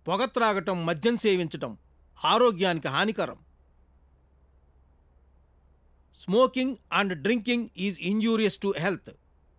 పొగ త్రాగటం మద్యం సేవించటం ఆరోగ్యానికి హానికరం smoking and drinking is injurious to health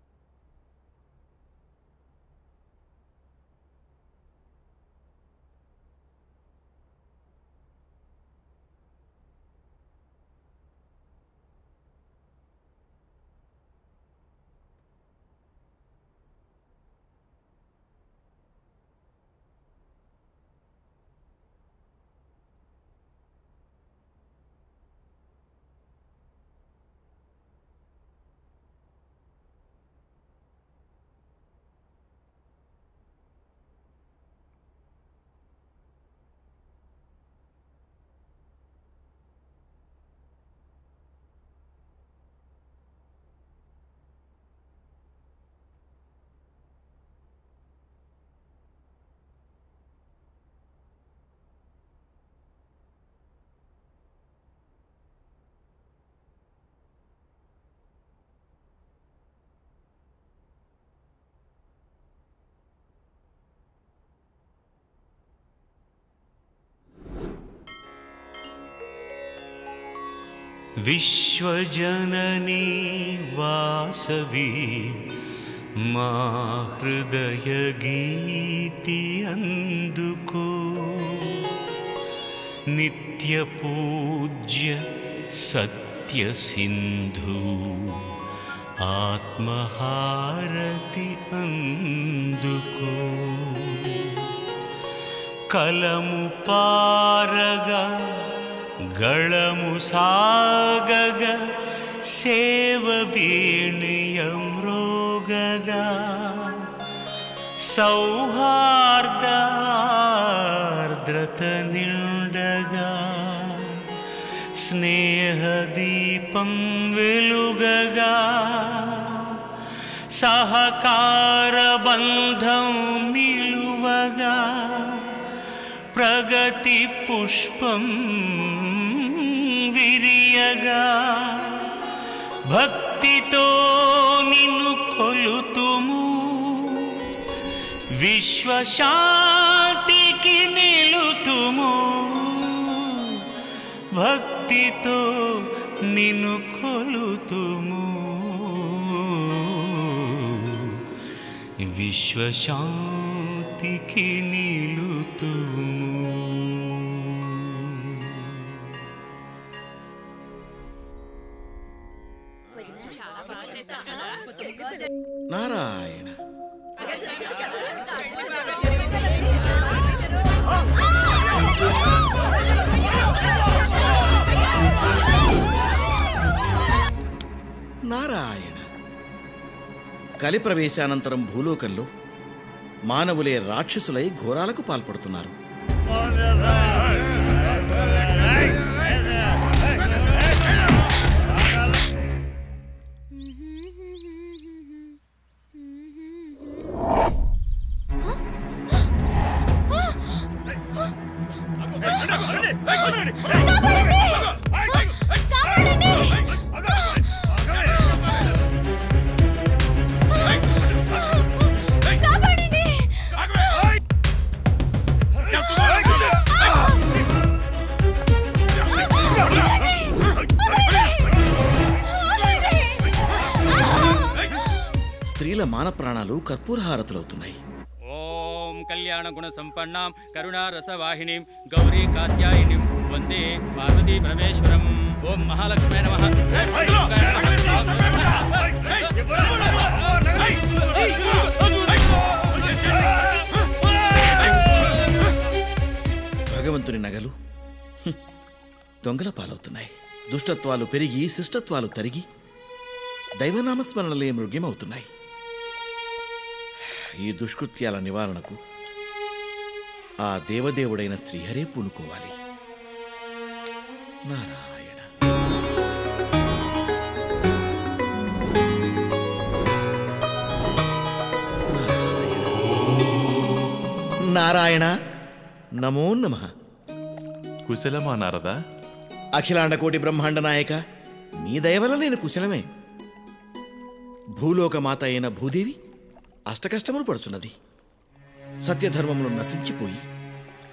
విశ్వజననీ వాసవి మా హృదయ గీతి అందుకో నిత్య పూజ్య సత్య సింధు ఆత్మహారతి అందుకో కలము పారగా గళము సాగగ సేవ వీణియమ్రోగగా సౌహార్దార్ద్రత నిండగా స్నేహదీపం వెలుగగా సహకార బంధం నిలువగా ప్రగతి పుష్పం విరియగా భక్తితో నిన్ను కొలుతుము విశ్వశాంతికి నిలుతుము భక్తితో నిన్ను కొలుతుము విశ్వశాంతికి నిలుతుము నారాయణ నారాయణ కలి ప్రవేశానంతరం భూలోకంలో మానవులే రాక్షసులై ఘోరాలకు పాల్పడుతున్నారు స్త్రీల మాన ప్రాణాలు కర్పూరహారతులవుతున్నాయి ఓం కళ్యాణ గుణ సంపన్నాం కరుణా రసవాహినీం గౌరీ కాత్యాయినిం వందే పార్వతీ పరమేశ్వరం ఓం మహాలక్ష్మే నమ భగవంతుని నగలు హ్మ్, దొంగల పాలవుతున్నాయి దుష్టత్వాలు పెరిగి శిష్టత్వాలు తరిగి దైవనామస్మరణలే మృగ్యమవుతున్నాయి ఈ దుష్కృత్యాల నివారణకు ఆ దేవదేవుడైన శ్రీహరే పూనుకోవాలి నారాయణ నారాయణ నమో నమః కుశలమా నారదా అఖిలాండకోటి బ్రహ్మాండ నాయక నీ దయవల్ల నేను కుశలమే భూలోకమాత అయిన భూదేవి అష్టకష్టములు పడుచున్నది సత్యధర్మములు నశించిపోయి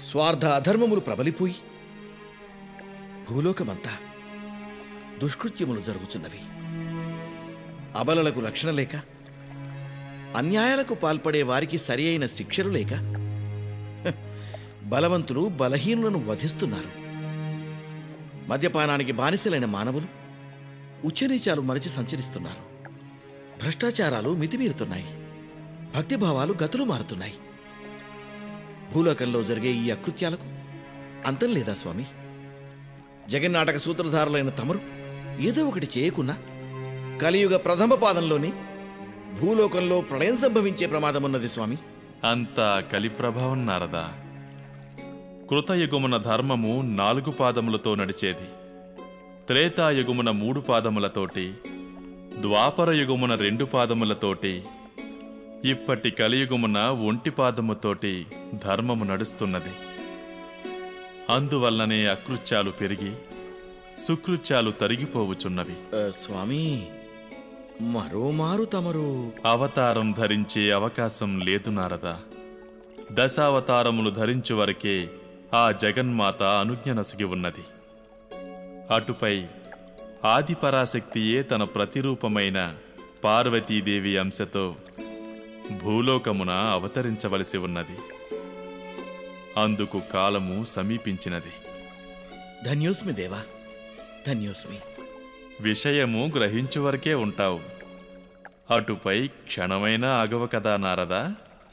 స్వార్థ అధర్మములు ప్రబలిపోయి భూలోకమంతా దుష్కృత్యములు జరుగుతున్నవి అబలలకు రక్షణ లేక అన్యాయాలకు పాల్పడే వారికి సరి అయిన శిక్షలు లేక హ, బలవంతులు బలహీనులను వధిస్తున్నారు మద్యపానానికి బానిసలైన మానవులు ఉచ్చనీచాలు మరచి సంచరిస్తున్నారు భ్రష్టాచారాలు మితిమీరుతున్నాయి భక్తిభావాలు గతులు మారుతున్నాయి భూలోకంలో జరిగే ఈ అకృత్యాలకు అంతం లేదా స్వామి జగన్నాటక సూత్రధారులైన తమరు ఏదో ఒకటి చేయకున్నా కలియుగ ప్రథమ పాదంలోనే భూలోకంలో ప్రళయం సంభవించే ప్రమాదమున్నది స్వామి అంతా కలి ప్రభావం నారదా కృతయుగమున ధర్మము నాలుగు పాదములతో నడిచేది త్రేతాయుగమున మూడు పాదములతోటి ద్వాపర యుగమున రెండు పాదములతోటి ఇప్పటి కలియుగమున ఒంటి పాదముతోటి ధర్మము నడుస్తున్నది అందువల్లనే అకృత్యాలు పెరిగి సుకృత్యాలు తరిగిపోవుచున్నవి ఆ, స్వామి మరోమారు తమరు అవతారం ధరించే అవకాశం లేదు నారదా దశావతారములు ధరించు వరకే ఆ జగన్మాత అనుజ్ఞ నసిగి ఉన్నది అటుపై ఆదిపరాశక్తియే తన ప్రతిరూపమైన పార్వతీదేవి అంశతో భూలోకమున అవతరించవలసి ఉన్నది అందుకు కాలము సమీపించినది ధన్యోస్మి దేవా ధన్యోస్మి విషయము గ్రహించు వరకే ఉంటావు అటుపై క్షణమైనా ఆగవ కదా నారదా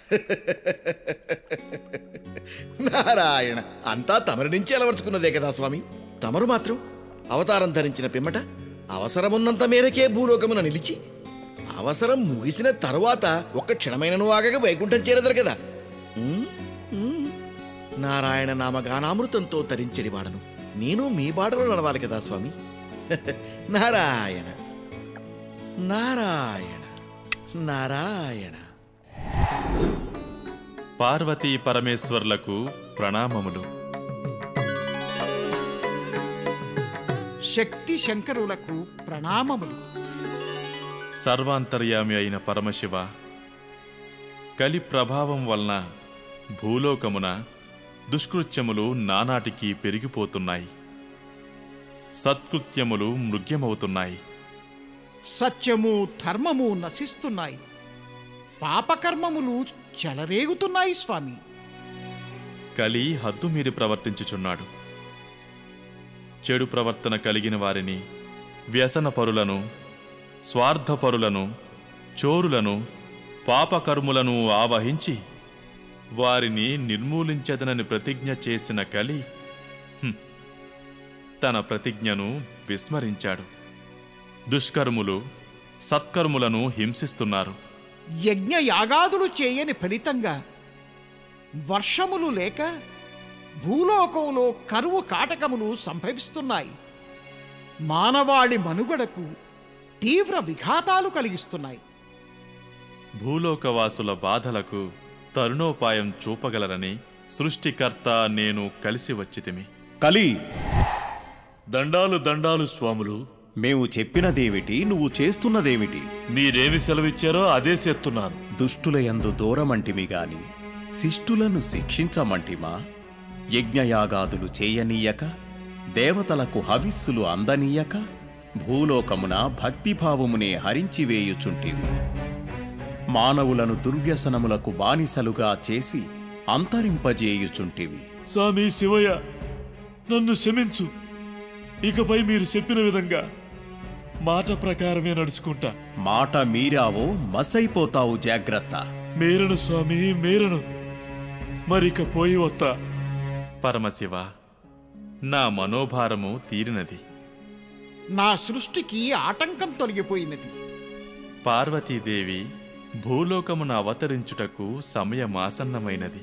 నారాయణ అంతా తమరి నుంచి అలవర్చుకున్నదే కదా స్వామి తమరు మాత్రం అవతారం ధరించిన పిమ్మట అవసరమున్నంత మేరకే భూలోకమున నిలిచి అవసరం ముగిసిన తరువాత ఒక్క క్షణమైనను ఆగక వైకుంఠం చేరదరు కదా ఉమ్, ఉమ్. నారాయణ నామగానామృతంతో తరించడి వాడను నేను మీ బాటలో నడవాలి కదా స్వామి నారాయణ నారాయణ నారాయణ పార్వతీ పరమేశ్వర్లకు ప్రణామములు శక్తి శంకరులకు ప్రణామములు సర్వాంతర్యామి అయిన పరమశివ కలి ప్రభావం వలన భూలోకమున దుష్కృత్యములు నానాటికి పెరిగిపోతున్నాయి సత్కృత్యములు మృగ్యమవుతున్నాయి సత్యము ధర్మము నశిస్తున్నాయి పాపకర్మములు చెలరేగుతున్నాయి స్వామి కలి హద్దుమీరి ప్రవర్తించుచున్నాడు చెడు ప్రవర్తన కలిగిన వారిని వ్యసనపరులను స్వార్థపరులను చోరులను పాపకర్ములను ఆవహించి వారిని నిర్మూలించదనని ప్రతిజ్ఞ చేసిన కలి హ్మ్, తన ప్రతిజ్ఞను విస్మరించాడు దుష్కర్ములు సత్కర్ములను హింసిస్తున్నారు యజ్ఞ యాగాదులు చేయని ఫలితంగా వర్షములు లేక భూలోకంలో కరువు కాటకములు సంభవిస్తున్నాయి మానవాళి మనుగడకు తీవ్ర విఘాతాలు కలిగిస్తున్నాయి భూలోకవాసుల బాధలకు తరుణోపాయం చూపగలరని సృష్టికర్త నేను కలిసి వచ్చితిమి కలి దండాలు దండాలు స్వాములు మేము చెప్పినదేమిటి నువ్వు చేస్తున్నదేమిటి మీరేమి సెలవిచ్చారో అదే చేస్తున్నాను దుష్టులయందు దూరమంటిమి గాని శిష్టులను శిక్షించమంటిమా యజ్ఞయాగాదులు చేయనీయక దేవతలకు హవిస్సులు అందనీయక భూలోకమున భక్తిభావమునే హరించివేయుచుంటివి మానవులను దుర్వ్యసనములకు బానిసలుగా చేసి అంతరింపజేయుచుంటివి స్వామి శివయ్య నన్ను క్షమించు ఇకపై మీరు చెప్పిన విధంగా మాట ప్రకారమే నడుచుకుంటా మాట మీరావో మసైపోతావు జాగ్రత్త మేరను స్వామి మేరను మరిక పోయి వత్తా పరమశివ నా మనోభారము తీరినది నా సృష్టికి ఆటంకం తొలగిపోయినది పార్వతీదేవి భూలోకమున అవతరించుటకు సమయమాసన్నమైనది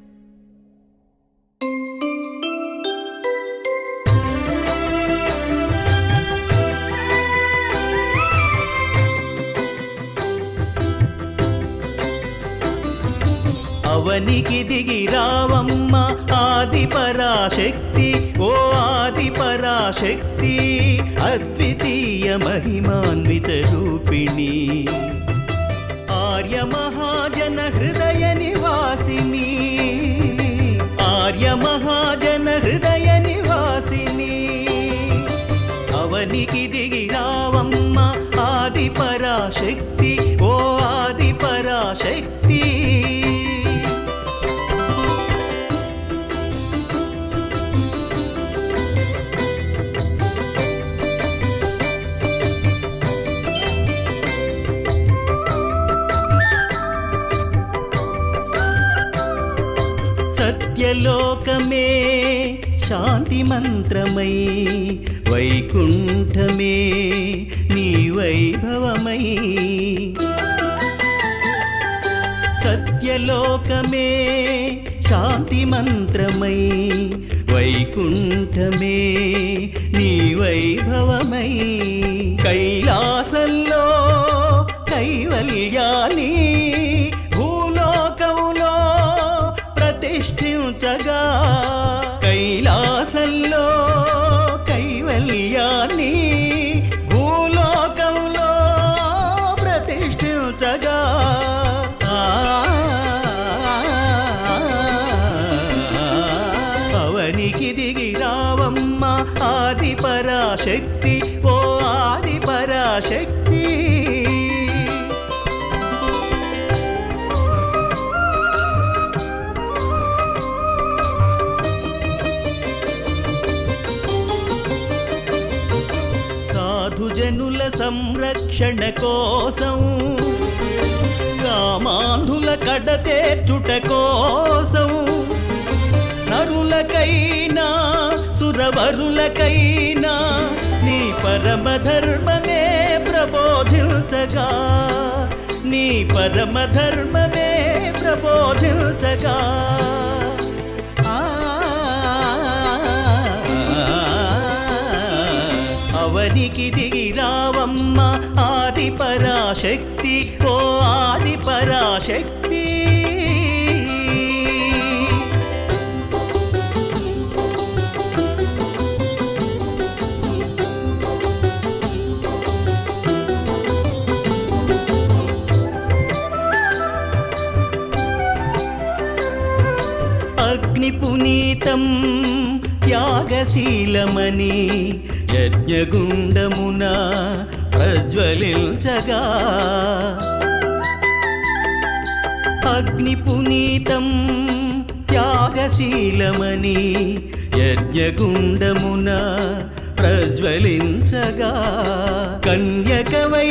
అవనికి దిగి రావమ్మ ఆది పరాశక్తి ఓ ఆది పరాశక్తి అద్వితీయ మహిమాన్విత రూపిణి ఆర్య మహాజన హృదయ నివాసిని ఆర్య సత్యలోకమే శాంతి మంత్రమై వైకుంఠమే నీ వైభవమై సత్యలోకమే శాంతి మంత్రమై వైకుంఠమే నీ వైభవమై కైలాసంలో కైవల్యాన్ని భూలోకంలో ప్రతిష్ఠించగా కైలాసంలో కైవల్యాన్ని భూలోకంలో ప్రతిష్ఠించగా అవనికి దిగి రావమ్మ ఆది పరాశక్తి ఓ ఆది పరాశక్తి సాధుజనుల సంరక్షణ కోసం గ్రామాంధుల కడతేర్చుట కోసం నరులకైనా సురవరులకైనా నీ పరమ ధర్మమే ప్రబోధించగా నీ పరమ ధర్మమే ప్రబోధించగా ఆ, అవనికి దిగి రావమ్మ ఆది పరాశక్తి ఓ ఆది పరాశక్తి అగ్ని పునీతం త్యాగశీలమని యజ్ఞగుండమున ప్రజ్వలించగా అగ్ని పునీతం త్యాగశీలమని యజ్ఞగుండమున ప్రజ్వలించగా కన్యకవై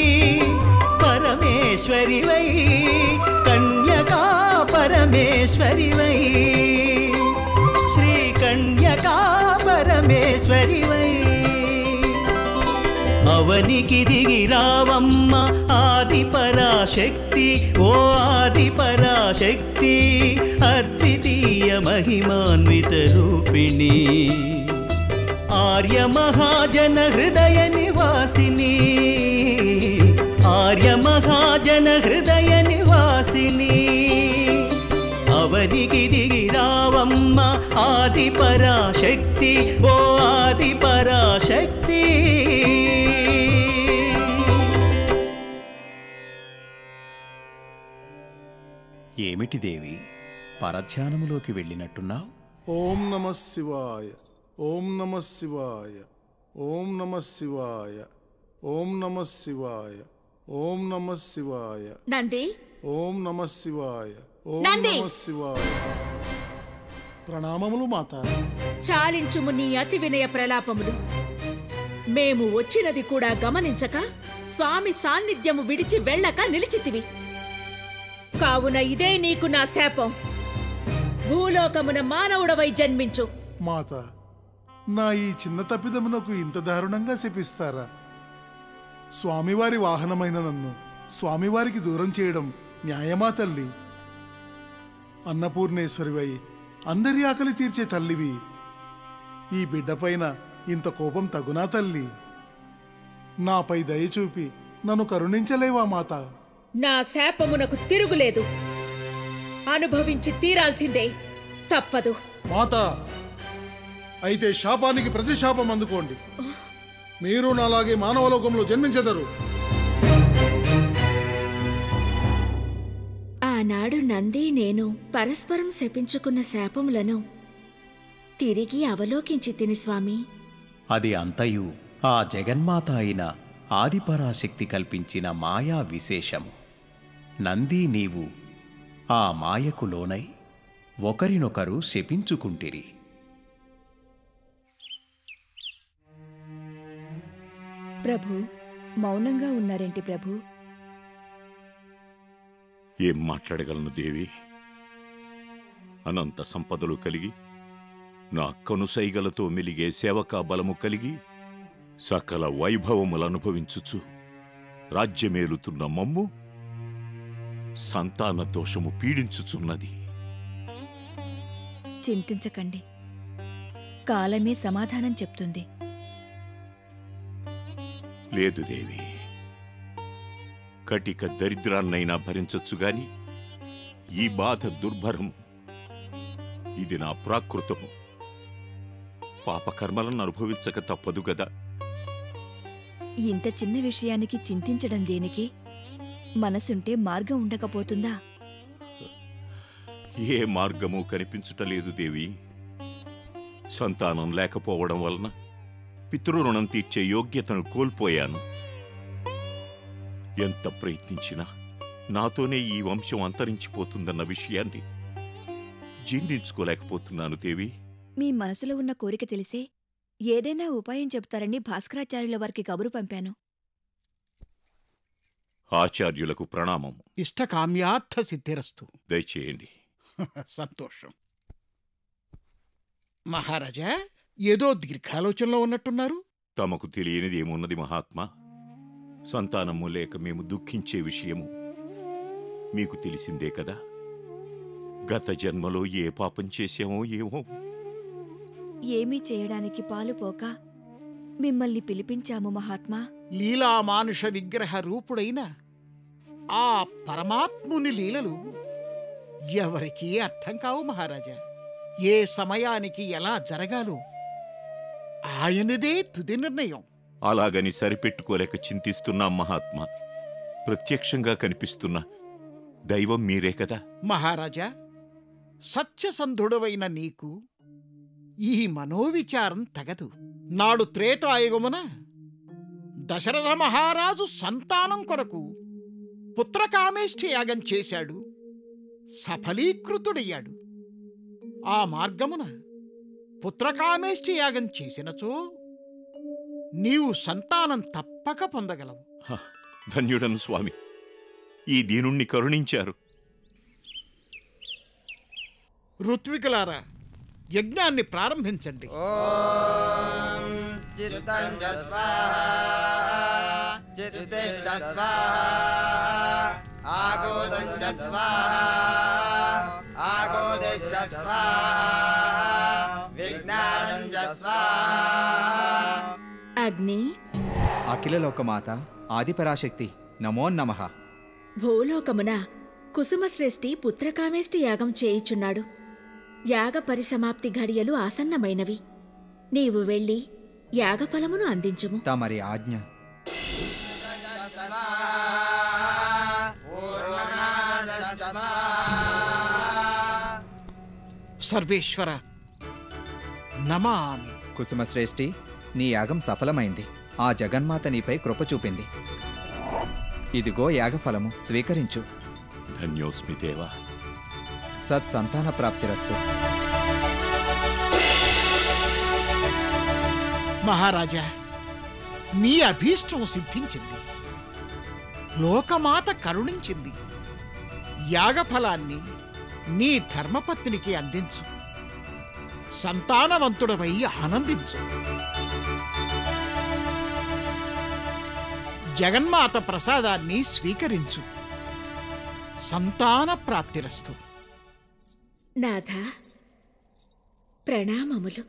పరమేశ్వరివై కన్యకా పరమేశ్వరివై శ్రీ కన్యకా పరమేశ్వరివై అవనికి దిగి రావమ్మ ఆది పరాశక్తి ఓ ఆది పరాశక్తి అద్వితీయ మహిమాన్విత రూపిణి ఆర్య మహాజన హృదయ నివాసిని ఆర్య మహాజన హృదయ నివాసిని అవనికి దిగి రావమ్మ ఆది పరాశక్తి ఓ ఆది పరాశక్తి ఏమిటి దేవి పరధ్యానములోకి వెళ్ళినట్టున్నావు ఓం నమ శివాయ ఓం నమ శివాయ ఓం నమ శివాయ ఓం నమ శివాయ ఓం నమ శివాయ నంది ఓం నమ శివాయ ఓం నంది! నమ శివాయ ప్రణామములు మాత చాలించుము నీ అతి వినయ ప్రలాపములు మేము వచ్చినది కూడా గమనించక స్వామి సాన్నిధ్యము విడిచి వెళ్ళక నిలిచితివి కావున ఇదే నీకు నా శాపం భూలోకమున మానవుడవై జన్మించు మాత నా ఈ చిన్న తప్పిదమునకు ఇంత దారుణంగా శపిస్తారా స్వామివారి వాహనమైన నన్ను స్వామివారికి దూరం చేయడం న్యాయమా తల్లి అన్నపూర్ణేశ్వరివై అందరి ఆకలి తీర్చే తల్లివి ఈ బిడ్డపైన ఇంత కోపం తగునా తల్లి నాపై దయ చూపి నన్ను కరుణించలేవా మాత నా శాపమునకు తిరుగులేదు అనుభవించి తీరాల్సిందే తప్పదు మాత అయితే శాపానికి ప్రతిశాపం అందుకోండి మీరు నాలాగే మానవలోకంలో జన్మించెదరు ఆనాడు నంది నేను పరస్పరం శపించుకున్న శాపములను తిరిగి అవలోకించి తిని స్వామి అది అంతయు ఆ జగన్మాత అయిన ఆదిపరాశక్తి కల్పించిన మాయా విశేషము నంది నీవు ఆ మాయకు లోనై ఒకరినొకరు శపించుకుంటిరి ప్రభు మౌనంగా ఉన్నారేంటి ప్రభు ఏం మాట్లాడగలను దేవి అనంత సంపదలు కలిగి నా కనుసైగలతో మెలిగే సేవకా బలము కలిగి సకల వైభవములు అనుభవించుచు రాజ్యమేలుతున్న మమ్ము సంతాన దోషము పీడించుచున్నది చింతించకండి కాలమే సమాధానం చెప్తుంది లేదు దేవి కటిక దరిద్రాన్నైనా భరించొచ్చు గాని ఈ బాధ దుర్భరము ఇది నా ప్రాకృతము పాపకర్మలను అనుభవించక తప్పదు గదా ఇంత చిన్న విషయానికి చింతించడం దేనికి మనసుంటే మార్గం ఉండకపోతుందా ఏ మార్గము కనిపించుటలేదు దేవి సంతానం లేకపోవడం వలన పితృరుణం తీర్చే యోగ్యతను కోల్పోయాను ఎంత ప్రయత్నించినా నాతోనే ఈ వంశం అంతరించిపోతుందన్న విషయాన్ని జీర్ణించుకోలేకపోతున్నాను దేవి మీ మనసులో ఉన్న కోరిక తెలిసే ఏదైనా ఉపాయం చెప్తారని భాస్కరాచార్యుల వారికి కబురు పంపాను ఆచార్యులకు ప్రణామం ఇష్టకామ్యార్థ సిద్ధిరస్తు దయచేయండి సంతోషం మహారాజా ఏదో దీర్ఘాలోచనలో ఉన్నట్టున్నారు తమకు తెలియనిది ఏమున్నది మహాత్మా సంతానము లేక మేము దుఃఖించే విషయము మీకు తెలిసిందే కదా గత జన్మలో ఏ పాపం చేశామో ఏమో ఏమీ చేయడానికి పాలుపోక మిమ్మల్ని పిలిపించాము మహాత్మా లీలామానుష విగ్రహ రూపుడైన ఆ పరమాత్ముని లీలలు ఎవరికీ అర్థం కావు మహారాజా ఏ సమయానికి ఎలా జరగాలో ఆయనదే తుది నిర్ణయం అలాగని సరిపెట్టుకోలేక చింతిస్తున్నాం మహాత్మా ప్రత్యక్షంగా కనిపిస్తున్న దైవం మీరే కదా మహారాజా సత్యసంధుడవైన నీకు ఈ మనోవిచారం తగదు నాడు త్రేతాయుగమున దశరథ మహారాజు సంతానం కొరకు పుత్రకామేష్ఠి యాగం చేశాడు సఫలీకృతుడయ్యాడు ఆ మార్గమున పుత్రకామేష్ఠి యాగం చేసినచో నీవు సంతానం తప్పక పొందగలవు హ, ధన్యుడను స్వామి ఈ దీనుణ్ణి కరుణించారు ఋత్వికులారా యజ్ఞాన్ని ప్రారంభించండి చిత్తంజ స్వాహ చిత్తిష్ట స్వాహ ఆగోదంజ స్వాహ ఆగోదిష్ట స్వాహ విజ్ఞానంజ స్వాహ అగ్ని అఖిల లోకమాత ఆదిపరాశక్తి నమో నమః భూలోకమున కుసుమశ్రేష్ఠి పుత్రకామేష్టి యాగం చేయుచున్నాడు యాగ పరిసమాప్తి ఘడియలు ఆసన్నమైనవి నీవు వెళ్ళి యాగఫలమును అందించుము తమరి ఆజ్ఞ సర్వేశ్వర నమామి కుసుమశ్రేష్ఠి నీ యాగం సఫలమైంది ఆ జగన్మాత నీపై కృప చూపింది ఇదిగో యాగఫలము స్వీకరించు ధన్యోస్మి దేవా సత్సంతాన ప్రాప్తిరస్తు మహారాజా మీ అభీష్టం సిద్ధించింది లోకమాత కరుణించింది యాగఫలాన్ని నీ ధర్మపత్నికి అందించు సంతానవంతుడవై ఆనందించు జగన్మాత ప్రసాదాన్ని స్వీకరించు సంతాన ప్రాప్తిరస్తు నాథ ప్రణామములు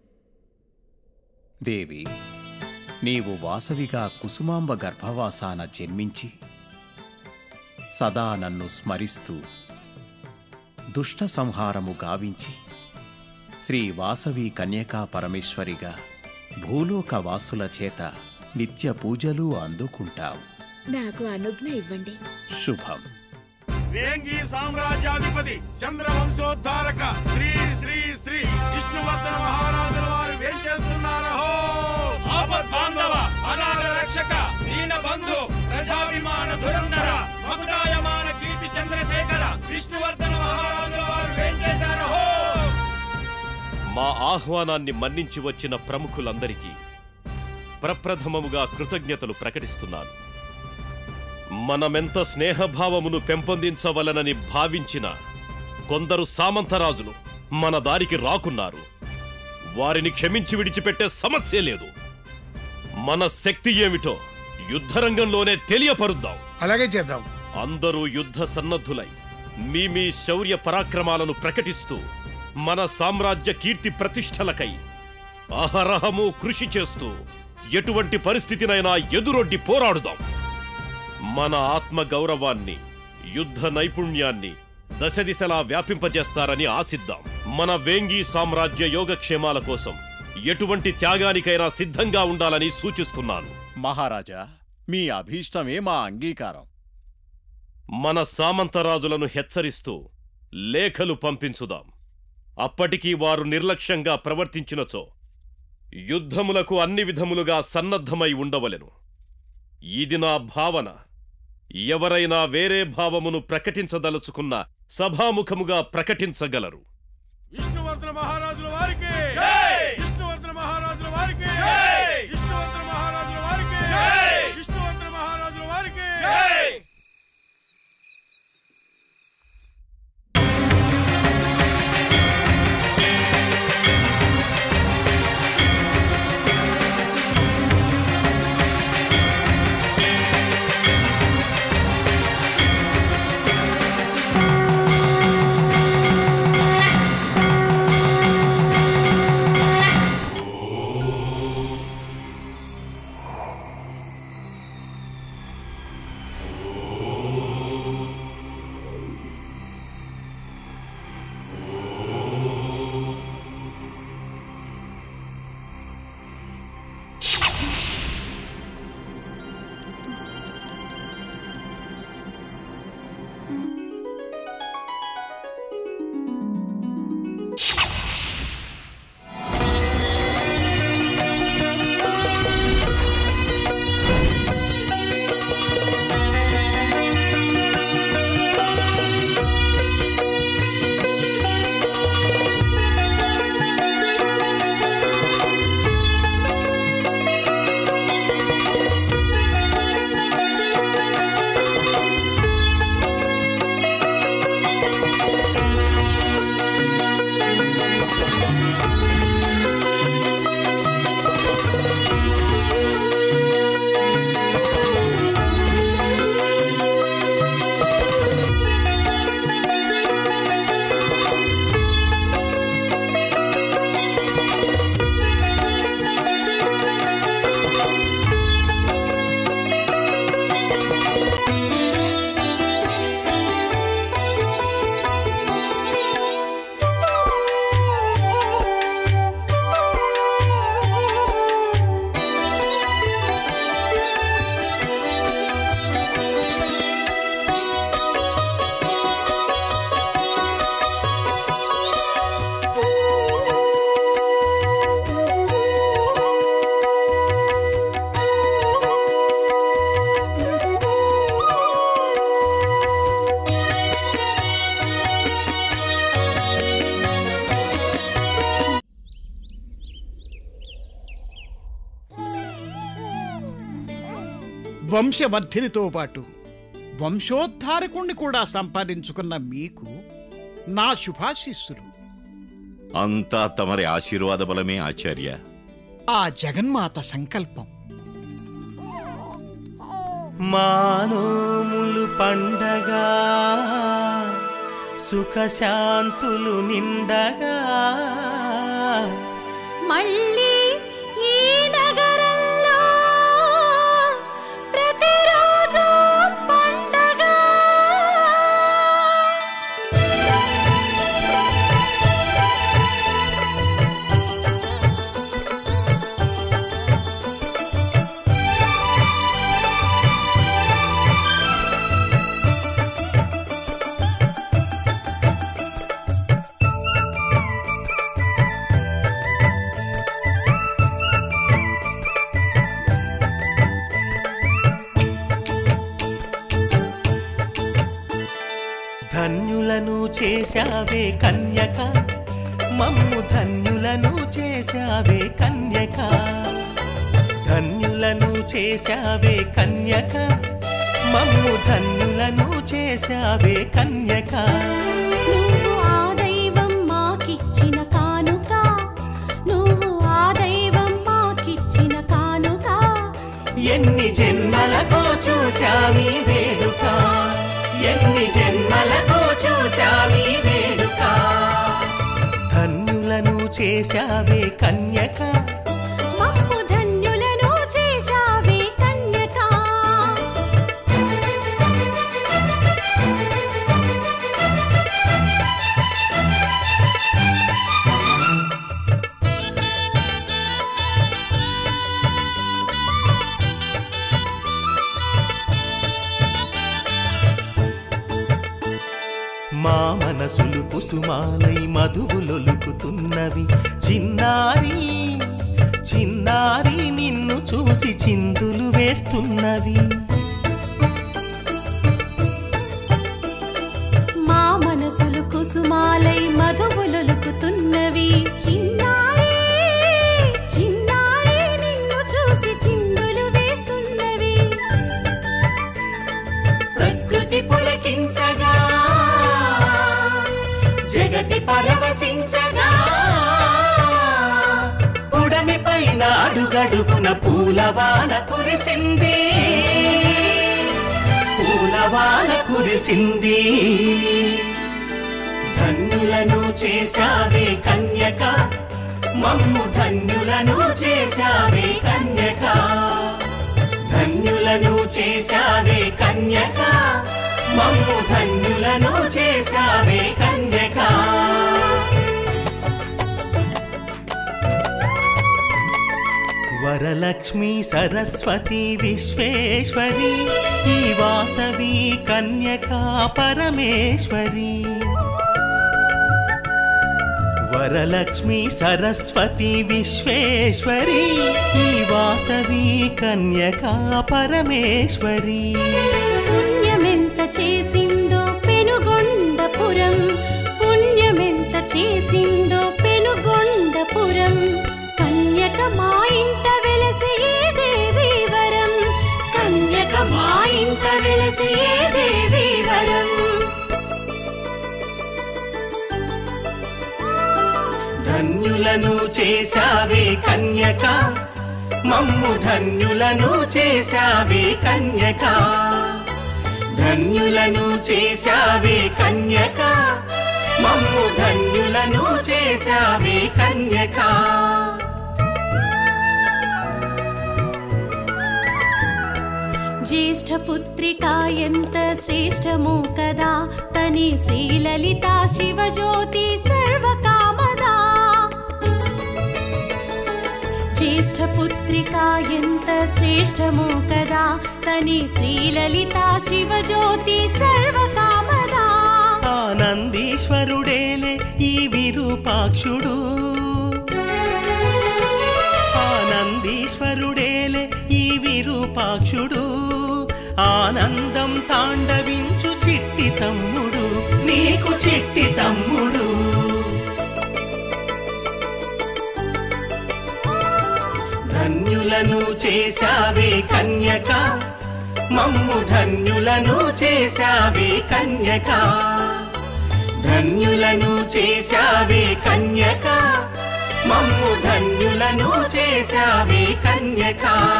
దేవి నీవు వాసవిగా కుసుమాంబ గర్భవాసాన జన్మించి సదా నన్ను స్మరిస్తూ దుష్ట సంహారము గావించి శ్రీ వాసవి కన్యకా పరమేశ్వరిగా భూలోక వాసుల చేత నిత్య పూజలు అందుకుంటావు నాకు అనుజ్ఞ ఇవ్వండి శుభం వేంగి సామ్రాజ్యాధిపతి చంద్రవంశోద్ధారక శ్రీ శ్రీ శ్రీ విష్ణువర్ధన మహారాజుల వారు వేంచేస్తున్నారహో ఆపద్ బాంధవ అనాథ రక్షక దీన బంధు ప్రజాభిమాన ధురంధర మగుడాయమాన కీర్తి చంద్రశేఖర విష్ణువర్ధన మహారాజుల వారు వేంచేశారహో మా ఆహ్వానాన్ని మన్నించి వచ్చిన ప్రముఖులందరికీ ప్రప్రథమముగా కృతజ్ఞతలు ప్రకటిస్తున్నాను మనమెంత స్నేహభావమును పెంపొందించవలనని భావించిన కొందరు సామంతరాజులు మన దారికి రాకున్నారు వారిని క్షమించి విడిచిపెట్టే సమస్య లేదు మన శక్తి ఏమిటో యుద్ధరంగంలోనే తెలియపరుద్దాం అలాగే చేద్దాం అందరూ యుద్ధ సన్నద్ధులై మీ మీ శౌర్య పరాక్రమాలను ప్రకటిస్తూ మన సామ్రాజ్య కీర్తి ప్రతిష్టలకై అహరహము కృషి చేస్తూ ఎటువంటి పరిస్థితినైనా ఎదురొడ్డి పోరాడుదాం మన ఆత్మ గౌరవాన్ని యుద్ధ నైపుణ్యాన్ని దశ దిశలా వ్యాపింపజేస్తారని ఆశిద్దాం మన వేంగి సామ్రాజ్య యోగక్షేమాల కోసం ఎటువంటి త్యాగానికైనా సిద్ధంగా ఉండాలని సూచిస్తున్నాను మహారాజా మీ అభీష్టమే మా అంగీకారం మన సామంతరాజులను హెచ్చరిస్తూ లేఖలు పంపించుదాం అప్పటికీ వారు నిర్లక్ష్యంగా ప్రవర్తించినచో యుద్ధములకు అన్ని విధములుగా సన్నద్ధమై ఉండవలెను ఇది నా భావన ఎవరైనా వేరే భావమును ప్రకటించదలుచుకున్న సభాముఖముగా ప్రకటించగలరు విష్ణువర్ధన మహారాజుల వారికి విష్ణువర్ధన మహారాజుల వారికి విష్ణువర్ధన మహారాజుల వారికి విష్ణువర్ధన మహారాజుల వారికి వంశవర్ధినితో పాటు వంశోద్ధారకుణ్ణి కూడా సంపాదించుకున్న మీకు నా శుభాశిస్సులు అంతా తమరి ఆశీర్వాద బలమే ఆచార్య ఆ జగన్మాత సంకల్పం మానోములు పండగా సుఖశాంతులు నిండగా మళ్ళీ ఈ నగరంలో ప్రతిరోజు పండగ ధన్యులను చేశావే కన్యక మమ్ము ధన్యులను చేశావే కన్యక ధన్యులను చేశావే కన్యక మమ్ము ధన్యులను చేశావే కన్యక నువ్వు ఎన్ని జన్మలకో చూశామీ వేడుక ఎన్ని జన్మలకో చూశామీ వేడుక ధన్యులను చేశావే కన్యక మమ్ము ధన్యులను చేశావే కన్యకా మా మనసులు కుసుమాలై మధువులొలుకుతున్నవి చిన్నారి చిన్నారి నిన్ను చూసి చిందులు వేస్తున్నవి మా మనసులు కుసుమాలై మధువులొలుకుతున్నవి చిన్నారి చిన్నారి నిన్ను చూసి చిందులు వేస్తున్నవి ప్రకృతి పులకించగా జగతి పరవశించగా పుడమి పైన అడుగడుగున పూలవాన కురిసింది పూలవాన కురిసింది ధన్యులను చేశావే కన్యక మమ్ము ధన్యులను చేశావే కన్యక ధన్యులను చేశావే కన్యక మమ్ము ధన్యులను చేశావే కన్యక వరలక్ష్మి సరస్వతి విశ్వేశ్వరి ఈ వాసవి కన్యకా పరమేశ్వరి వరలక్ష్మి సరస్వతి విశ్వేశ్వరి ఈ వాసవి కన్యకా పరమేశ్వరి పుణ్యమెంత చేసిందో పెనుగొండపురం పుణ్యమెంత చేసిందో పెనుగొండపురం కన్యక మా ఇంట వెలసి ఏ దేవి వరం కన్యక మా ఇంట వెలసి ఏ దేవి వరం ధన్యులను చేశావే కన్యక మమ్ము ధన్యులను చేశావే కన్యక ధన్యులను చేశావే కన్యక మమ్ము ధన్యులను చేశావే కన్యక జ్యేష్ఠపుత్రికా ఎంత శ్రేష్టము కదా తని శ్రీలలిత శివజ్యోతి సర్వకామదా జ్యేష్ఠపుత్రికా ఎంత శ్రేష్టము కదా తని శ్రీలలిత శివజ్యోతి సర్వకామదా ఆనందీశ్వరుడేలే ఈ విరూపాక్షుడు ఆనందీశ్వరుడేలే ఈ విరూపాక్షుడు ఆనందం తాండవించు చిట్టి తమ్ముడు నీకు చిట్టి తమ్ముడు ధన్యులను చేశావే కన్యక మమ్ము ధన్యులను చేశావే కన్యక ధన్యులను చేశావే కన్యక మమ్ము ధన్యులను చేశావే కన్యక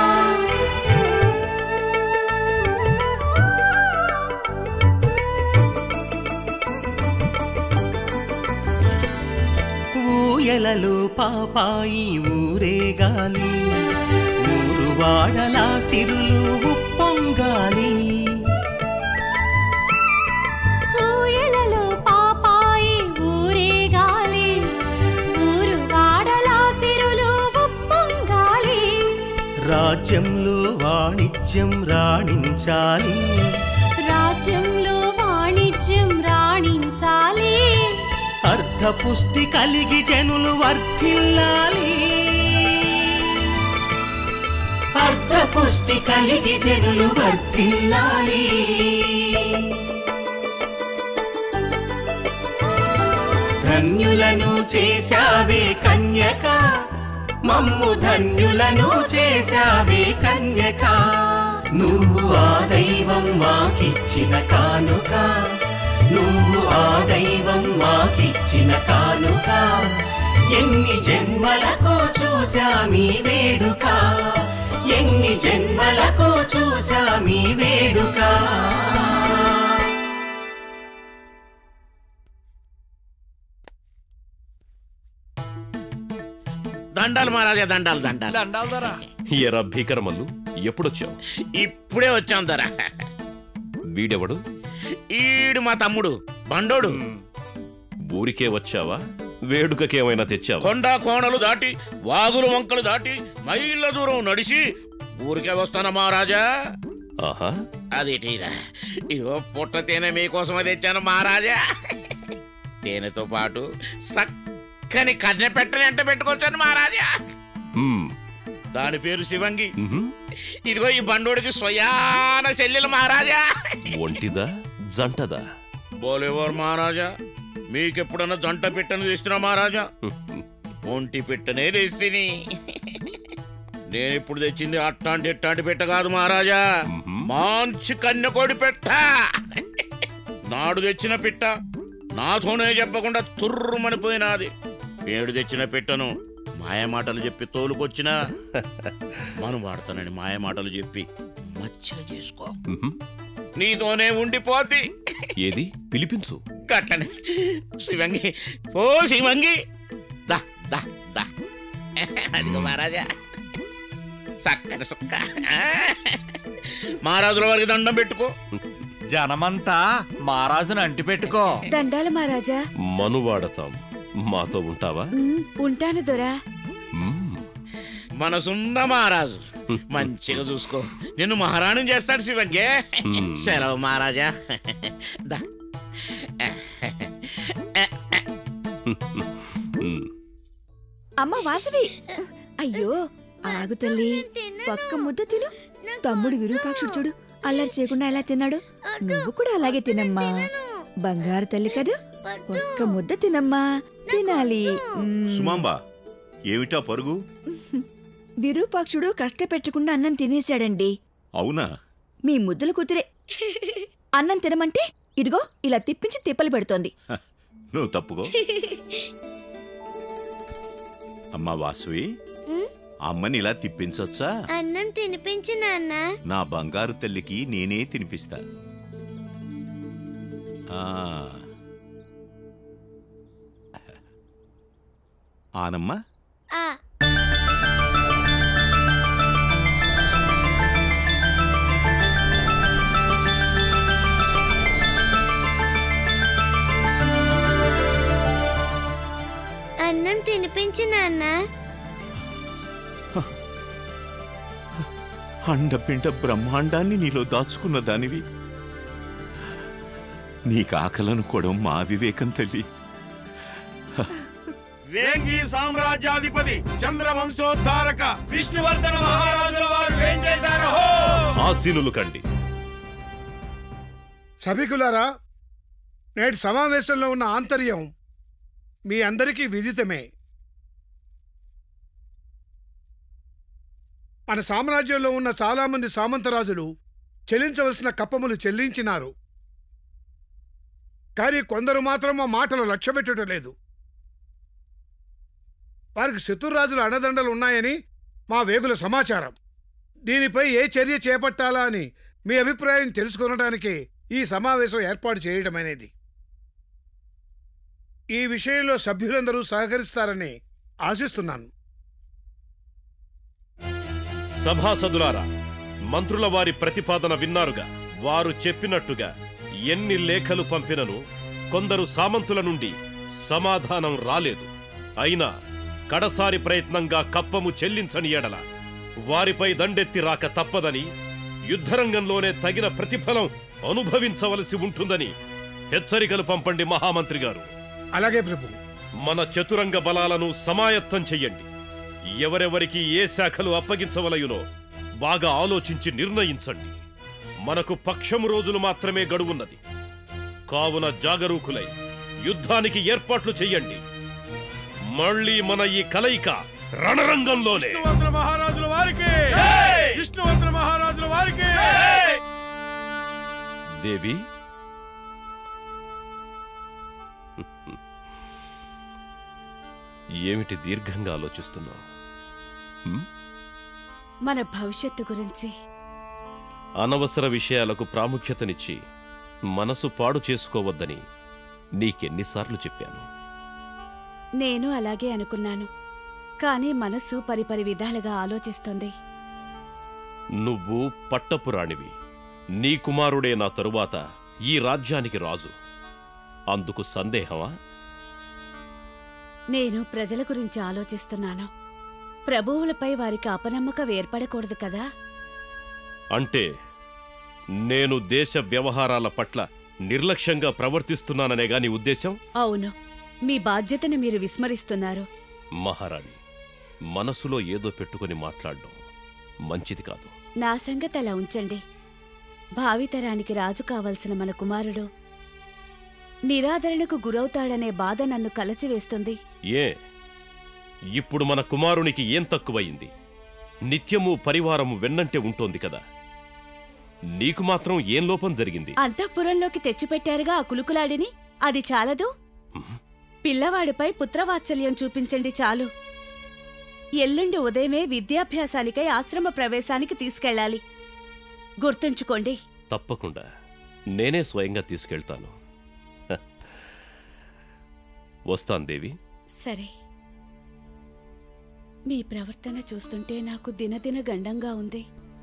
ఊయలలో పాపాయి ఊరేగాలి ఊరు వాడలా సిరులు ఉప్పొంగాలి ఊయలలో పాపాయి ఊరేగాలి ఊరు వాడలా సిరులు ఉప్పొంగాలి రాజ్యంలో వాణిజ్యం రాణించాలి రాజ్యంలో వాణిజ్యం రాణించాలి అర్ధపుష్టి కలిగి జనులు వర్ధిల్లాలి అర్ధపుష్టి కలిగి జనులు వర్ధిల్లాలి ధన్యులను చేశావే కన్యక మమ్ము ధన్యులను చేశావే కన్యక నువ్వు ఆ దైవం మాకిచ్చిన కానుక నువ్వు ఆ దైవం మాకిచ్చిన కానుక ఎన్ని జన్మలకో చూశామీ వేడుక ఎన్ని జన్మలకు చూసా మీ వేడుక దండాలు మహారాజా దండాలు దండాలు దండాలు ధర ఎరా భీకరమల్లు ఎప్పుడొచ్చావు ఇప్పుడే వచ్చాం ధర వీడెవడు ఈడు మా తమ్ముడు బండోడు ఊరికే వచ్చావా వేడుకకేమైనా తెచ్చావా కొండ కోణలు దాటి వాగులు వంకలు దాటి మైళ్ళ దూరం నడిచి ఊరికే వస్తానా మహారాజా ఆహా అదేటీరా ఇదిగో పుట్ట తేనె మీకోసమే తెచ్చాను మహారాజా తేనెతో పాటు సక్కని కన్నె పెట్టని ఎంట పెట్టుకొచ్చాను మహారాజా మ్మ్. దాని పేరు శివంగి మ్హూ. ఇదిగో ఈ బండోడికి స్వయాన చెల్లెలు మహారాజా ఒంటిదా జంటదా బోలేవారు మహారాజా మీకెప్పుడన్నా జంట పెట్టని తెస్తున్నా మహారాజా ఒంటి పెట్టనే తెస్తిని నేను ఇప్పుడు తెచ్చింది అట్టాంటి ఇట్టాంటి పెట్ట కాదు మహారాజా మంచి కన్యకోడి పెట్ట నాడు తెచ్చిన పిట్ట నాతోనే చెప్పకుండా తుర్రుమనిపోయినాది ఏడు తెచ్చిన పెట్టను మాయమాటలు చెప్పి తోలుకొచ్చినా మనం వాడతానని మాయమాటలు చెప్పి మచ్చిగా చేసుకో మ్హూ. నీతోనే ఉండిపోతి ఏది పిలిపించు గట్లనే శివంగి ఓ శివంగి దా దా దా అదిగో మహారాజా చక్కని సుక్క మహారాజుల వారికి దండం పెట్టుకో జనమంతా మహారాజును అంటి పెట్టుకో దండాలు మహారాజా మనువాడతాం మాతో ఉంటావా ఉమ్, ఉంటాను దొరా మ్మ్. మనసున్న మహారాజు మంచిగా చూసుకో నిన్ను మహారాణి చేస్తాడు శివంగి మ్మ్. సెలవు మహారాజా దా మ్మ్. అమ్మ వాసవి అయ్యో ఆగు తల్లి పక్క ముద్ద తిను తమ్ముడు విరూపాక్షుడు చూడు అల్లరి చేయకుండా ఎలా తిన్నాడు నువ్వు కూడా అలాగే తినమ్మా బంగారు తల్లి కదూ ఒక్క ముద్ద తినమ్మా తినాలి మ్మ్. సుమాంబా ఏమిటా పరుగు విరూపాక్షుడు కష్టపెట్టకుండా అన్నం తినేశాడండి అవునా మీ ముద్దుల కూతురే అన్నం తినమంటే ఇదిగో ఇలా తిప్పించి తిప్పలు పెడుతోంది నువ్వు తప్పుకో అమ్మా వాసవి అమ్మని ఇలా తిప్పించొచ్చా అన్నం తినిపించు నాన్న నా బంగారు తల్లికి నేనే తినిపిస్తా ఆ. ఆనమ్మా ఆ అన్నం తినిపించు నాన్న అండపిండ బ్రహ్మాండాన్ని నీలో దాచుకున్న దానివి నీకు ఆకలనుకోవడం మా వివేకం తల్లి వేంగి సామ్రాజ్యాధిపతి చంద్రవంశోద్ధారక విష్ణువర్ధన మహారాజుల వారు ఏం చేశారో ఆసీనులు కండి సభికులారా నేటి సమావేశంలో ఉన్న ఆంతర్యం మీ అందరికీ విదితమే మన సామ్రాజ్యంలో ఉన్న చాలామంది సామంతరాజులు చెల్లించవలసిన కప్పములు చెల్లించినారు కానీ కొందరు మాత్రం ఆ మాటలు లక్ష్యపెట్టడం లేదు వారికి శత్రురాజుల అండదండలు ఉన్నాయని మా వేగుల సమాచారం దీనిపై ఏ చర్య చేపట్టాలా అని మీ అభిప్రాయం తెలుసుకొనడానికి ఈ సమావేశం ఏర్పాటు చేయడమనేది ఈ విషయంలో సభ్యులందరూ సహకరిస్తారని ఆశిస్తున్నాను సభాసదులారా మంత్రుల వారి ప్రతిపాదన విన్నారుగా వారు చెప్పినట్టుగా ఎన్ని లేఖలు పంపినను కొందరు సామంతుల నుండి సమాధానం రాలేదు అయినా కడసారి ప్రయత్నంగా కప్పము చెల్లించని ఎడల వారిపై దండెత్తి రాక తప్పదని యుద్ధరంగంలోనే తగిన ప్రతిఫలం అనుభవించవలసి ఉంటుందని హెచ్చరికలు పంపండి మహామంత్రి గారు అలాగే ప్రభు మన చతురంగ బలాలను సమాయత్తం చెయ్యండి ఎవరెవరికి ఏ శాఖలు అప్పగించవలయునో బాగా ఆలోచించి నిర్ణయించండి మనకు పక్షము రోజులు మాత్రమే గడువున్నది కావున జాగరూకులై యుద్ధానికి ఏర్పాట్లు చెయ్యండి మళ్ళీ మన ఈ కలయిక రణరంగంలోనే విష్ణువర్ధన మహారాజుల వారికి విష్ణువర్ధన మహారాజుల వారికి దేవి ఏమిటి దీర్ఘంగా ఆలోచిస్తున్నావు హ్మ్? మన భవిష్యత్తు గురించి అనవసర విషయాలకు ప్రాముఖ్యతనిచ్చి మనసు పాడు చేసుకోవద్దని నీకెన్నిసార్లు చెప్పాను నేను అలాగే అనుకున్నాను కానీ మనసు పరిపరి విధాలుగా ఆలోచిస్తుంది నువ్వు పట్టపురాణివి నీ కుమారుడే నా తరువాత ఈ రాజ్యానికి రాజు అందుకు సందేహమా నేను ప్రజల గురించి ఆలోచిస్తున్నాను ప్రభువులపై వారికి అపనమ్మకం ఏర్పడకూడదు కదా అంటే నేను దేశ వ్యవహారాల పట్ల నిర్లక్ష్యంగా ప్రవర్తిస్తున్నాననే గాని ఉద్దేశం అవును మీ బాధ్యతను మీరు విస్మరిస్తున్నారు మహారాణి మనసులో ఏదో పెట్టుకొని మాట్లాడడం మంచిది కాదు నా సంగతి అలా ఉంచండి భావితరానికి రాజు కావలసిన మన కుమారుడు నిరాదరణకు గురవుతాడనే బాధ నన్ను కలచివేస్తుంది ఏ ఇప్పుడు మన కుమారునికి ఏం తక్కువయింది నిత్యము పరివారము వెన్నంటే ఉంటోంది కదా నీకు మాత్రం ఏం లోపం జరిగింది అంతఃపురంలోకి తెచ్చిపెట్టారుగా ఆ కులుకులాడిని అది చాలదు పిల్లవాడిపై పుత్రవాత్సల్యం చూపించండి చాలు ఎల్లుండి ఉదయమే విద్యాభ్యాసానికై ఆశ్రమ ప్రవేశానికి తీసుకెళ్ళాలి గుర్తుంచుకోండి తప్పకుండా నేనే స్వయంగా తీసుకెళ్తాను హ. వస్తాను దేవి సరే మీ ప్రవర్తన చూస్తుంటే నాకు దినదిన గండంగా ఉంది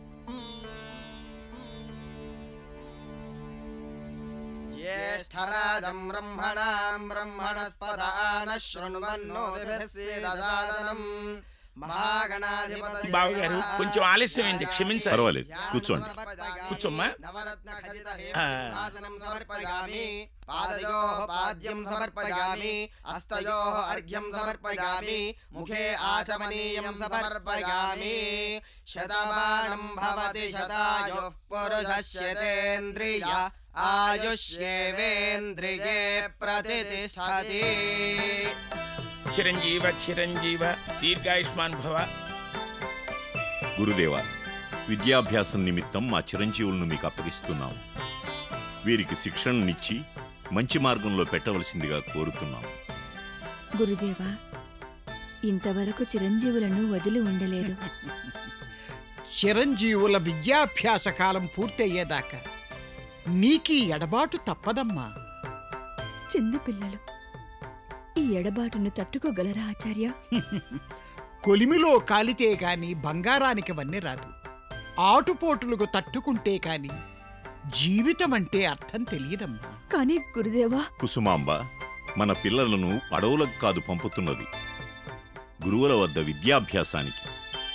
ज्येष्ठराजं ब्रह्मणां ब्रह्मणस्पदान शृण्वन्नोदिभिस्सीदसादनम् महागणाधिपतये బావగారు కొంచెం ఆలస్యమైంది క్షమించాలి పర్వాలేదు కూర్చోండి కూర్చోమ్మా ఆ, సింహాసనం సమర్పయామి పాదయోః పాద్యం సమర్పయామి హస్తయోః అర్ఘ్యం సమర్పయామి ముఖే ఆచమనీయం సమర్పయామి శతమానం భవతి శతాయుః పురుషస్యతేంద్రియ ఆయుష్యేవేంద్రియే ప్రతిష్టతి చిరంజీవ చిరంజీవ దీర్ఘాయుష్మాన్ భవ గురుదేవ విద్యాభ్యాసం నిమిత్తం మా చిరంజీవులను మీకు అప్పగిస్తున్నాం వీరికి శిక్షణనిచ్చి మంచి మార్గంలో పెట్టవలసిందిగా కోరుతున్నాం గురుదేవా ఇంతవరకు చిరంజీవులను వదిలి ఉండలేదు చిరంజీవుల విద్యాభ్యాస కాలం పూర్తయ్యేదాకా నీకీ ఎడబాటు తప్పదమ్మా చిన్నపిల్లలు ఈ ఎడబాటును తట్టుకోగలరా ఆచార్య కొలిమిలో కాలితే కాని బంగారానికి వన్నె రాదు ఆటుపోటులకు తట్టుకుంటే కాని జీవితం అంటే అర్థం తెలియదమ్మా కానీ గురుదేవా కుసుమాంబ మన పిల్లలను అడవులకు కాదు పంపుతున్నది గురువుల వద్ద విద్యాభ్యాసానికి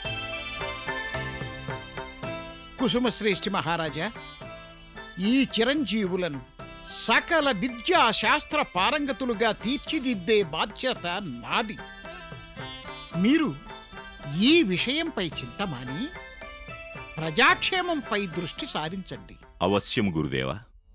కుసుమశ్రేష్ఠి మహారాజా ఈ చిరంజీవులను సకల విద్యా శాస్త్ర పారంగతులుగా తీర్చిదిద్దే బాధ్యత నాది మీరు ఈ విషయంపై చింతమాని ప్రజాక్షేమంపై దృష్టి సారించండి అవశ్యం గురుదేవా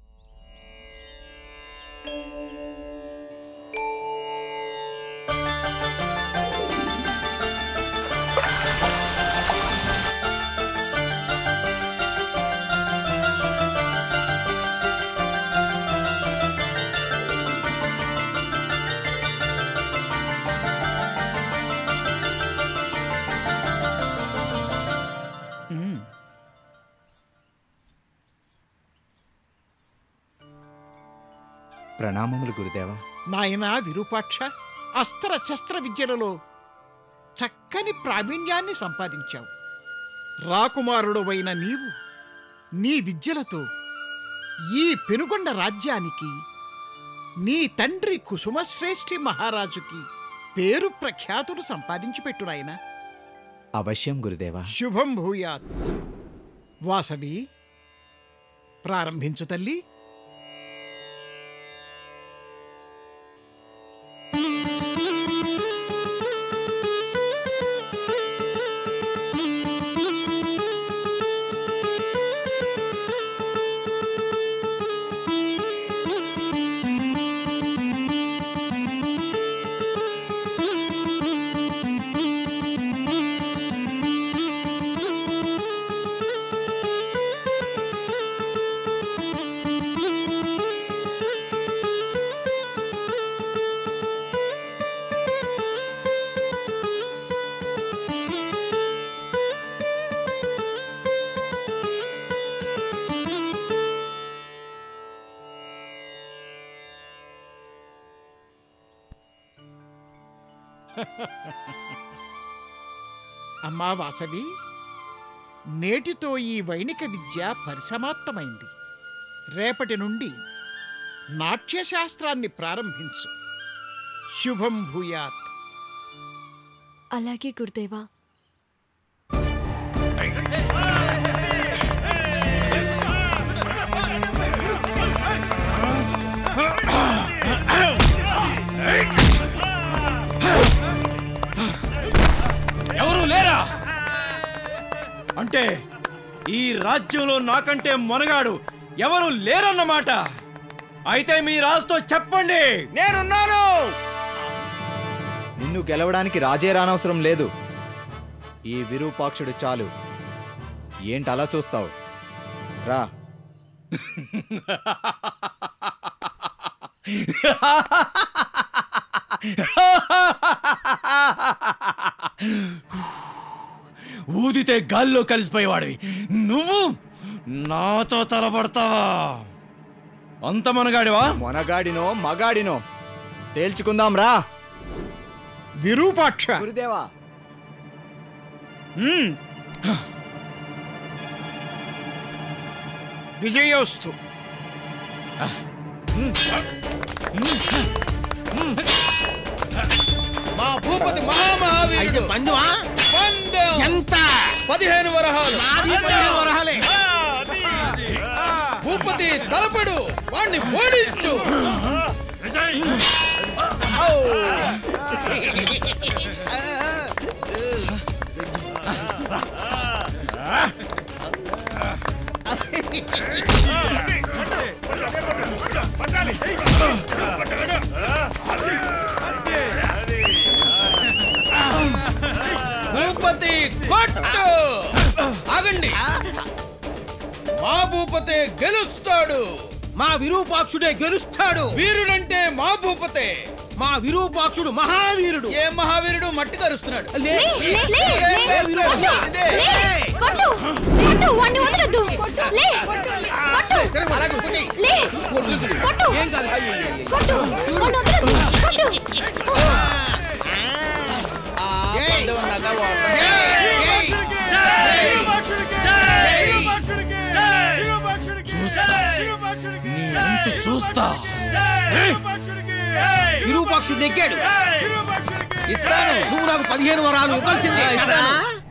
ప్రణామములు గురుదేవా నాయనా విరూపాక్ష అస్త్ర శస్త్ర విద్యలలో చక్కని ప్రావీణ్యాన్ని సంపాదించావు రాకుమారుడవైన నీవు నీ విద్యలతో ఈ పెనుగొండ రాజ్యానికి నీ తండ్రి కుసుమశ్రేష్ఠి మహారాజుకి పేరు ప్రఖ్యాతులు సంపాదించి పెట్టు నాయనా అవశ్యం గురుదేవా శుభం భూయాత్ వాసవి ప్రారంభించు తల్లి అమ్మా వాసవి నేటితో ఈ వైణిక విద్య పరిసమాప్తమైంది రేపటి నుండి నాట్యశాస్త్రాన్ని ప్రారంభించు శుభం భూయాత్ అలాగే గురుదేవా ఎవరు లేరా అంటే ఈ రాజ్యంలో నాకంటే మొనగాడు ఎవరు లేరన్నమాట అయితే మీ రాజుతో చెప్పండి నేనున్నాను నిన్ను గెలవడానికి రాజే రానవసరం లేదు ఈ విరూపాక్షుడు చాలు ఏంటి అలా చూస్తావు రా ఊదితే గాల్లో కలిసిపోయేవాడివి నువ్వు నాతో తలపడతావా అంత మనగాడివా మొనగాడినో మగాడినో తేల్చుకుందాం రా విరూపాక్ష గురుదేవా విజయోస్తు మా భూపతి మహామహావీరుడు అయితే పందెమా? పందెం ఎంత పదిహేను వరహాలు నాది పదిహేను వరహాలే. భూపతి తలపడు వాణ్ణి ఓడించు భూపతి కొట్టు ఆగండి మా భూపతే గెలుస్తాడు మా విరూపాక్షుడే గెలుస్తాడు వీరుడంటే మా భూపతే మా విరూపాక్షుడు మహావీరుడు ఏ మహావీరుడు మట్టి కరుస్తున్నాడు లే, లే, లే, లే, విరూపాక్ష. కొట్టు కొట్టు వాణ్ణి వదలొద్దు లే కొట్టు లే కొట్టు ఏం కాదు కొట్టు వాణ్ణి వదలొద్దు కొట్టు చూస్తా విరూపాక్షుడు నెగ్గాడు ఇస్తాను నువ్వు నాకు పదిహేను వరాలు ఇవ్వాల్సిందే ఇస్తాను.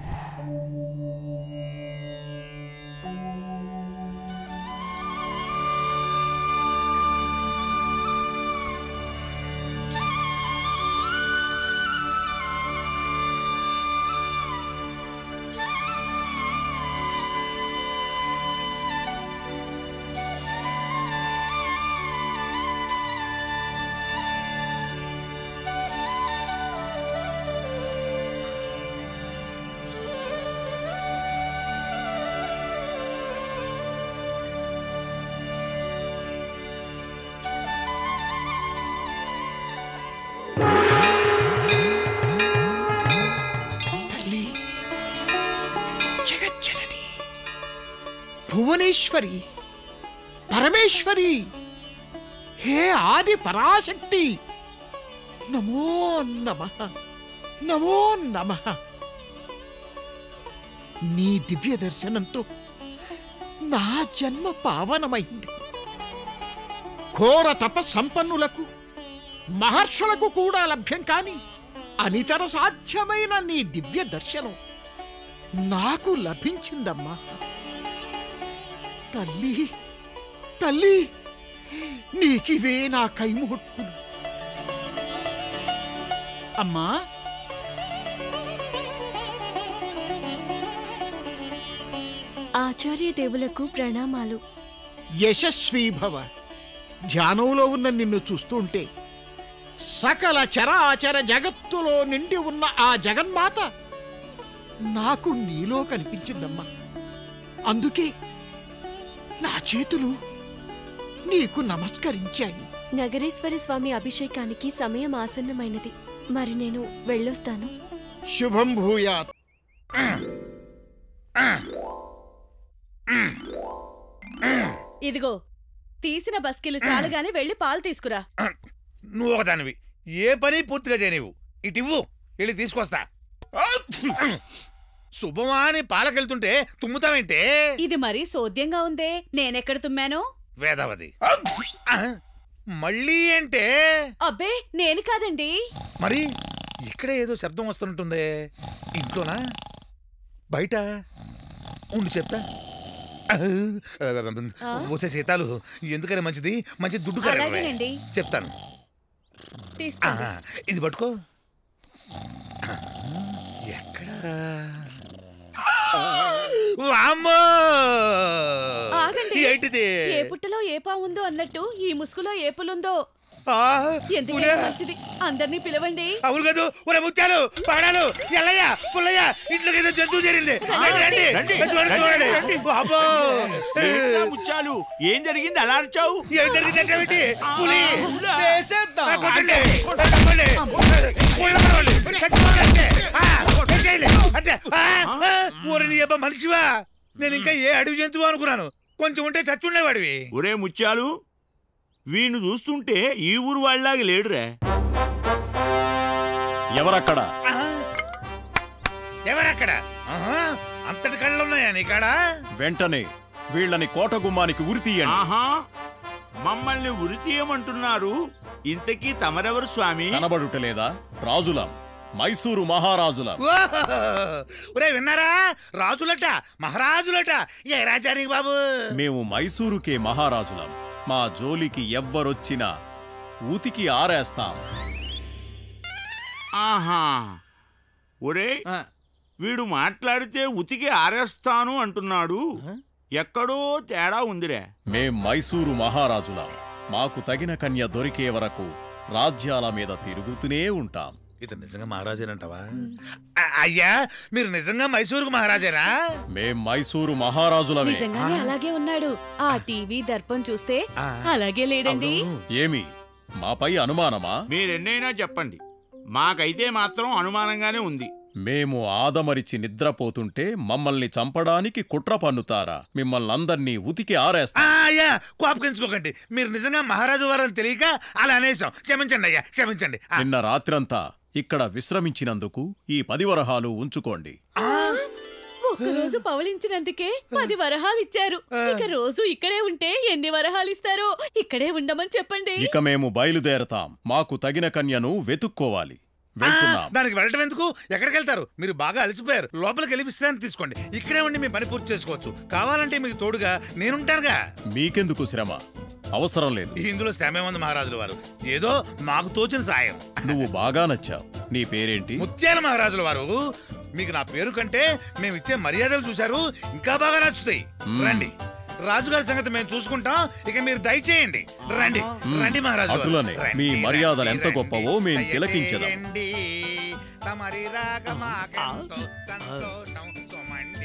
తల్లి జగజ్జనని భువనేశ్వరి పరమేశ్వరి హే ఆది పరాశక్తి నమో నమ నమో నమ నీ దివ్య దర్శనంతో నా జన్మ పావనమైంది ఘోర తప సంపన్నులకు మహర్షులకు కూడా లభ్యం కాని అనితర సాధ్యమైన నీ దివ్య దర్శనం నాకు లభించిందమ్మా తల్లి తల్లి నీకివే నా కైముహుట్టులు అమ్మా ఆచార్య దేవులకు ప్రణామాలు యశస్వీ భవ ధ్యానంలో ఉన్న నిన్ను చూస్తుంటే సకల చరాచర జగత్తులో నిండి ఉన్న ఆ జగన్మాత నాకు నీలో కనిపించిందమ్మా అందుకే నా చేతులు నీకు నమస్కరించాయి నగరేశ్వర స్వామి అభిషేకానికి సమయం ఆసన్నమైనది మరి నేను వెళ్ళొస్తాను శుభం భూయాత్ ఇదిగో తీసిన బస్కిలు చాలుగానే వెళ్ళి పాలు తీసుకురా నువ్వు ఒకదానివి ఏ పని పూర్తిగా చేయనివు ఇటివ్వు వెళ్ళి తీసుకొస్తా శుభమా అని పాలకెళ్తుంటే తుమ్ముతావేంటే ఇది మరీ సోద్యంగా ఉందే నేనెక్కడ తుమ్మాను వేదవది ఆ, మళ్ళీ ఏంటే అబ్బే నేను కాదండి మరి ఇక్కడే ఏదో శబ్దం వస్తుంటుందే ఇంట్లోనా బయట ఉండి చెప్తా వచ్చే సీతాలు ఎందుకని మంచిది మంచి దుడ్డు కర్రీ అలాగేనండి. చెప్తాను తీసుకోండి ఆ, ఇది పట్టుకో ఎక్కడా వామ్మో! ఆగండి ఏంటిది ఏ పుట్టలో ఏ పావుందో అన్నట్టు ఈ ముసుగులో ఏ పులుందో ఆ, ఎందుకైనా పులే. మంచిది అందరినీ పిలవండి అవును కాదు ఒరే ముత్యాలు పగడాలు ఎల్లయ్య పుల్లయ్య ఇంట్లోకి ఏదో జంతువు చేరింది రండి, రండి. చూడండి, చూడండి. అబ్బో. ముచ్చాలు ఏం జరిగింది అలా అరిచావు ఏం జరిగిందంటే ఏమిటి? పులి. వేసేద్దాం. ఆ, కొట్టండి. కొట్టండి. పుల్ల పడవండి. చచ్చిపోండి అంతే. ఆ, వేసేయండి. అంతే. ఆ, ఆ, ఓరి నీ అబ్బా మనిషివా నేను ఇంకా ఏ అడవి జంతువు అనుకున్నాను కొంచెం ఉంటే చచ్చుండేవాడివి ఒరే ముత్యాలు వీణ్ణి చూస్తుంటే ఈ ఊరు వాళ్ళలాగా లేడురా ఎవరక్కడ ఎవరక్కడ ఆహా, అంతటి కళ్ళు ఉన్నాయా నీ కాడ వెంటనే వీళ్ళని కోట గుమ్మానికి ఉరి తీయండి ఆహా మమ్మల్ని ఉరి తీయమంటున్నారు ఇంతకీ తమరెవరు స్వామి కనబడుటలేదా రాజులం మైసూరు మహారాజులం ఒరే విన్నారా రాజులట మహారాజులట ఏ రాజానికి బాబు మేము మైసూరుకే మహారాజులం మా జోలికి ఎవ్వరొచ్చినా ఉతికి ఆరేస్తాం ఆహా ఒరే వీడు మాట్లాడితే ఉతికి ఆరేస్తాను అంటున్నాడు ఎక్కడో తేడా ఉందిరే మేం మైసూరు మహారాజులం మాకు తగిన కన్య దొరికే వరకు రాజ్యాల మీద తిరుగుతూనే ఉంటాం ఇతను నిజంగా మహారాజేనంటావా అ- అయ్యా మీరు నిజంగా మైసూరుకు మహారాజేనా మేం మైసూరు మహారాజులమే నిజంగానే అలాగే ఉన్నాడు ఆ టీవీ దర్పం చూస్తే అలాగే లేడండి ఏమి మాపై అనుమానమా మీరెన్నైనా చెప్పండి మాకైతే మాత్రం అనుమానంగానే ఉంది మేము ఆదమరిచి నిద్రపోతుంటే మమ్మల్ని చంపడానికి కుట్ర పన్నుతారా మిమ్మల్ని అందర్నీ ఉతికి ఆరేస్తా ఆ, అయ్యా కోపగించుకోకండి మీరు నిజంగా మహారాజు వారని తెలియక అలా అనేసాం క్షమించండి అయ్యా క్షమించండి ఆ, నిన్న రాత్రంతా ఇక్కడ విశ్రమించినందుకు ఈ పది వరహాలు ఉంచుకోండి ఒక్కరోజు పవళించినందుకే పది వరహాలు ఇచ్చారు ఇక రోజు ఇక్కడే ఉంటే ఎన్ని వరహాలు ఇస్తారో ఇక్కడే ఉండమని చెప్పండి ఇక మేము బయలుదేరతాం మాకు తగిన కన్యను వెతుక్కోవాలి వెళ్తున్నాం దానికి వెళ్ళటం ఎందుకు ఎక్కడికి వెళ్తారు మీరు బాగా అలసిపోయారు లోపలికి వెళ్ళి విశ్రాంతి తీసుకోండి ఇక్కడే ఉండి మీ పని పూర్తి చేసుకోవచ్చు కావాలంటే మీకు తోడుగా నేనుంటానుగా మీకెందుకు శ్రమ అవసరం లేదు ఇందులో శ్రమేముంది మహారాజుల వారు ఏదో మాకు తోచిన సాయం నువ్వు బాగా నచ్చావు నీ పేరేంటి ముత్యాల మహారాజుల వారు మీకు నా పేరు కంటే మేము ఇచ్చే మర్యాదలు చూశారు ఇంకా బాగా నచ్చుతాయి మ్మ్. రండి రాజుగారి సంగతి మేము చూసుకుంటాం ఇక మీరు దయచేయండి రండి రండి మహారాజు వారు. అటులనే రండి, మీ మర్యాదలు ఎంత రండి, గొప్పవో మేము తిలకించదాం దయచేయండి. తమరి రాగమాకెంతో సంతోషం సుమండి.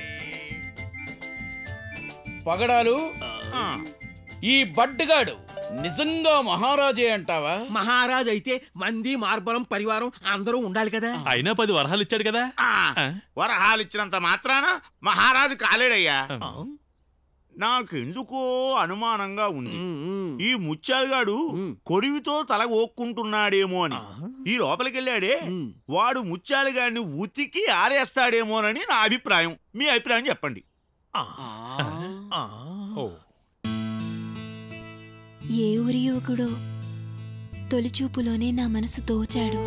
పగడాలు ఈ బడ్డగాడు నిజంగా మహారాజే అంటావా మహారాజ్ అయితే మంది మార్బలం పరివారం అందరూ ఉండాలి కదా అయినా పది వరహాలు ఇచ్చాడు కదా వరహాలు ఇచ్చినంత మాత్రాన మహారాజు కాలేడయ్యా నాకెందుకో అనుమానంగా ఉంది ఈ ముత్యాలుగాడు కొరివితో తల ఓక్కుంటున్నాడేమో అని ఈ లోపలికెళ్ళాడే వాడు ముత్యాలుగాడిని ఉతికి ఆరేస్తాడేమోనని నా అభిప్రాయం మీ అభిప్రాయం చెప్పండి ఏ ఊరి యువకుడో తొలిచూపులోనే నా మనసు దోచాడు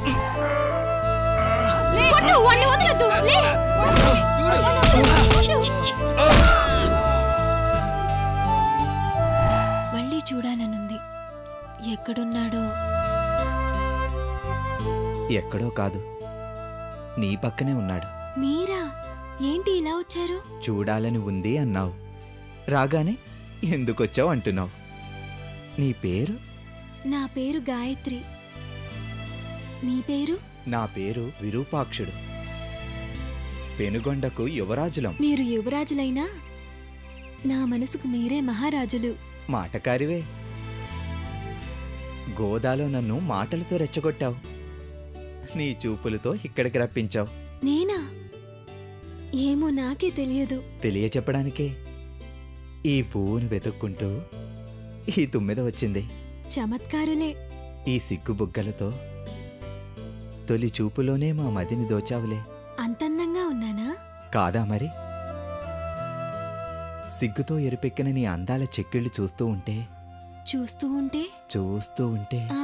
కొట్టు, వాణ్ణి వదలొద్దు, లే. మళ్ళీ చూడాలనుంది ఎక్కడున్నాడో ఎక్కడో కాదు నీ పక్కనే ఉన్నాడు మీరా ఏంటి ఇలా వచ్చారు చూడాలని ఉంది అన్నావు రాగానే ఎందుకొచ్చావు అంటున్నావు నీ పేరు నా పేరు గాయత్రి మీ పేరు నా పేరు విరూపాక్షుడు పెనుగొండకు యువరాజులం మీరు యువరాజులైనా నా మనసుకు మీరే మహారాజులు మాటకారివే గోదాలో నన్ను మాటలతో రెచ్చగొట్టావు నీ చూపులతో ఇక్కడికి రప్పించావు నేనా ఏమో నాకే తెలియదు తెలియచెప్పడానికే ఈ పువ్వును వెతుక్కుంటూ ఈ తుమ్మెద వచ్చింది చమత్కారులే ఈ సిగ్గు బుగ్గలతో తొలి చూపులోనే మా మదిని దోచావులే అంతందంగా ఉన్నానా కాదా మరి సిగ్గుతో ఎరుపెక్కిన నీ అందాల చెక్కిళ్ళు చూస్తూ ఉంటే చూస్తూ ఉంటే చూస్తూ ఉంటే ఆ,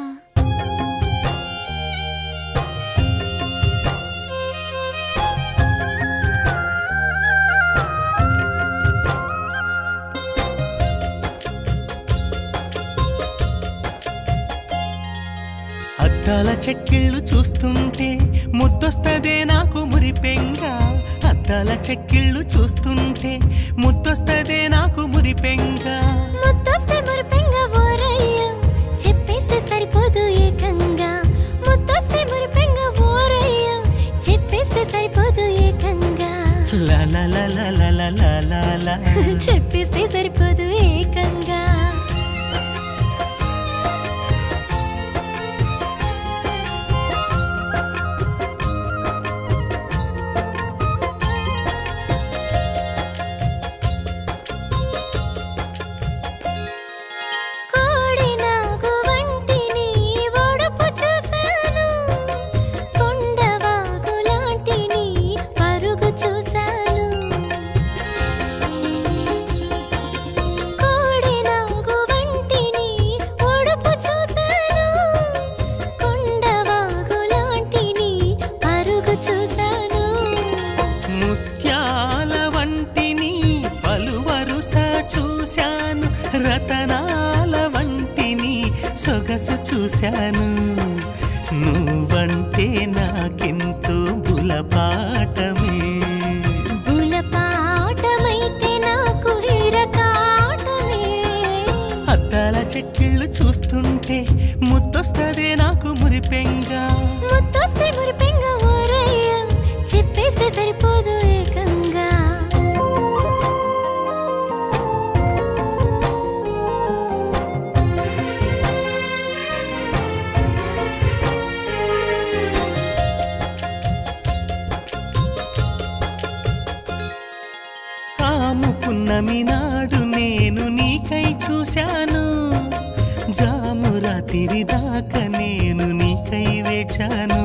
అద్దాల చెక్కిళ్ళు చూస్తుంటే ముద్దొస్తదే నాకు మురిపెంగ అద్దాల చెక్కిళ్ళు చూస్తుంటే ముద్దొస్తదే నాకు మురిపెంగ ముద్దొస్తే మురిపెంగ ఓరయ్య చెప్పేస్తే సరిపోదు ఏకంగా ముద్దొస్తే మురిపెంగ ఓరయ్య చెప్పేస్తే సరిపోదు ఏకంగా లా లా లా లా లా లా లా లా లా. చెప్పేస్తే సరిపోదు ఏకంగా కోడి నాగు వంటిని ఒడుపు చూశాను కొండవాగు లాంటిని పరుగు చూశాను కోడి నాగు వంటిని ఒడుపు చూశాను కొండవాగు లాంటిని పరుగు చూశాను ముత్యాల వంటిని పలువరుస చూశాను రతనాల వంటిని సొగసు చూశాను నువ్వంటే నాకెంతో బులపాటమే బులపాటమైతే నాకు హిరకాటమే అద్దాల చెక్కిళ్ళు చూస్తుంటే ముద్దొస్తదే నాకు మురిపెంగా ముద్దొస్తే మురిపెంగ ఓరయ్య చెప్పేస్తే సరిపోదు ఏకంగా కాము పున్నమి నాడు నేను నీకై చూశాను జాము రాత్రి దాకా నేను నీకై వేచాను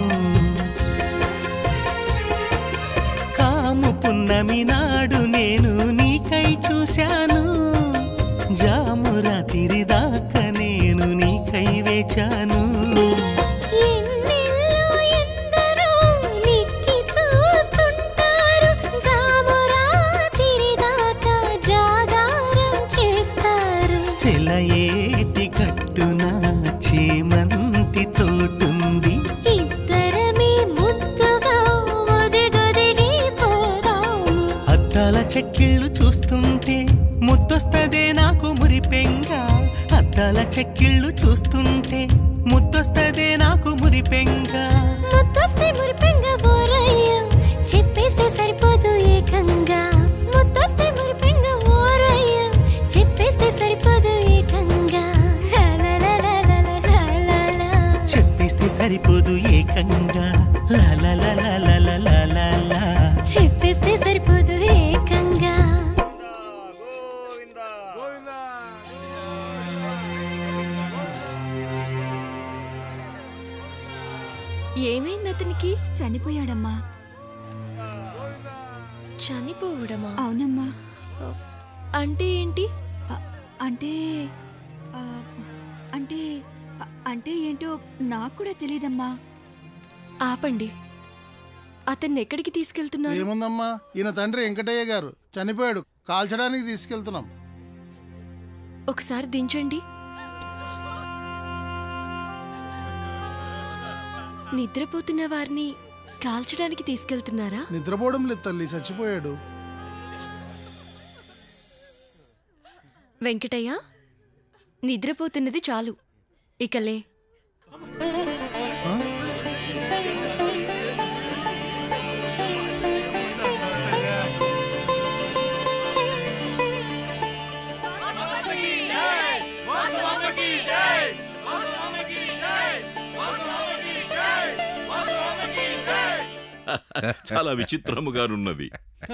కాము పున్నమి నాడు నేను నీకై చూశాను జాము రాత్రి దాకా నేను నీకై వేచాను ఎన్నెల్లో ఎందరో నిక్కి చూస్తుంటారు జామురాతిరి దాకా జాగారం చేస్తారు సెలయేటి కట్టున చేమంతి తోటుంది ఇద్దరమే ముద్దుగా ఒదిగొదిగి పోదాము అద్దాల చెక్కిళ్ళు చూస్తుంటే ముద్దొస్తదే నాకు మురిపెంగ అద్దాల చెక్కిళ్ళు చూస్తుంటే ముద్దొస్తదే నాకు మురిపెంగ ముద్దొస్తే మురిపెంగ ఓరయ్య చెప్పేస్తే సరిపోదు ఏకంగా ముద్దొస్తే మురిపెంగ ఓరయ్య చెప్పేస్తే సరిపోదు ఏకంగా లా లా లా లా లా లా లా లా. చెప్పేస్తే సరిపోదు ఏకంగా లా లా లా లా లా లా లా లా లా. చెప్పేస్తే సరిపోదు ఏకంగా ఏమైంది అతనికి చనిపోయాడమ్మా చనిపోవడమా అవునమ్మా అంటే ఏంటి అంటే ఆ, అంటే అ- అంటే ఏంటో నాకు కూడా తెలియదమ్మా ఆపండి అతన్ని ఎక్కడికి తీసుకెళ్తున్నారు ఏముందమ్మా ఈయన తండ్రి వెంకటయ్య గారు చనిపోయాడు కాల్చడానికి తీసుకెళ్తున్నాం ఒకసారి దించండి నిద్రపోతున్న వారిని కాల్చడానికి తీసుకెళ్తున్నారా నిద్రపోవడం లేదు తల్లి చచ్చిపోయాడు వెంకటయ్య నిద్రపోతున్నది చాలు ఇకలే చాలా విచిత్రముగానున్నది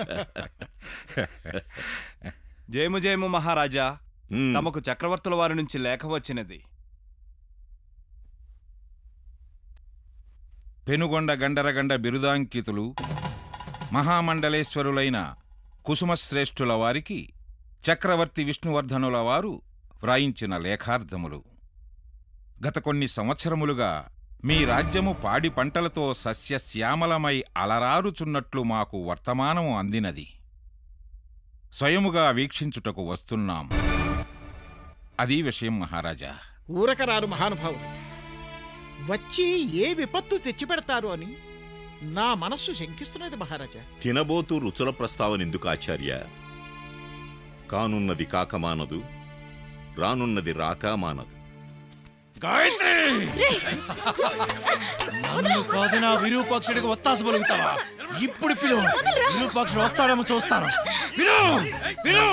జయము జయము మహారాజా మ్మ్. తమకు చక్రవర్తుల వారి నుంచి లేఖ వచ్చినది పెనుగొండ గండరగండ బిరుదాంకితులు మహామండలేశ్వరులైన కుసుమశ్రేష్ఠుల వారికి చక్రవర్తి విష్ణువర్ధనుల వారు వ్రాయించిన లేఖార్థములు గత కొన్ని సంవత్సరములుగా మీ రాజ్యము పాడి పంటలతో సస్యశ్యామలమై అలరారుచున్నట్లు మాకు వర్తమానము అందినది స్వయముగా వీక్షించుటకు వస్తున్నాం అది విషయం మహారాజా ఊరకరారు మహానుభావులు వచ్చి ఏ విపత్తు తెచ్చిపెడతారు అని నా మనస్సు శంకిస్తున్నది మహారాజా తినబోతూ రుచుల ప్రస్తావన ఎందుకు ఆచార్య కానున్నది కాకమానదు రానున్నది రాకామానదు గాయత్రి నన్ను కాదు నా విరూపాక్షుడికి ఒత్తాసు పలుకుతావా ఇప్పుడు పిలువు విరూపాక్షుడు వస్తాడేమో చూస్తాను విను విను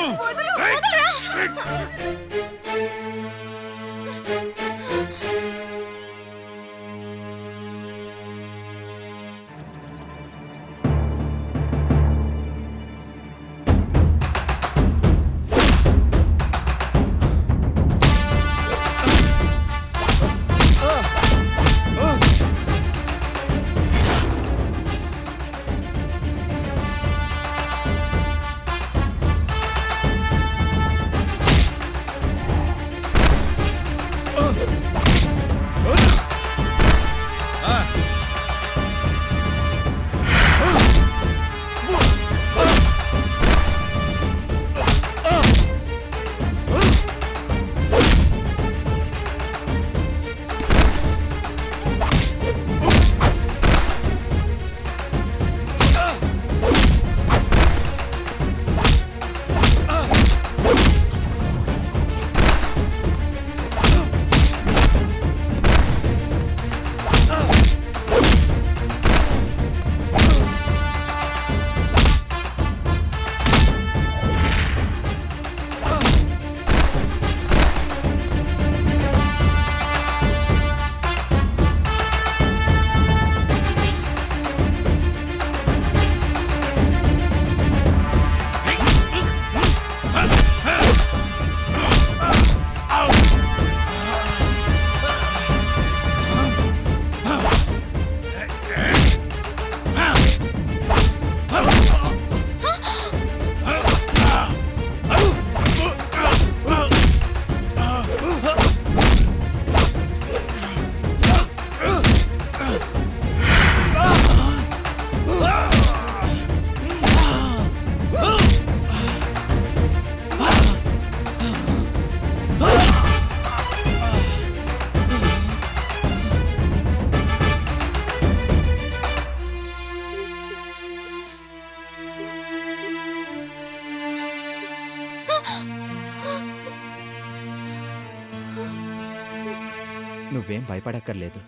నువ్వేం భయపడక్కర్లేదు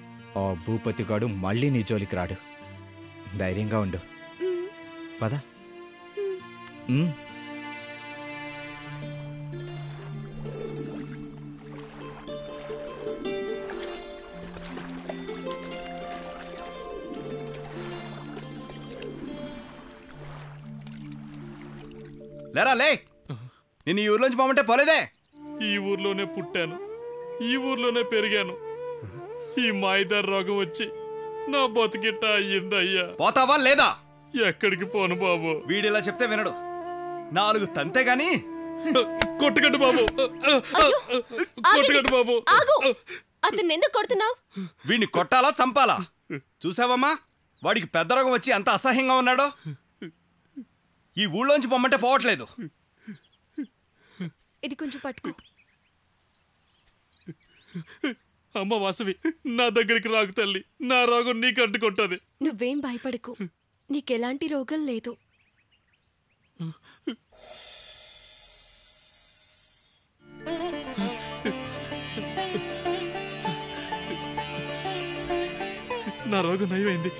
ఆ భూపతిగాడు మళ్ళీ నీ జోలికి రాడు ధైర్యంగా ఉండు పద ఉమ్. లేరా లే నేను ఈ ఊర్లోంచి పోమంటే పోలేదే ఈ ఊర్లోనే పుట్టాను ఈ ఊర్లోనే పెరిగాను ఈ మాయిదార్ రోగం వచ్చి నా బతుకిట్ట అయ్యిందయ్యా పోతావా లేదా ఎక్కడికి పోను బాబు వీడిలా చెప్తే వినడు నాలుగు తంతే గాని కొట్టకండి బాబు కొట్టకండి బాబు ఆగు అతన్ని ఎందుకు కొడుతున్నావు వీడిని కొట్టాలా చంపాలా చూసావమ్మా వాడికి పెద్ద రోగం వచ్చి అంత అసహ్యంగా ఉన్నాడో ఈ ఊళ్ళోంచి పొమ్మంటే పోవట్లేదు ఇది కొంచెం పట్టుకో అమ్మ వాసవి నా దగ్గరికి రాకు తల్లి నా రోగం నీకు అంటుకుంటది నువ్వేం భయపడకు నీకెలాంటి రోగం లేదు నా రోగం నయమైంది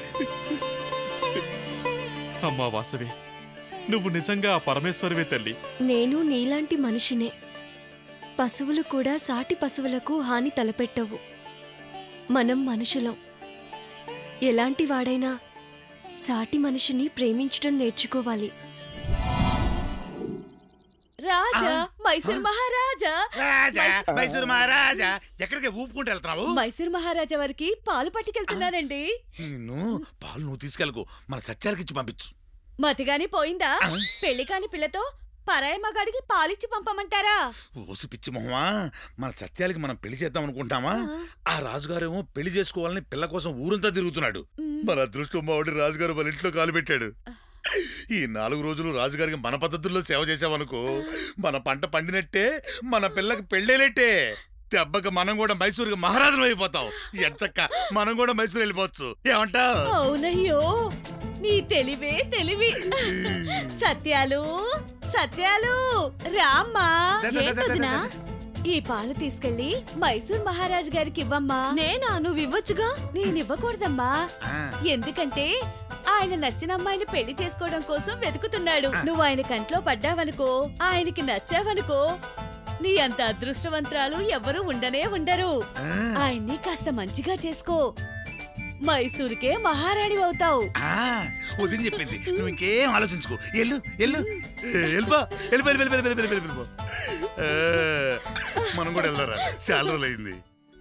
అమ్మా వాసవి నువ్వు నిజంగా ఆ పరమేశ్వరివే తల్లి నేను నీలాంటి మనిషినే పశువులు కూడా సాటి పశువులకు హాని తలపెట్టవు మనం మనుషులం ఎలాంటి వాడైనా సాటి మనిషిని ప్రేమించడం నేర్చుకోవాలి రాజా మైసూర్ మహారాజా రాజా మైసూర్- మైసూరు మహారాజా ఎక్కడికి ఊపుకుంటూ వెళ్తున్నావు మైసూర్ మహారాజా వారికి పాలు పట్టుకెళ్తున్నానండి నిన్ను పాలు నువ్వు తీసుకెళ్ళకు మన సత్యాలకి ఇచ్చి పంపించు మతిగాని పోయిందా పెళ్లి కాని పిల్లతో పరాయి మగాడికి పాలిచ్చి పంపమంటారా ఓసి పిచ్చి మొహమా మన సత్యాలకి మనం పెళ్లి చేద్దాం అనుకుంటామా ఆ రాజుగారేమో పెళ్లి చేసుకోవాలని పిల్ల కోసం ఊరంతా తిరుగుతున్నాడు మన అదృష్టం మావాడి రాజుగారు మన ఇంట్లో కాలు పెట్టాడు ఈ నాలుగు రోజులు రాజుగారికి మన పద్ధతుల్లో సేవ చేసామనుకో మన పంట పండినట్టే మన పిల్లకి పెళ్ళేనట్టే దెబ్బకి మనం కూడా మైసూరుకి మహారాజులు అయిపోతాం ఎంచక్క మనం కూడా మైసూరు వెళ్ళిపోవచ్చు ఏమంటావ్ అవునయ్యో నీ తెలివే తెలివి సత్యాలు సత్యాలు రామ్మా ద- ద- ద- ద- ద- ద- ఈ పాలు తీసుకెళ్లి మైసూర్ మహారాజు గారికి ఇవ్వమ్మా నేనా నువ్వు ఇవ్వచ్చుగా నేను ఇవ్వకూడదమ్మా ఎందుకంటే ఆయన నచ్చిన అమ్మాయిని పెళ్లి చేసుకోవడం కోసం వెతుకుతున్నాడు నువ్వు ఆయన కంట్లో పడ్డావనుకో ఆయనకి నచ్చావనుకో నీ అంత అదృష్టవంతరాలు ఎవరు ఉండనే ఉండరు ఆయన్ని కాస్త మంచిగా చేసుకో మైసూరుకే మహారాణి అవుతావు ఆ, వదిన చెప్పింది నువ్వు ఇంకేం ఆలోచించుకో ఎల్లు ఎల్లు వెళ్ళిపో వెళ్ళిపో వెళ్ళిపో వెళ్ళిపో వెళ్ళిపో వెళ్ళిపో ఆ, మనం కూడా వెళ్దారా చాలా రోజులు అయింది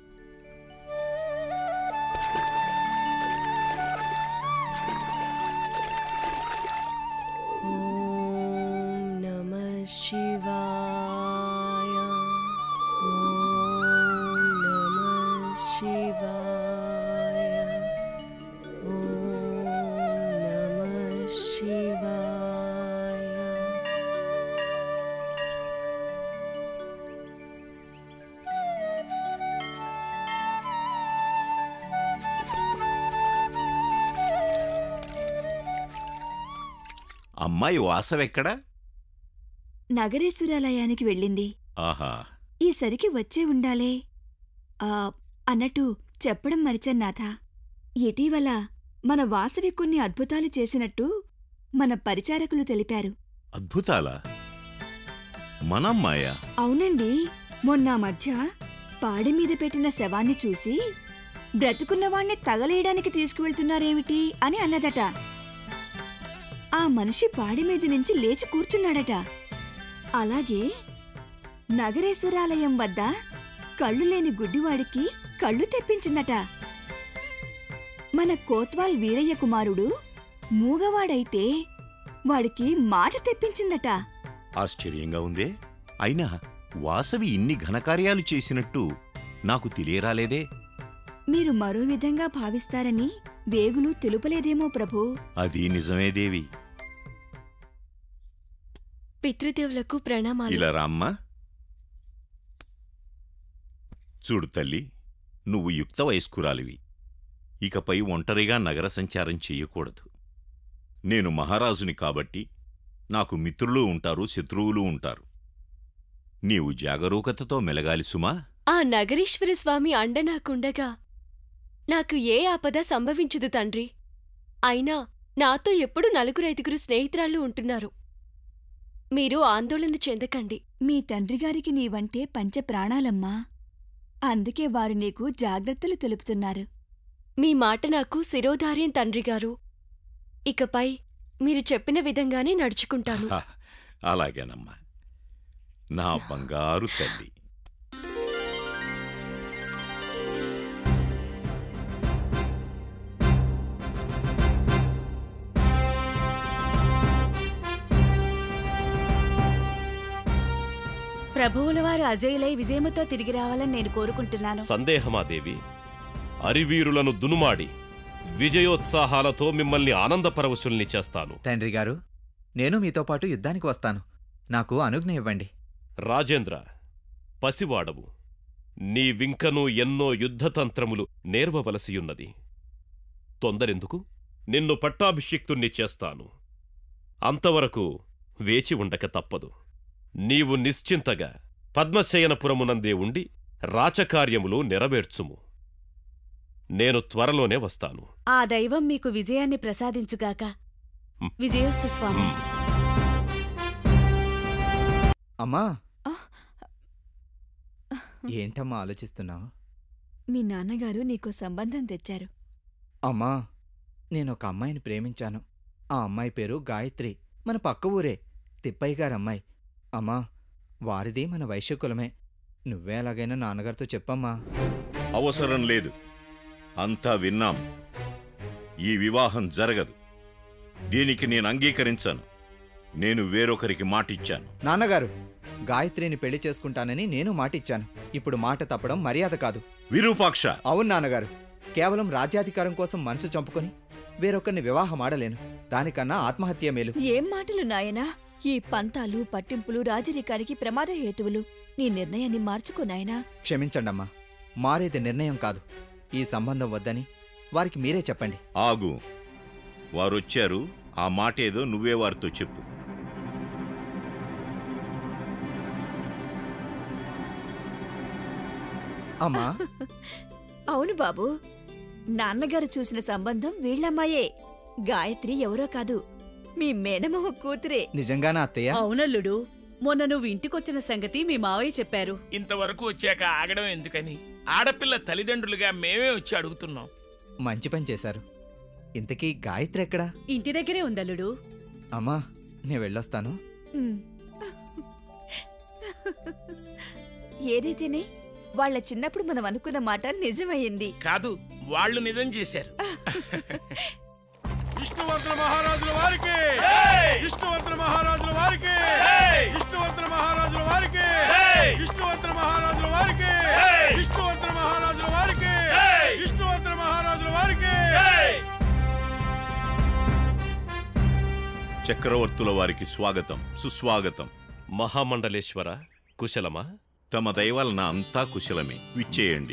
ఓం నమ శివాయ ఓం నమ శివాయ ఓం నమ శివాయ అమ్మాయి వాసవెక్కడా నగరేశ్వరాలయానికి వెళ్ళింది ఆహా ఈసరికి వచ్చే ఉండాలే ఆ అన్నట్టు చెప్పడం మరిచన్నాథ ఇటీవల మన వాసవి కొన్ని అద్భుతాలు చేసినట్టు మన పరిచారకులు తెలిపారు అద్భుతాలా మనమ్మాయా అవునండి మొన్న మధ్య పాడి మీద పెట్టిన శవాన్ని చూసి బ్రతుకున్నవాణ్ణి తగలేయడానికి తీసుకువెళ్తున్నారేమిటి అని అన్నదట ఆ మనిషి పాడి మీద నుంచి లేచి కూర్చున్నాడట అలాగే నగరేశ్వరాలయం వద్ద కళ్ళు లేని గుడ్డివాడికి కళ్ళు తెప్పించిందట మన కోత్వాల్ వీరయ్య కుమారుడు మూగవాడైతే వాడికి మాట తెప్పించిందట ఆశ్చర్యంగా ఉందే అయినా వాసవి ఇన్ని ఘనకార్యాలు చేసినట్టు నాకు తెలియరాలేదే మీరు మరో విధంగా భావిస్తారని వేగులు తెలుపలేదేమో ప్రభూ అది నిజమే దేవి పితృదేవులకు ప్రణామాలు ఇలా రామ్మా చూడు తల్లి నువ్వు యుక్త వయస్కురాలివి ఇకపై ఒంటరిగా నగర సంచారం చెయ్యకూడదు నేను మహారాజుని కాబట్టి నాకు మిత్రులు ఉంటారు శత్రువులు ఉంటారు నీవు జాగరూకతతో మెలగాలి సుమా ఆ నగరీశ్వర స్వామి అండ నాకుండగా నాకు ఏ ఆపద సంభవించదు తండ్రి అయినా నాతో ఎప్పుడు నలుగురైదుగురు స్నేహితురాళ్ళు ఉంటున్నారు మీరు ఆందోళన చెందకండి మీ తండ్రిగారికి నీవంటే పంచ ప్రాణాలమ్మా అందుకే వారు నీకు జాగ్రత్తలు తెలుపుతున్నారు మీ మాట నాకు శిరోధార్యం తండ్రిగారు ఇకపై మీరు చెప్పిన విధంగానే నడుచుకుంటాను హ, అలాగేనమ్మా నా బంగారు తల్లి ప్రభువుల వారు అజయులై విజయముతో తిరిగి రావాలని నేను కోరుకుంటున్నాను సందేహమా దేవి అరివీరులను దునుమాడి విజయోత్సాహాలతో మిమ్మల్ని ఆనందపరవశుల్ని చేస్తాను తండ్రి గారు నేను మీతో పాటు యుద్ధానికి వస్తాను నాకు అనుజ్ఞ ఇవ్వండి రాజేంద్ర పసివాడవు నీ వింకను ఎన్నో యుద్ధతంత్రములు నేర్వవలసియున్నది తొందరెందుకు నిన్ను పట్టాభిషిక్తుణ్ణి చేస్తాను అంతవరకు వేచి ఉండక తప్పదు నీవు నిశ్చింతగా పద్మశయనపురమునందే ఉండి రాచకార్యములు నెరవేర్చుము నేను త్వరలోనే వస్తాను ఆ దైవం మీకు విజయాన్ని ప్రసాదించుగాక విజయోస్తు స్వామి అమ్మా ఏంటమ్మా ఆలోచిస్తున్నావు మీ నాన్నగారు నీకో సంబంధం తెచ్చారు అమ్మా నేను ఒక అమ్మాయిని ప్రేమించాను ఆ అమ్మాయి పేరు గాయత్రి మన పక్క ఊరే తిప్పయ్య గారి అమ్మాయి అమ్మా వారిది మన వైశ్యకులమే నువ్వే ఎలాగైనా నాన్నగారితో చెప్పమ్మా అవసరం లేదు అంతా విన్నాం ఈ వివాహం జరగదు దీనికి నేను అంగీకరించాను నేను వేరొకరికి మాటిచ్చాను నాన్నగారు గాయత్రిని పెళ్లి చేసుకుంటానని నేను మాటిచ్చాను ఇప్పుడు మాట తప్పడం మర్యాద కాదు విరూపాక్ష అవును నాన్నగారు కేవలం రాజ్యాధికారం కోసం మనసు చంపుకొని వేరొకరిని వివాహం ఆడలేను దానికన్నా ఆత్మహత్య మేలు ఏం మాటలు నాయనా ఈ పంతాలు పట్టింపులు రాజరికానికి ప్రమాద హేతువులు నీ నిర్ణయాన్ని మార్చుకో నాయనా క్షమించండమ్మా మారేది నిర్ణయం కాదు ఈ సంబంధం వద్దని వారికి మీరే చెప్పండి ఆగు వారొచ్చారు ఆ మాటేదో నువ్వే వారితో చెప్పు అమ్మా అవును బాబు నాన్నగారు చూసిన సంబంధం వీళ్ళమ్మాయే గాయత్రి ఎవరో కాదు మీ మేనమామ కూతురే నిజంగానా అత్తయ్య అవునల్లుడు మొన్న నువ్వు ఇంటికొచ్చిన సంగతి మీ మావయ్య చెప్పారు ఇంతవరకు వచ్చాక ఆగడం ఎందుకని ఆడపిల్ల తల్లిదండ్రులుగా మేమే వచ్చి అడుగుతున్నాం మంచి పని చేశారు ఇంతకీ గాయత్రి ఎక్కడా ఇంటి దగ్గరే ఉందల్లుడు అమ్మా నేను వెళ్ళొస్తాను ఏదైతేనే వాళ్ళ చిన్నప్పుడు మనం అనుకున్న మాట నిజమయ్యింది కాదు వాళ్ళు నిజం చేశారు విష్ణువర్ధన మహారాజుల వారికి విష్ణువర్ధన మహారాజుల వారికి విష్ణువర్ధన మహారాజుల వారికి విష్ణువర్ధన మహారాజుల వారికి విష్ణువర్ధన మహారాజుల వారికి విష్ణువర్ధన మహారాజుల వారికి చక్రవర్తుల వారికి స్వాగతం సుస్వాగతం మహామండలేశ్వర కుశలమా తమ దయవలన అంతా కుశలమే విచ్చేయండి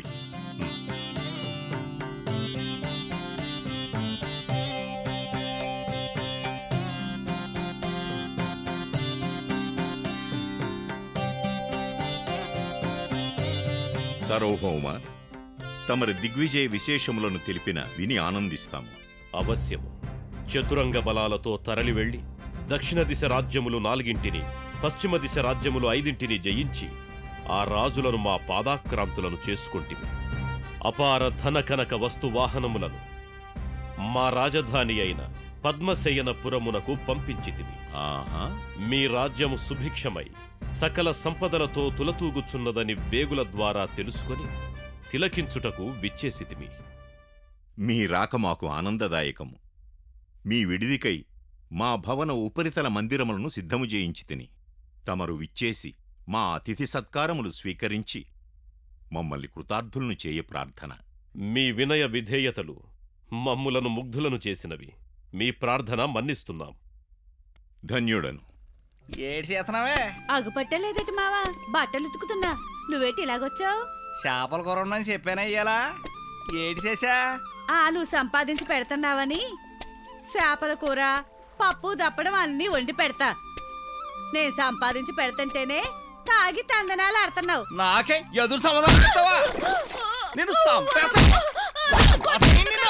సార్వభౌమ తమరి దిగ్విజయ విశేషములను తెలిపిన విని ఆనందిస్తాము అవశ్యము చతురంగ బలాలతో తరలి వెళ్లి దక్షిణ దిశ రాజ్యములు నాలుగింటిని పశ్చిమ దిశ రాజ్యములు ఐదింటిని జయించి ఆ రాజులను మా పాదాక్రాంతులను చేసుకుంటిమి అపార ధన కనక వస్తు వాహనములను మా రాజధాని అయిన పద్మశయనపురమునకు పంపించితిమి మీ రాజ్యము సుభిక్షమై సకల సంపదలతో తులతూగుచున్నదని వేగుల ద్వారా తెలుసుకొని తిలకించుటకు విచ్చేసితిమి మీ రాక మాకు ఆనందదాయకము మీ విడిదికై మా భవన ఉపరితల మందిరములను సిద్ధము చేయించి తిని తమరు విచ్చేసి మా అతిథి సత్కారములు స్వీకరించి మమ్మల్ని కృతార్థులను చేయ ప్రార్థన మీ వినయ విధేయతలు మమ్ములను ముగ్ధులను చేసినవి మీ ప్రార్థన మన్నిస్తున్నాం ధన్యుడను ఏడు చేతనావే అగుపట్టలేదట మావా బట్టలు ఉతుకుతున్నా నువ్వేటి ఇలాగొచ్చావు చేపల కూర ఉందని చెప్పానా ఇయ్యాలా ఏడు చేసా ఆ నువ్వు సంపాదించి పెడుతున్నావని చేపల కూర పప్పు దప్పడం అన్నీ వండి పెడతా నేను సంపాదించి పెడతంటేనే తాగి తందనాలు ఆడుతున్నావు నాకే ఎదురు సమాధానం చెప్తావా నేను సంపేస్తా. అసలు నిన్ను-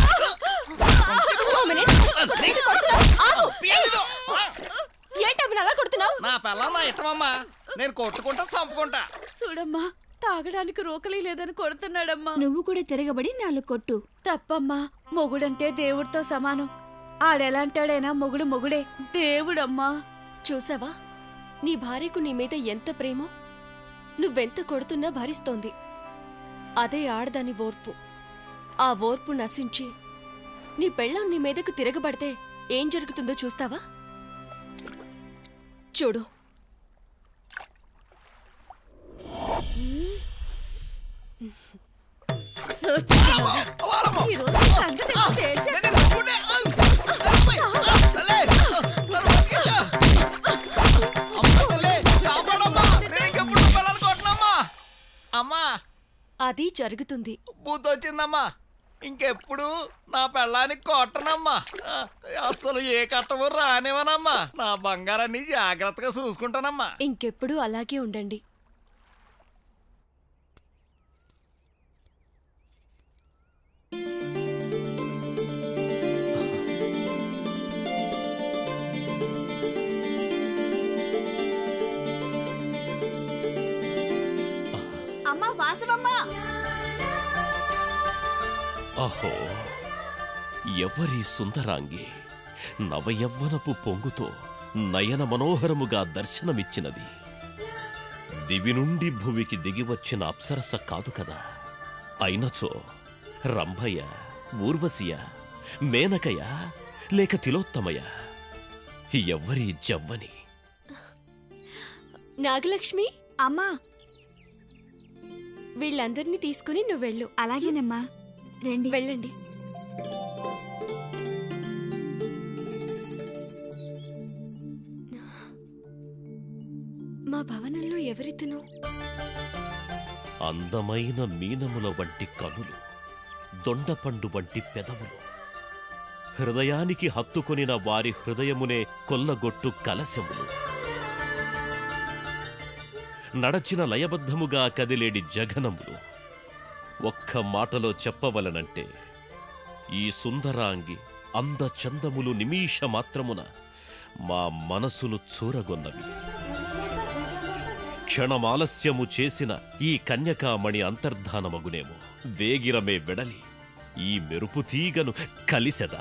పిల్లలు. ఏంటమ్మ అలా కొడుతున్నావు నా పిల్ల నా ఇష్టమమ్మా నేను కొట్టుకుంటా చంపుకుంటా చూడమ్మా తాగడానికి రోకలి లేదని కొడుతున్నాడమ్మా నువ్వు కూడా తిరగబడి నాలుగు కొట్టు తప్పమ్మా మొగుడంటే దేవుడితో సమానం ఆడెలాంటాడైనా మొగుడు మొగుడే దేవుడమ్మా చూసావా నీ భార్యకు నీ మీద ఎంత ప్రేమో నువ్వెంత కొడుతున్నా భరిస్తోంది అదే ఆడదాని ఓర్పు ఆ ఓర్పు నశించి నీ పెళ్ళం నీ మీదకు తిరగబడితే ఏం జరుగుతుందో చూస్తావా చూడు ఈరోజు ఈ సంగతి తేల్చేస్తా. అమ్మా అది జరుగుతుంది బూత్ వచ్చిందమ్మా ఇంకెప్పుడు నా పెళ్ళానికి కొట్టనమ్మా ఆ, అసలు ఏ కట్టము రానివ్వనమ్మా నా బంగారాన్ని జాగ్రత్తగా చూసుకుంటానమ్మా ఇంకెప్పుడు అలాగే ఉండండి అమ్మా వాసవమ్మ అహో ఎవరి సుందరాంగి నవయవ్వనపు పొంగుతో నయన మనోహరముగా దర్శనమిచ్చినది దివి నుండి భువికి దిగివచ్చిన అప్సరస కాదు కదా అయినచో రంభయ్య ఊర్వశియ మేనకయ లేక తిలోత్తమయ ఎవ్వరి జవ్వని నాగలక్ష్మి అమ్మా వీళ్ళందరినీ తీసుకుని నువ్వు వెళ్ళు అలాగేనమ్మా రండి వెళ్ళండి మా భవనంలో ఎవరితను అందమైన మీనముల వంటి కనులు దొండపండు వంటి పెదవులు హృదయానికి హత్తుకొనిన వారి హృదయమునే కొల్లగొట్టు కలశములు నడచిన లయబద్ధముగా కదిలేడి జగనములు ఒక్క మాటలో చెప్పవలనంటే ఈ సుందరాంగి అందచందములు నిమీష మాత్రమున మా మనసును చూరగొన్నవి క్షణమాలస్యము చేసిన ఈ కన్యకామణి అంతర్ధానమగునేమో వేగిరమే వెడలి ఈ మెరుపు తీగను కలిసెదా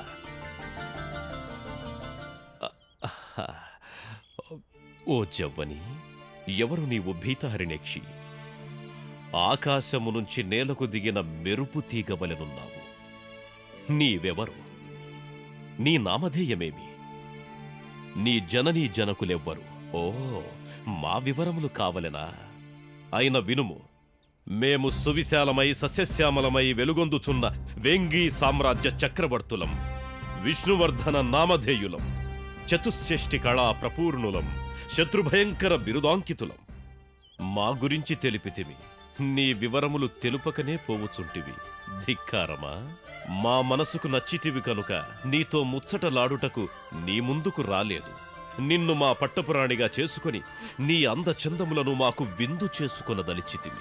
ఓ జవ్వని ఎవరు నీవు భీతహరిణేక్షి ఆకాశము నుంచి నేలకు దిగిన మెరుపు తీగ వలెనున్నావు నీవెవరు నీ నామధేయమేమి నీ జననీ జనకులెవ్వరు ఓ మా వివరములు కావలెనా అయిన వినుము మేము సువిశాలమై సస్యశ్యామలమై వెలుగొందుచున్న వెంగీ సామ్రాజ్య చక్రవర్తులం విష్ణువర్ధన నామధేయులం చతుశ్రేష్ఠి కళా ప్రపూర్ణులం శత్రుభయంకర బిరుదాంకితులం మా గురించి తెలిపితివి నీ వివరములు తెలుపకనే పోవుచుంటివి ధిక్కారమా మా మనసుకు నచ్చితివి కనుక నీతో ముచ్చటలాడుటకు నీ ముందుకు రాలేదు నిన్ను మా పట్టపురాణిగా చేసుకొని నీ అందచందములను మాకు విందు చేసుకొనదలిచితివి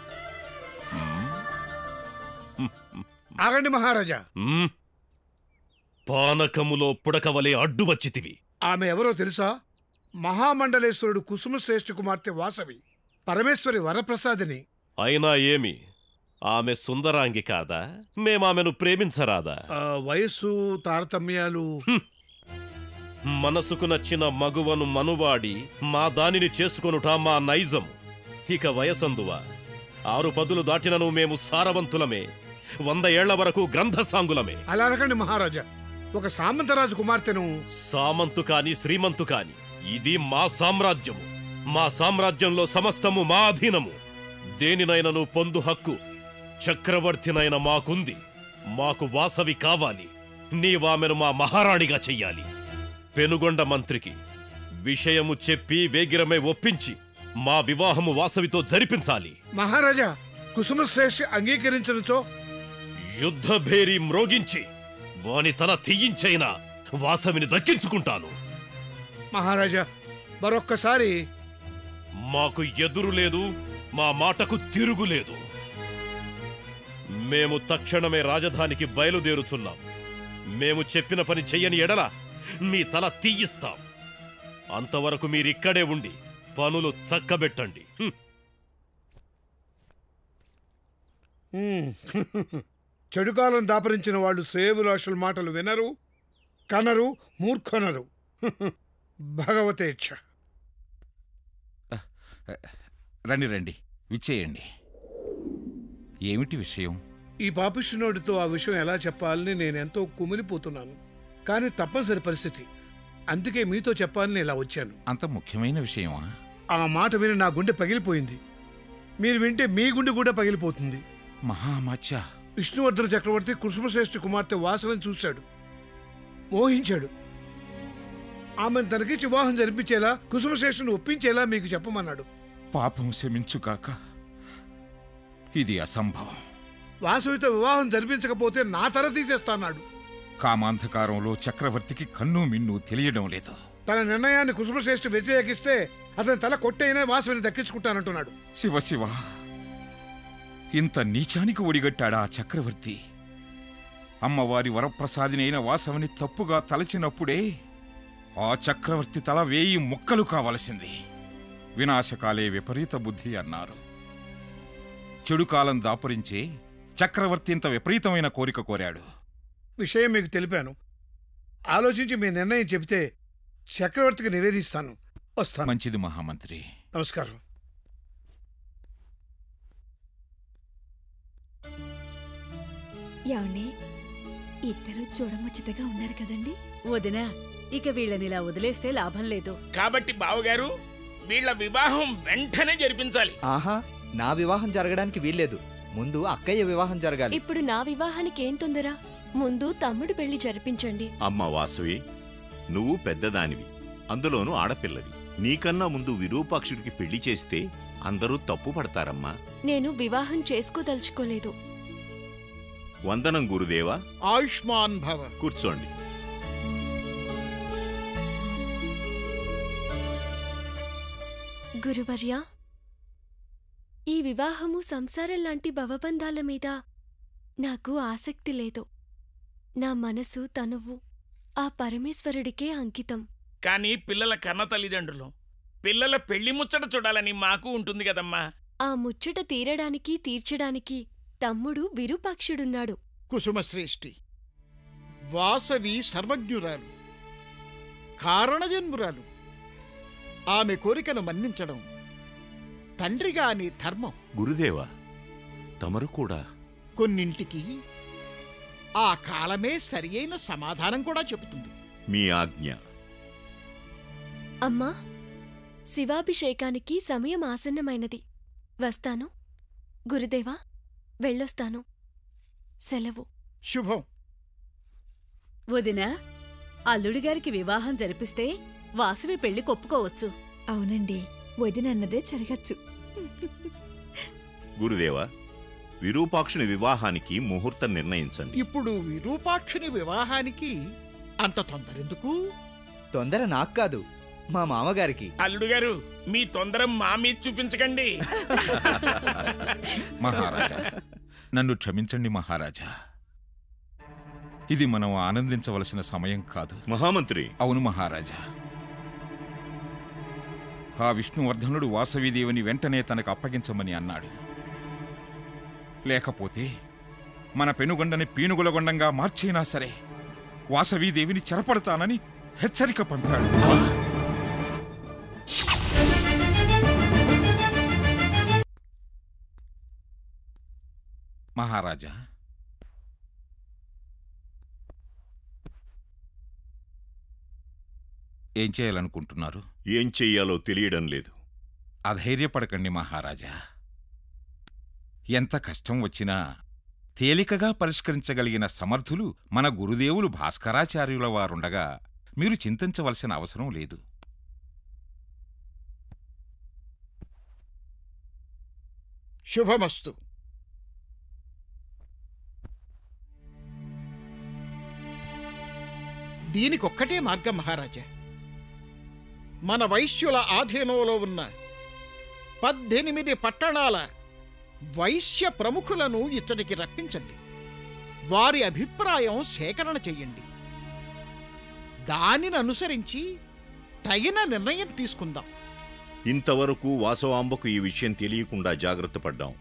ఆగండి మహారాజా మ్మ్. పానకములో పుడకవలే అడ్డు వచ్చితివి ఆమె ఎవరో తెలుసా మహామండలేశ్వరుడు కుసుమ శ్రేష్ఠ కుమార్తె వాసవి పరమేశ్వరి వరప్రసాదిని అయినా ఏమి ఆమె సుందరాంగి కాదా మేమామెను ప్రేమించరాదా ఆ, వయస్సు తారతమ్యాలు మనసుకు నచ్చిన మగువను మనువాడి మా దానిని చేసుకొనుట మా నైజం ఇక వయసందువా ఆరు పదులు దాటినను మేము సారవంతులమే వంద ఏళ్ల వరకు గ్రంథసాంగులమే అలా అనకండి మహారాజా ఒక సామంతరాజు కుమార్తెను సామంతు కాని శ్రీమంతు కాని ఇది మా సామ్రాజ్యము మా సామ్రాజ్యంలో సమస్తము మా అధీనము దేనినైనను పొందు హక్కు చక్రవర్తినైన మాకుంది మాకు వాసవి కావాలి నీవామెను మా మహారాణిగా చెయ్యాలి పెనుగొండ మంత్రికి విషయము చెప్పి వేగిరమే ఒప్పించి మా వివాహము వాసవితో జరిపించాలి మహారాజా కుసుమ శ్రేష్ఠి అంగీకరించనుచో యుద్ధ భేరి మ్రోగించి వాని తల తీయించైనా వాసవిని దక్కించుకుంటాను మహారాజా మరొక్కసారి మాకు ఎదురు లేదు మా మాటకు తిరుగులేదు మేము తక్షణమే రాజధానికి బయలుదేరుచున్నాం మేము చెప్పిన పని చెయ్యని ఎడల మీ తల తీయిస్తాం అంతవరకు మీరిక్కడే ఉండి పనులు చక్కబెట్టండి హ్మ్. హ్మ్. చెడుకాలం దాపరించిన వాళ్ళు శ్రేయభిలాషుల మాటలు వినరు కనరు మూర్ఖనరు భగవతేచ్ఛ రండి రండి విచ్చేయండి ఏమిటి విషయం ఈ పాపిష్టినోడితో ఆ విషయం ఎలా చెప్పాలని నేను ఎంతో కుమిలిపోతున్నాను కానీ తప్పనిసరి పరిస్థితి అందుకే మీతో చెప్పాలని ఇలా వచ్చాను అంత ముఖ్యమైన విషయమా ఆ మాట విని నా గుండె పగిలిపోయింది మీరు వింటే మీ గుండె కూడా పగిలిపోతుంది మహామచ్చ విష్ణువర్ధన చక్రవర్తి కుసుమశ్రేష్ఠ కుమార్తె వాసవని చూశాడు మోహించాడు ఆమెను తనకిచ్చి వివాహం జరిపించేలా కుసుమశ్రేష్ఠను ఒప్పించేలా మీకు చెప్పమన్నాడు పాపం శమించుగాక ఇది అసంభవం వాసవితో వివాహం జరిపించకపోతే నా తల తీసేస్తాన్నాడు కామాంధకారంలో చక్రవర్తికి కన్ను మిన్ను తెలియడం లేదు తన నిర్ణయాన్ని కుసుమశ్రేష్ఠ వ్యతిరేకిస్తే అతని తల కొట్టైనా వాసవిని దక్కించుకుంటానంటున్నాడు శివ శివ ఇంత నీచానికి ఒడిగట్టాడా ఆ చక్రవర్తి అమ్మవారి వరప్రసాదిని అయిన వాసవని తప్పుగా తలచినప్పుడే ఆ చక్రవర్తి తల వేయి ముక్కలు కావలసింది వినాశకాలే విపరీత బుద్ధి అన్నారు చెడు కాలం దాపురించే చక్రవర్తి ఇంత విపరీతమైన కోరిక కోరాడు విషయం మీకు తెలిపాను ఆలోచించి మీ నిర్ణయం చెబితే చక్రవర్తికి నివేదిస్తాను వస్తాను మంచిది మహామంత్రి నమస్కారం ఏమండి ఇద్దరు చూడముచ్చటగా ఉన్నారు కదండి వదినా ఇక వీళ్ళని ఇలా వదిలేస్తే లాభం లేదు కాబట్టి బావగారు వీళ్ళ వివాహం వెంటనే జరిపించాలి ఆహా నా వివాహం జరగడానికి వీల్లేదు ముందు అక్కయ్య వివాహం జరగాలి ఇప్పుడు నా వివాహానికి ఏం తొందర ముందు తమ్ముడు పెళ్లి జరిపించండి అమ్మ వాసవి నువ్వు పెద్దదానివి అందులోనూ ఆడపిల్లవి నీకన్నా ముందు విరూపాక్షుడికి పెళ్లి చేస్తే అందరూ తప్పు పడతారమ్మా నేను వివాహం చేసుకోదలుచుకోలేదు వందనం గురుదేవా ఆయుష్మాన్ భవ కూర్చోండి గురువర్య ఈ వివాహము సంసారం లాంటి భవబంధాల మీద నాకు ఆసక్తి లేదు నా మనసు తనువు ఆ పరమేశ్వరుడికే అంకితం కానీ పిల్లల కన్న తల్లిదండ్రులు పిల్లల పెళ్లి ముచ్చట చూడాలని మాకు ఉంటుంది కదమ్మా ఆ ముచ్చట తీరడానికి తీర్చడానికి తమ్ముడు విరూపాక్షుడున్నాడు కుసుమశ్రేష్ఠి వాసవి సర్వజ్ఞురాలు కారణజన్మురాలు ఆమె కోరికను మన్నించడం తండ్రిగా నీ ధర్మం గురుదేవా తమరు కూడా కొన్నింటికి ఆ కాలమే సరియైన సమాధానం కూడా చెబుతుంది మీ ఆజ్ఞ అమ్మా శివాభిషేకానికి సమయం ఆసన్నమైనది వస్తాను గురుదేవా వెళ్ళొస్తాను సెలవు శుభం వదినా అల్లుడి గారికి వివాహం జరిపిస్తే వాసవి పెళ్లి కొప్పుకోవచ్చు అవునండి వదినన్నదే జరగచ్చు గురుదేవా విరూపాక్షుని వివాహానికి ముహూర్తం నిర్ణయించండి ఇప్పుడు విరూపాక్షుని వివాహానికి అంత తొందరెందుకు తొందర నాకు కాదు మా మామగారికి అల్లుడు గారు మీ తొందర మా మీద చూపించకండి మహారాజా నన్ను క్షమించండి మహారాజా ఇది మనం ఆనందించవలసిన సమయం కాదు మహామంత్రి అవును మహారాజా ఆ విష్ణువర్ధనుడు వాసవీదేవిని వెంటనే తనకు అప్పగించమని అన్నాడు లేకపోతే మన పెనుగొండని పీనుగులగొండంగా మార్చైనా సరే వాసవీదేవిని చెరపడతానని హెచ్చరిక పంపాడు మహారాజా ఏం చేయాలనుకుంటున్నారు ఏం చెయ్యాలో తెలియడం లేదు అధైర్యపడకండి మహారాజా ఎంత కష్టం వచ్చినా తేలికగా పరిష్కరించగలిగిన సమర్థులు మన గురుదేవులు భాస్కరాచార్యుల వారుండగా మీరు చింతించవలసిన అవసరం లేదు శుభమస్తు దీనికొక్కటే మార్గం మహారాజా మన వైశ్యుల ఆధీనంలో ఉన్న పద్దెనిమిది పట్టణాల వైశ్య ప్రముఖులను ఇచ్చటికి రప్పించండి వారి అభిప్రాయం సేకరణ చెయ్యండి దానిని అనుసరించి తగిన నిర్ణయం తీసుకుందాం ఇంతవరకు వాసవాంబకు ఈ విషయం తెలియకుండా జాగ్రత్త పడ్డాం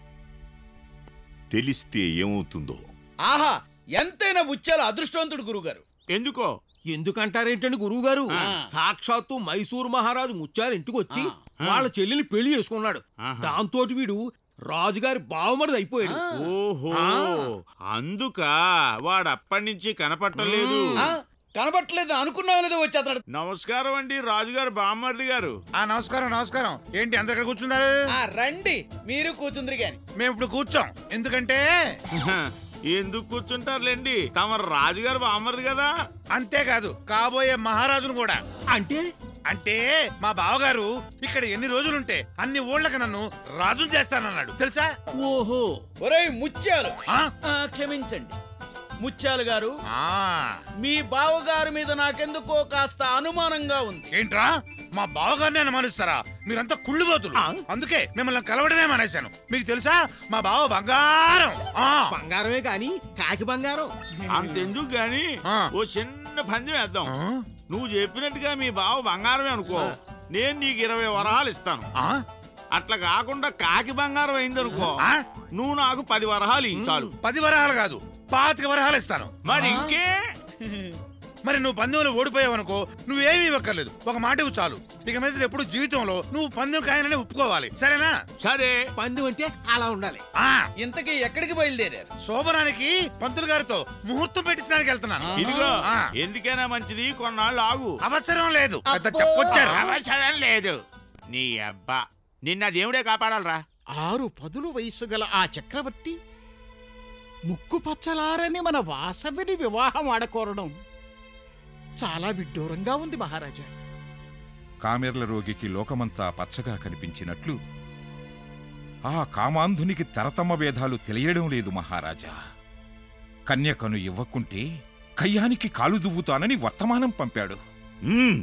తెలిస్తే ఏమవుతుందో ఆహా ఎంతైనా ముత్యాల అదృష్టవంతుడు గురుగారు ఎందుకో ఎందుకంటారేంటండి గురువు గారు సాక్షాత్తు మైసూరు మహారాజు ముత్యాల ఇంటికి వచ్చి వాళ్ళ చెల్లిని పెళ్లి చేసుకున్నాడు దాంతో వీడు రాజుగారి బావమరిది అయిపోయాడు ఓహో ఆ. అందుక వాడు అప్పటి నుంచి కనపట్టలేదు కనబట్టలేదు అనుకున్నావు లేదో వచ్చి అతడు నమస్కారం అండి రాజుగారు బామ్మర్ది గారు ఆ నమస్కారం నమస్కారం ఏంటి అందరు ఇక్కడ కూర్చున్నారు రండి మీరు కూర్చుందరు గాని మేము ఇప్పుడు కూర్చోం ఎందుకంటే ఎందుకు కూర్చుంటారులేండి తమ రాజుగారు బామ్మర్ది కదా అంతేకాదు కాబోయే మహారాజును కూడా అంటే అంటే మా బావగారు ఇక్కడ ఎన్ని రోజులుంటే అన్ని ఊళ్ళకి నన్ను రాజును చేస్తానన్నాడు తెలుసా ఓహో ఒరేయ్ ముత్యాలు ఆ? ఆ, క్షమించండి ముత్యాలు గారు ఆ మీ బావగారి మీద నాకెందుకో కాస్త అనుమానంగా ఉంది ఏంట్రా మా బావగారిని అనుమానిస్తారా మీరంతా కుళ్ళుబోతులు అందుకే మిమ్మల్ని కలవడమే మానేశాను మీకు తెలుసా మా బావ బంగారం ఆ బంగారమే కాని కాకి బంగారం అంతెందుకు గాని ఆ. ఓ చిన్న పందెం వేద్దాం నువ్వు చెప్పినట్టుగా మీ బావ బంగారమే అనుకో నేను నీకు ఇరవై వరహాలు ఇస్తాను ఆ? అట్లా కాకుండా కాకి బంగారం అయిందనుకో ఆ? నువ్వు నాకు పది వరహాలు ఇచ్చాలు పది వరహాలు కాదు పాతిక వరహాలు ఇస్తాను మరి ఇంకే మరి నువ్వు పందెంలో ఓడిపోయావు అనుకో నువ్వేమీ ఇవ్వక్కర్లేదు ఒక మాట ఇవ్వు చాలు ఇక మీద ఎప్పుడు జీవితంలో నువ్వు పందెం కాయనని ఒప్పుకోవాలి సరేనా సరే పందెం అంటే అలా ఉండాలి ఆ ఇంతకీ ఎక్కడికి బయలుదేరారు శోభనానికి పంతులు గారితో ముహూర్తం పెట్టించడానికి వెళ్తున్నాను ఇదిగో ఆ. ఎందుకైనా మంచిది కొన్నాళ్ళు ఆగు అవసరం లేదు పెద్ద చెప్పొచ్చారు అవసరం లేదు నీ అబ్బా నిన్న దేవుడే కాపాడాలరా ఆరు పదులు వయస్సు గల ఆ చక్రవర్తి ముక్కు పచ్చలారని మన వాసవిని వివాహం ఆడకోరడం చాలా విడ్డూరంగా ఉంది మహారాజా కామెర్ల రోగికి లోకమంతా పచ్చగా కనిపించినట్లు ఆ కామాంధునికి తరతమ భేదాలు తెలియడం లేదు మహారాజా కన్యకను ఇవ్వకుంటే కయ్యానికి కాలు దువ్వుతానని వర్తమానం పంపాడు మ్మ్.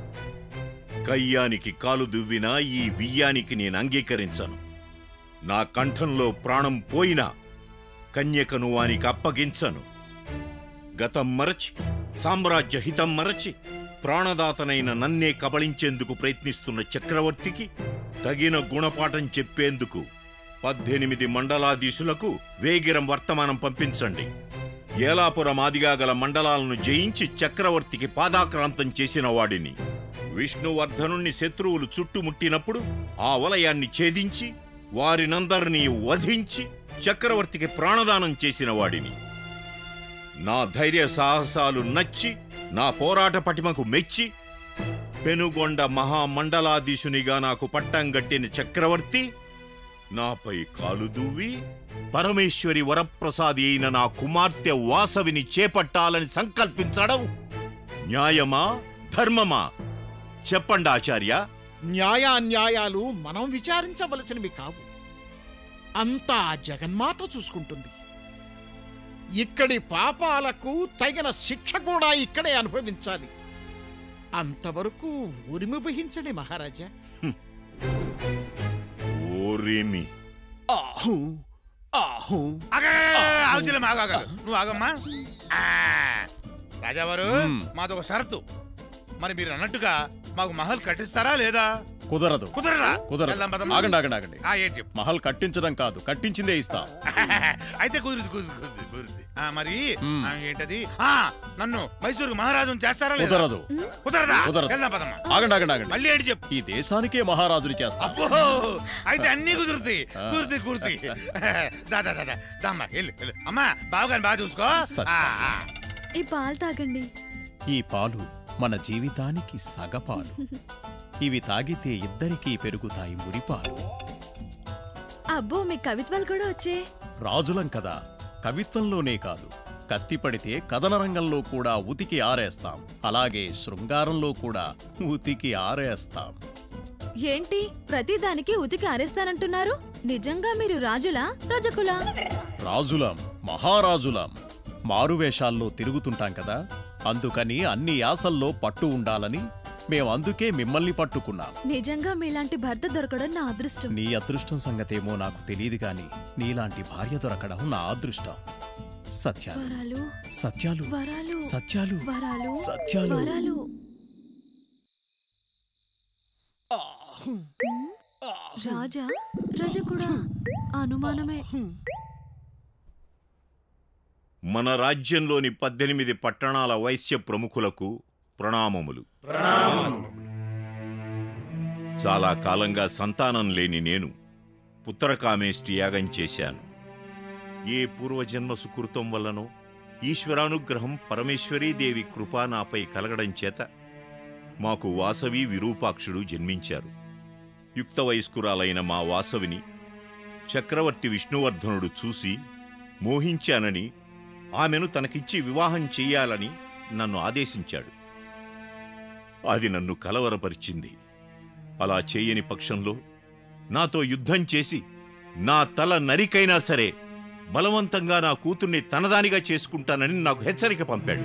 కయ్యానికి కాలు దువ్వినా ఈ వియ్యానికి నేను అంగీకరించను నా కంఠంలో ప్రాణం పోయినా కన్యకను వానికి అప్పగించను గతం మరచి సామ్రాజ్య హితం మరచి ప్రాణదాతనైన నన్నే కబళించేందుకు ప్రయత్నిస్తున్న చక్రవర్తికి తగిన గుణపాఠం చెప్పేందుకు పద్దెనిమిది మండలాధీశులకు వేగిరం వర్తమానం పంపించండి ఏలాపురం ఆదిగా గల మండలాలను జయించి చక్రవర్తికి పాదాక్రాంతం చేసిన వాడిని విష్ణువర్ధనుణ్ణి శత్రువులు చుట్టుముట్టినప్పుడు ఆ వలయాన్ని ఛేదించి వారినందరినీ వధించి చక్రవర్తికి ప్రాణదానం చేసిన వాడిని నా ధైర్య సాహసాలు నచ్చి నా పోరాట పటిమకు మెచ్చి పెనుగొండ మహామండలాధీశునిగా నాకు పట్టం గట్టిన చక్రవర్తి నాపై కాలు దువ్వి పరమేశ్వరి వరప్రసాది అయిన నా కుమార్తె వాసవిని చేపట్టాలని సంకల్పించడం న్యాయమా ధర్మమా చెప్పండి ఆచార్య న్యాయాన్యాయాలు మనం విచారించవలసినవి కావు అంతా ఆ జగన్మాత చూసుకుంటుంది ఇక్కడి పాపాలకు తగిన శిక్ష కూడా ఇక్కడే అనుభవించాలి అంతవరకు ఉరిమి వహించండి మహారాజా ఓరేమి ఆహు ఆహు ఆగుచలే ఆగాగ నువ్వు ఆగమ్మా ఆ, రాజావారు మాదొక షరతు మరి మీరు అన్నట్టుగా మాకు మహల్ కట్టిస్తారా లేదా కుదరదు కుదరదా కుదరదు వెళ్దాం పదమ్మా. ఆగండి ఆగండి ఆగండి ఆ, ఏంటి చెప్పు మహల్ కట్టించడం కాదు కట్టించిందే ఇస్తాం అయితే కుదురుది కుదురుది కుదురుది కుదురుది ఆ, మరి మ్మ్. ఆ, ఏంటది ఆ నన్ను మైసూరు మహారాజును చేస్తారా లేదా కుదరదు కుదరదా కుదరదు వెళ్దాం పదమ్మా ఆగండి ఆగండి ఆగండి మళ్ళీ ఏంటి చెప్పు ఈ దేశానికే మహారాజుని చేస్తాం అబ్బో అయితే అన్ని కుదురుతాయి ఆ. కుదురుతాయి కుదురుతాయి దా దా దా దా దామ్మా వెళ్ళు వెళ్ళు అమ్మా బావగాని బాగా చూసుకో సత్యం. ఆ, ఆ. ఈ పాలు తాగండి ఈ పాలు మన జీవితానికి సగపాలు ఇవి తాగితే ఇద్దరికీ పెరుగుతాయి మురిపాలు అబ్బో మీ కవిత్వాలు కూడా వచ్చే రాజులం కదా కవిత్వంలోనే కాదు కత్తి పడితే కథన రంగంలో కూడా ఉతికి ఆరేస్తాం అలాగే శృంగారంలో కూడా ఉతికి ఆరేస్తాం ఏంటి ప్రతిదానికి ఉతికి ఆరేస్తానంటున్నారు నిజంగా మీరు రాజులా రజకులా రాజులం మహారాజులం మారువేషాల్లో తిరుగుతుంటాం కదా అందుకని అన్ని యాసల్లో పట్టు ఉండాలని మేం అందుకే మిమ్మల్ని పట్టుకున్నాం నిజంగా మీలాంటి భర్త దొరకడం నా అదృష్టం నీ అదృష్టం సంగతేమో నాకు తెలియదు గాని నీలాంటి భార్య దొరకడం నా అదృష్టం సత్యాలు వరాలు సత్యాలు వరాలు సత్యాలు వరాలు సత్యాలు వరాలు రాజా రజకుడా అనుమానమే మన రాజ్యంలోని పద్దెనిమిది పట్టణాల వైశ్య ప్రముఖులకు ప్రణామములు చాలా కాలంగా సంతానం లేని నేను పుత్రకామేష్టి యాగం చేశాను ఏ పూర్వజన్మ సుకృతం వల్లనో ఈశ్వరానుగ్రహం పరమేశ్వరీదేవి కృప నాపై కలగడం చేత మాకు వాసవి విరూపాక్షుడు జన్మించారు యుక్త వయస్కురాలైన మా వాసవిని చక్రవర్తి విష్ణువర్ధనుడు చూసి మోహించానని ఆమెను తనకిచ్చి వివాహం చెయ్యాలని నన్ను ఆదేశించాడు అది నన్ను కలవరపరిచింది అలా చేయని పక్షంలో నాతో యుద్ధం చేసి నా తల నరికైనా సరే బలవంతంగా నా కూతుర్ని తనదానిగా చేసుకుంటానని నాకు హెచ్చరిక పంపాడు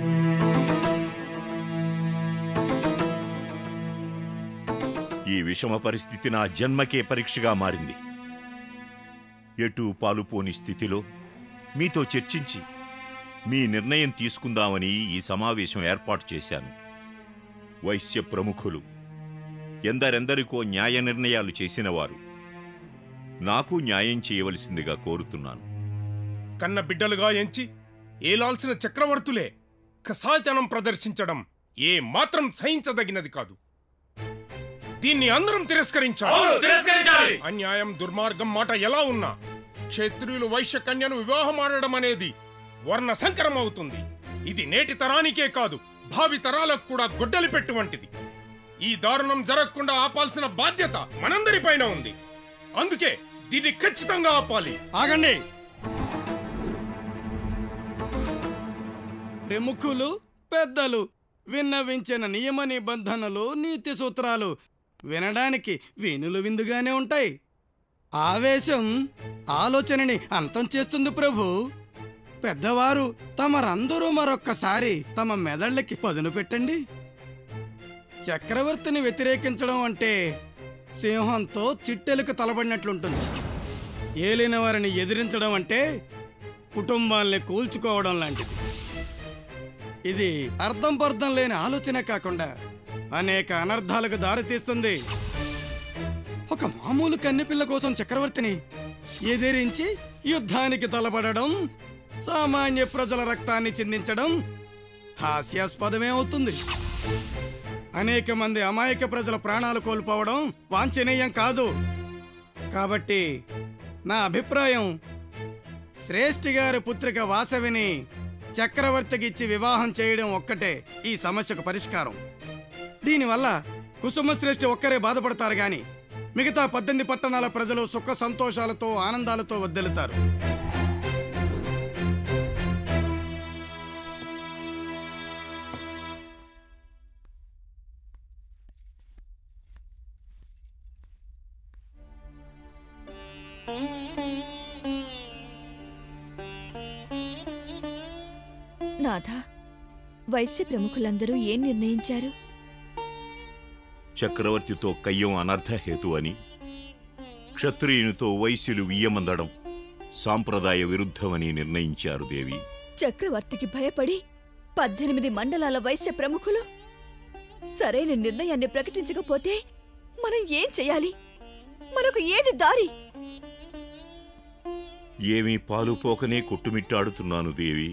ఈ విషమ పరిస్థితి నా జన్మకే పరీక్షగా మారింది ఎటూ పాలుపోని స్థితిలో మీతో చర్చించి మీ నిర్ణయం తీసుకుందామని ఈ సమావేశం ఏర్పాటు చేశాను వైశ్య ప్రముఖులు ఎందరెందరికో న్యాయ నిర్ణయాలు చేసినవారు నాకు న్యాయం చేయవలసిందిగా కోరుతున్నాను కన్న బిడ్డలుగా ఎంచి ఏలాల్సిన చక్రవర్తులే కసాయితనం ప్రదర్శించడం ఏ మాత్రం సహించదగినది కాదు దీన్ని అందరం తిరస్కరించాలి అవును, తిరస్కరించాలి. అన్యాయం దుర్మార్గం మాట ఎలా ఉన్నా క్షత్రియులు వైశ్య కన్యను వివాహం ఆడడం అనేది వర్ణ సంకరం అవుతుంది ఇది నేటి తరానికే కాదు భావి తరాలకు కూడా గొడ్డలి పెట్టు వంటిది ఈ దారుణం జరగకుండా ఆపాల్సిన బాధ్యత మనందరిపైన ఉంది అందుకే దీన్ని ఖచ్చితంగా ఆపాలి ఆగండి ప్రముఖులు పెద్దలు విన్నవించిన నియమ నిబంధనలు నీతి సూత్రాలు వినడానికి వీనులు విందుగానే ఉంటాయి ఆవేశం ఆలోచనని అంతం చేస్తుంది ప్రభు పెద్దవారు తమరందరూ మరొక్కసారి తమ మెదళ్ళకి పదును పెట్టండి చక్రవర్తిని వ్యతిరేకించడం అంటే సింహంతో చిట్టెలకు తలబడినట్లుంటుంది ఏలిన వారిని ఎదిరించడం అంటే కుటుంబాల్ని కూల్చుకోవడం లాంటిది ఇది అర్థం పర్థం లేని ఆలోచన కాకుండా అనేక అనర్థాలకు దారితీస్తుంది ఒక మామూలు కన్నెపిల్ల కోసం చక్రవర్తిని ఎదిరించి యుద్ధానికి తలపడడం సామాన్య ప్రజల రక్తాన్ని చిందించడం హాస్యాస్పదమే అవుతుంది అనేక మంది అమాయక ప్రజల ప్రాణాలు కోల్పోవడం వాంఛనీయం కాదు కాబట్టి నా అభిప్రాయం శ్రేష్ఠి గారి పుత్రిక వాసవిని చక్రవర్తికి ఇచ్చి వివాహం చేయడం ఒక్కటే ఈ సమస్యకు పరిష్కారం దీనివల్ల కుసుమ శ్రేష్ఠి ఒక్కరే బాధపడతారు గాని మిగతా పద్దెనిమిది పట్టణాల ప్రజలు సుఖ సంతోషాలతో ఆనందాలతో వద్దెలుతారు నాథ వైశ్య ప్రముఖులందరూ ఏం నిర్ణయించారు చక్రవర్తితో కయ్యం అనర్థహేతు అని క్షత్రియునితో వైశ్యులు వియ్యమందడం సాంప్రదాయ విరుద్ధమని నిర్ణయించారు దేవి చక్రవర్తికి భయపడి పద్దెనిమిది మండలాల వైశ్య ప్రముఖులు సరైన నిర్ణయాన్ని ప్రకటించకపోతే మనం ఏం చెయ్యాలి మనకు ఏది దారి ఏమీ పాలుపోకనే కొట్టుమిట్టాడుతున్నాను దేవి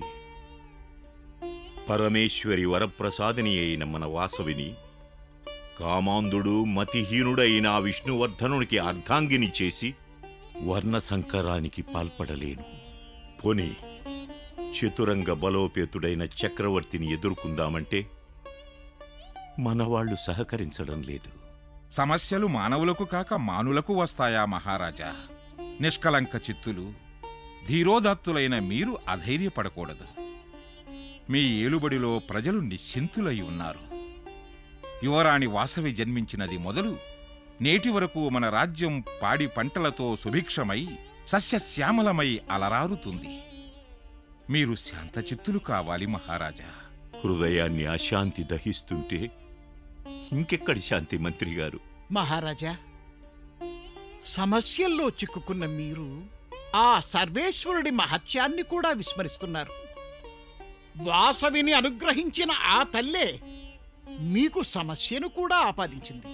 పరమేశ్వరి వరప్రసాదిని అయిన మన వాసవిని కామాంధుడు మతిహీనుడైన ఆ విష్ణువర్ధనునికి అర్ధాంగిని చేసి వర్ణ సంకరానికి పాల్పడలేను పోనీ చతురంగ బలోపేతుడైన చక్రవర్తిని ఎదుర్కొందామంటే మనవాళ్లు సహకరించడం లేదు సమస్యలు మానవులకు కాక మానులకు వస్తాయా మహారాజా నిష్కలంక చిత్తులు ధీరోదత్తులైన మీరు అధైర్యపడకూడదు మీ ఏలుబడిలో ప్రజలు నిశ్చింతులై ఉన్నారు యువరాణి వాసవి జన్మించినది మొదలు నేటి వరకు మన రాజ్యం పాడి పంటలతో సుభిక్షమై సస్యశ్యామలమై అలరారుతుంది మీరు శాంతచిత్తులు కావాలి మహారాజా హృదయాన్ని అశాంతి దహిస్తుంటే ఇంకెక్కడి శాంతి మంత్రి గారు మహారాజా సమస్యల్లో చిక్కుకున్న మీరు ఆ సర్వేశ్వరుడి మహత్యాన్ని కూడా విస్మరిస్తున్నారు వాసవిని అనుగ్రహించిన ఆ తల్లే మీకు సమస్యను కూడా ఆపాదించింది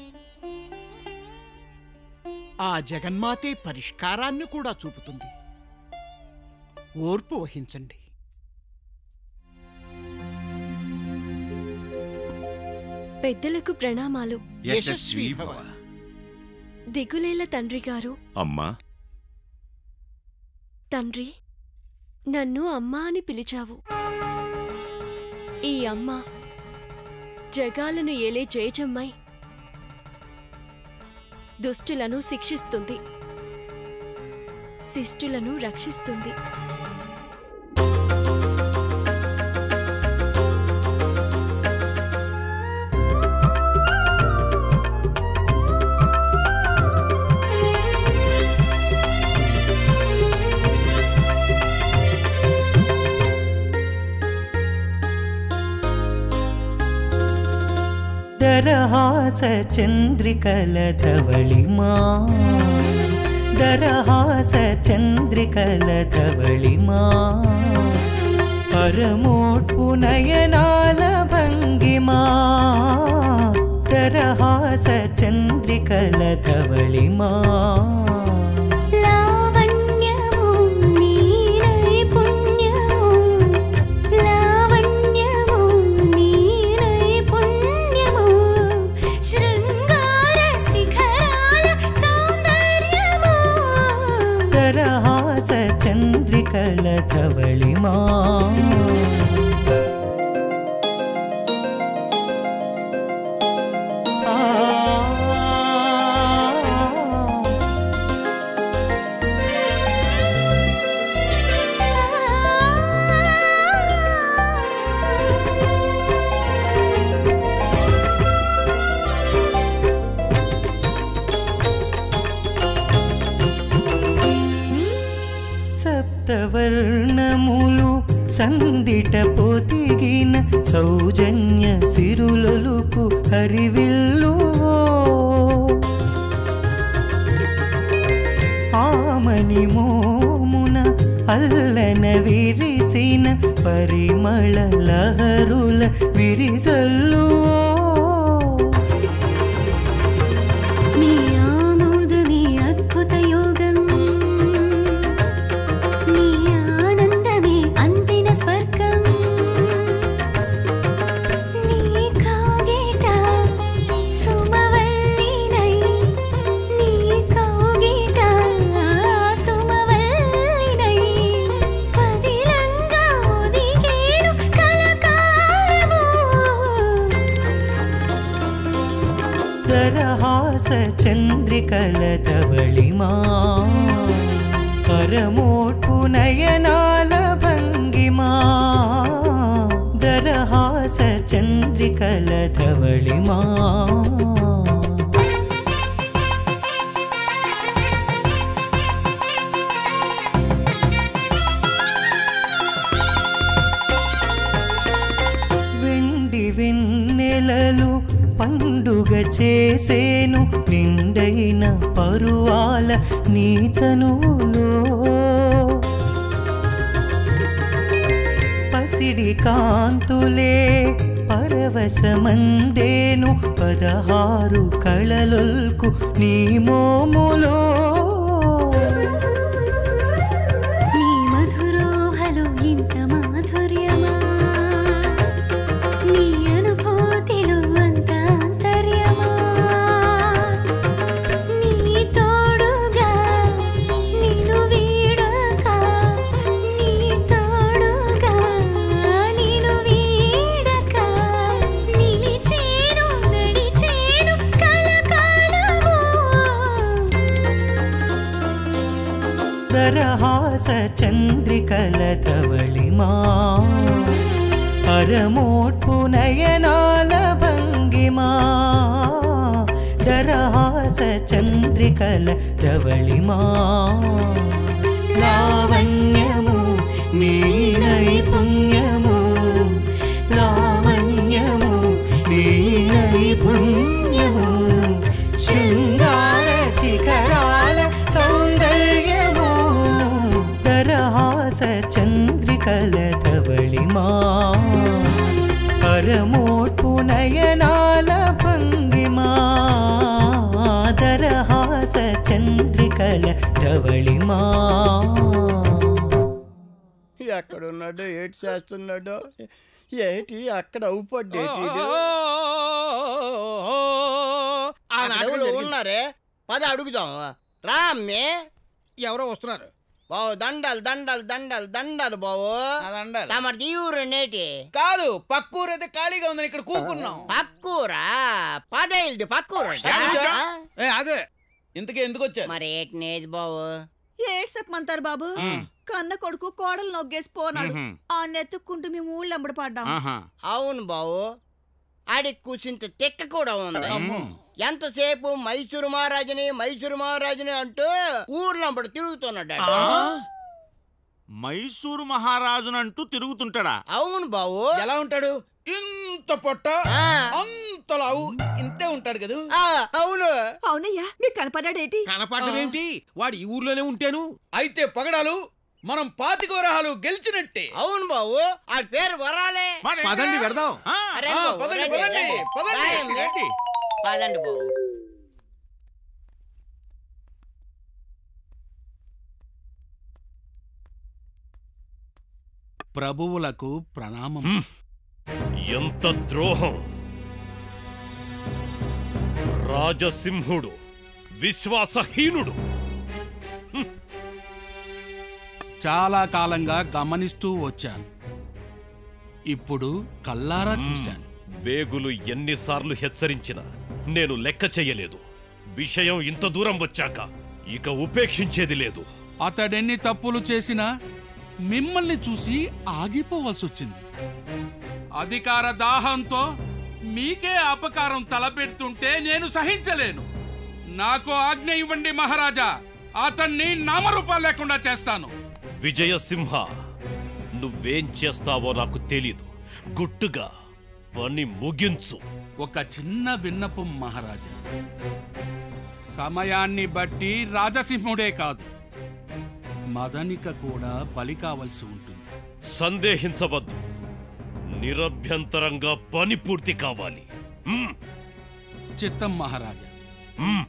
ఆ జగన్మాతే పరిష్కారాన్ని కూడా చూపుతుంది ఓర్పు వహించండి పెద్దలకు ప్రణామాలు యశస్వీ భవ దిగులేల తండ్రి గారు అమ్మా తండ్రి నన్ను అమ్మా అని పిలిచావు ఈ అమ్మ జగాలను ఏలే జయజమ్మై దుష్టులను శిక్షిస్తుంది శిష్టులను రక్షిస్తుంది దరహాస చంద్రికల ధవళిమా దరహాస చంద్రికల ధవళిమా పరమోట్పు నయనాల భంగిమా దరహాస చంద్రికల ధవళిమా లావణ్యము నీ నైపుణ్యము లావణ్యము ధవళిమా సప్తవర్ణములు సందిట పొదిగిన సౌజన్య సిరులొలుకు హరివిల్లు ఆమని మోమున అల్లన విరిసిన పరిమళ లహరుల విరిసల్లు నీ ఆమోదమే అద్భుత యోగం నీ ఆనందమే అంతిన స్వర్గం నీ కౌగిట సుమవల్లినై నీ కౌగిట సుమవల్లినై పదిలంగా ఒదిగేను కలకాలము దరహాస చంద్రికల ధవళిమా పరమోట్పు నయనాల భంగిమా దరహాస చంద్రికల ధవళిమా వెండి వెన్నెలలు పండుగ చేసేను నిండైన పరువాల నీతనులో పసిడి కాంతులే పరవశమందేను పదహారు కళలొల్కు నీ మోములో నీ మధురోహలు ఇంత మాధుర్యమా నీ అనుభూతిలో అంత ఆంతర్యమా నీ తోడుగా నిన్ను వీడక నీ తోడుగా నిన్ను వీడక నిలిచేను నడిచేను కలకాలము దరహాస చంద్రికల ధవళిమా పరమోట్పు నయనాల భంగిమా దరహాస చంద్రికల ధవళిమా లావణ్యము నీ నైపుణ్యము లావణ్యము నీ నైపుణ్యము శృంగార శిఖరాల సౌందర్యము దరహాస చంద్రికల ధవళిమా పరమోట్పు నయనాల భంగిమా దరహాస చంద్రికల ధవళిమా ఎక్కడున్నాడో ఏటి చేస్తున్నాడో ఏటి అక్కడ అవుపడ్డేటి ఆ నాటకం జరిగింది. ఉన్నారే పద అడుగుదాం రా అమ్మే ఎవరో వస్తున్నారు బావు దండాలు దండాలు దండాలు దండాలు బావు దండాలు. తమది ఊరు నేటి కాదు పక్కూరు అయితే ఖాళీగా ఉందని ఇక్కడ కూకున్నాం పక్కూరా పదేళ్ళది పక్కూరు ఏ ఆగు ఇంతకీ ఎందుకు వచ్చారు మరి ఏటి నేది బావు ఏడ్ చెప్పమంటారు బాబు కన్న కొడుకు కోడలు నొగ్గేసి పోనాడు మ్మ్. ఆ నెత్తుక్కుంటూ మేము ఊళ్ళో అమ్మడి పడ్డాం అవును బావు ఆడికి కూర్చుంత తెక్క కూడా ఉంది అమ్మో. ఎంతసేపు మైసూరు మహారాజుని మైసూరు మహారాజుని అంటూ ఊర్లో అప్పుడు తిరుగుతున్నాడు ఆడు. మైసూరు మహారాజునంటూ తిరుగుతుంటాడా అవును బావు ఎలా ఉంటాడు ఇంత పొట్ట అంత లావు ఇంతే ఉంటాడు కదా అవును అవునయ్యా మీకు కనపడ్డాడేటి కనపడడం ఏంటి వాడు ఈ ఊర్లోనే ఉంటాను అయితే పగడాలు మనం పాతిక వరహాలు గెలిచినట్టే అవును బావు ఆ పేరు వరాలే పదండి వెడదాం రండి ఆ, బావు, పదండి, రండి, పదండి, రండి. పదండి, రాయండి. రండి. పదండి బావు ప్రభువులకు ప్రణామం ఎంత ద్రోహం రాజసింహుడు విశ్వాసహీనుడు హ్మ్. చాలా కాలంగా గమనిస్తూ వచ్చాను ఇప్పుడు కల్లారా చూశాను వేగులు ఎన్నిసార్లు హెచ్చరించినా నేను లెక్క చెయ్యలేదు విషయం ఇంత దూరం వచ్చాక ఇక ఉపేక్షించేది లేదు అతడెన్ని తప్పులు చేసినా మిమ్మల్ని చూసి ఆగిపోవాల్సి వచ్చింది అధికార దాహంతో మీకే అపకారం తలపెడుతుంటే నేను సహించలేను నాకు ఆజ్ఞ ఇవ్వండి మహారాజా అతన్ని నామరూపాలు లేకుండా చేస్తాను విజయసింహ నువ్వేం చేస్తావో నాకు తెలీదు గుట్టుగా పని ముగించు ఒక చిన్న విన్నపం మహారాజా సమయాన్ని బట్టి రాజసింహుడే కాదు మదనిక కూడా బలి కావలసి ఉంటుంది సందేహించవద్దు నిరభ్యంతరంగా పని పూర్తి కావాలి మ్మ్. చిత్తం మహారాజా మ్మ్.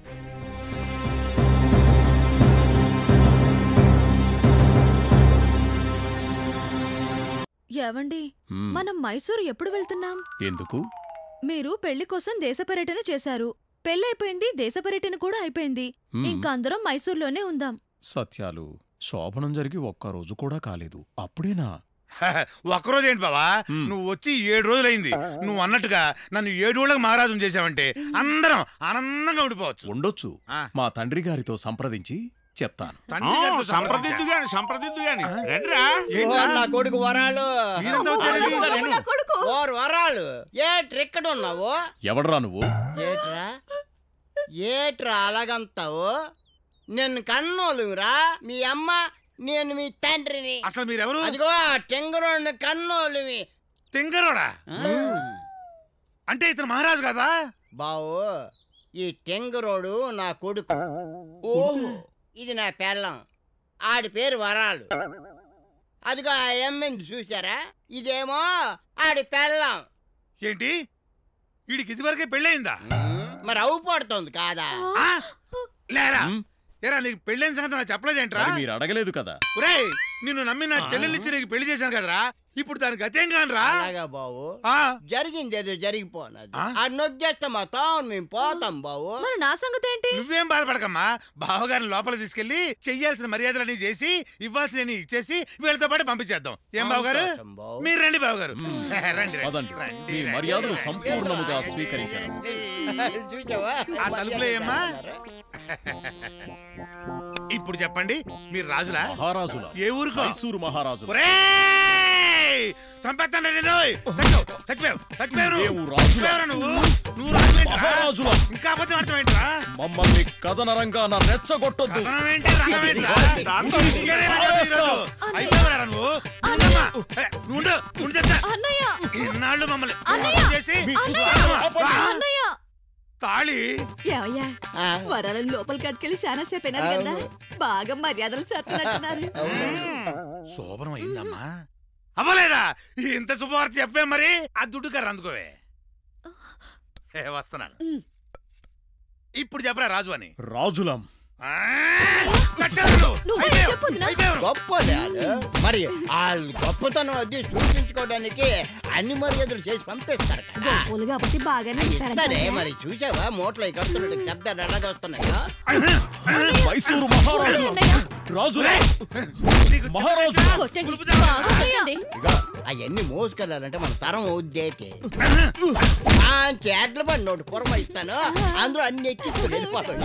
ఏవండి మ్మ్. మనం మైసూరు ఎప్పుడు వెళ్తున్నాం ఎందుకు మీరు పెళ్లి కోసం దేశ పర్యటన చేశారు పెళ్ళైపోయింది దేశ పర్యటన కూడా అయిపోయింది మ్మ్. ఇంకా అందరం మైసూర్లోనే ఉందాం సత్యాలు శోభనం జరిగి ఒక్క రోజు కూడా కాలేదు అప్పుడేనా ఒక్కరోజు ఏంటి బావా నువ్వు వచ్చి ఏడు రోజులైంది నువ్వు అన్నట్టుగా నన్ను ఏడు రోజులకు మహారాజును చేసావంటే అందరం ఆనందంగా ఉండిపోవచ్చు ఉండొచ్చు మా తండ్రి గారితో సంప్రదించి చెప్తాను తండ్రి గారితో సంప్రదిద్దు గాని సంప్రదిద్దు గాని రండిరా ఓ, నా కొడుకు వరాలు మీరంతా వచ్చారండి. ఓరు వరాలు ఏట్రా ఇక్కడ ఉన్నావు ఎవడ్రా నువ్వు ఏట్రా ఏట్రా అలాగంతావు నేను కన్నోలురా మీ అమ్మ నేను మీ తండ్రిని అసలు మీరెవరు అదిగో ఆ టెంగరోడ్ని కన్నోలువి తెంగరోడా అంటే ఇతను మహారాజు కదా బావు ఈ టెంగరోడు నా కొడుకు ఓహో ఇది నా పెళ్ళం ఆడి పేరు వరాలు అదిగో ఆ ఎమ్మెన్ చూసారా ఇదేమో ఆడి పెళ్ళం ఏంటి వీడికి ఇదివరకే పెళ్ళయిందా మరి అవు పడుతుంది కాదా ఆ? లేరా ఏరా నీకు పెళ్ళైన సంగతి నాకు చెప్పలేదేంట్రా మరి మీరు అడగలేదు కదా ఒరేయ్ నిన్ను నమ్మి నా చెల్లెలిచ్చి నీకు పెళ్లి చేశాను కదరా ఇప్పుడు దానికి గతేం కానరా అలాగా బావు జరిగింది ఏదో జరిగిపోనది ఆ నొగ్గేస్తే మొత్తం మేము పోతాం బావు మరి నా సంగతి ఏంటి నువ్వేం బాధపడకమ్మా బావగారిని లోపల తీసుకెళ్లి చెయ్యాల్సిన మర్యాదలన్నీ చేసి ఇవ్వాల్సిన ఇచ్చేసి వీళ్ళతో పాటు పంపించేద్దాం ఏం బావగారు సంతోషం బావు. మీరు రండి బావగారు రండి పదండి. రండి మీ రండి. మర్యాదలు సంపూర్ణముగా స్వీకరించాను చూసావా ఆ తలుపులో ఏమ్మా ఇప్పుడు చెప్పండి మీరు రాజులా మహారాజుల ఏ ఊరుకో మైసూరు మహారాజు ఒరేయ్! చంపేస్తాను నేను చచ్చావు చచ్చిపోయావు చచ్చిపోయావు మేము నువ్వు. రాజులా? చచ్చిపోయావురా నువ్వు నువ్వు రాజువేంట్రా? మహారాజులా? ఇంకా అబద్ధం అర్థమేంట్రా మమ్మల్ని కథనరంగా నా రెచ్చగొట్టొద్దు కథనం ఏంటి రథం ఏంట్రా? దాంతో ఇంకేనే రథం పారేస్తా. ఈరోజు? అయిపోయావురా నువ్వు ఉండమ్మా. ఏ, నువ్వు ఉండు, ఉండు చెప్తా. ఇన్నాళ్ళు మమ్మల్ని అన్నయ్య! చేసి అన్నయ్య! రా. అన్నయ్య! తాళి ఏమయ్యా వరాలను లోపలికి కట్టుకెళ్ళి చాలా సేపు అయినారు కదా బాగా మర్యాదలు చేస్తున్నట్టున్నారు శోభనం అయిందమ్మా అవ్వలేదా ఇంత శుభవార్త చెప్పే మరి ఆ దుడ్డు కర్ర అందుకోవే ఏ, వస్తున్నాను ఇప్పుడు చెప్పరా రాజు అని రాజులం ఆ, చచ్చారు. నువ్వే అయిపోయావు. చెప్పు వదినా. అయిపోయావు. గొప్పలే ఆడు. మరి వాళ్ళు గొప్పతనం అది చూపించుకోవడానికి అన్ని మర్యాదలు చేసి పంపిస్తారు కదా గొప్పలు కాబట్టి బాగానే ఇస్తారే ఉంటారంట. మరి చూసావా మూటలు కడుతున్నట్టు శబ్దాలు ఎలాగొస్తున్నాయో మైసూరు మహారాజు రాజు మహారాజు ఇగో అవన్నీ మోసుకెళ్ళాలంటే మన తరం అవుద్దేటి ఆ చేట్ల పడి నోటి పొరమ ఇస్తాను అందులో అన్ని ఎక్కించుకుని వెళ్ళిపోతాడు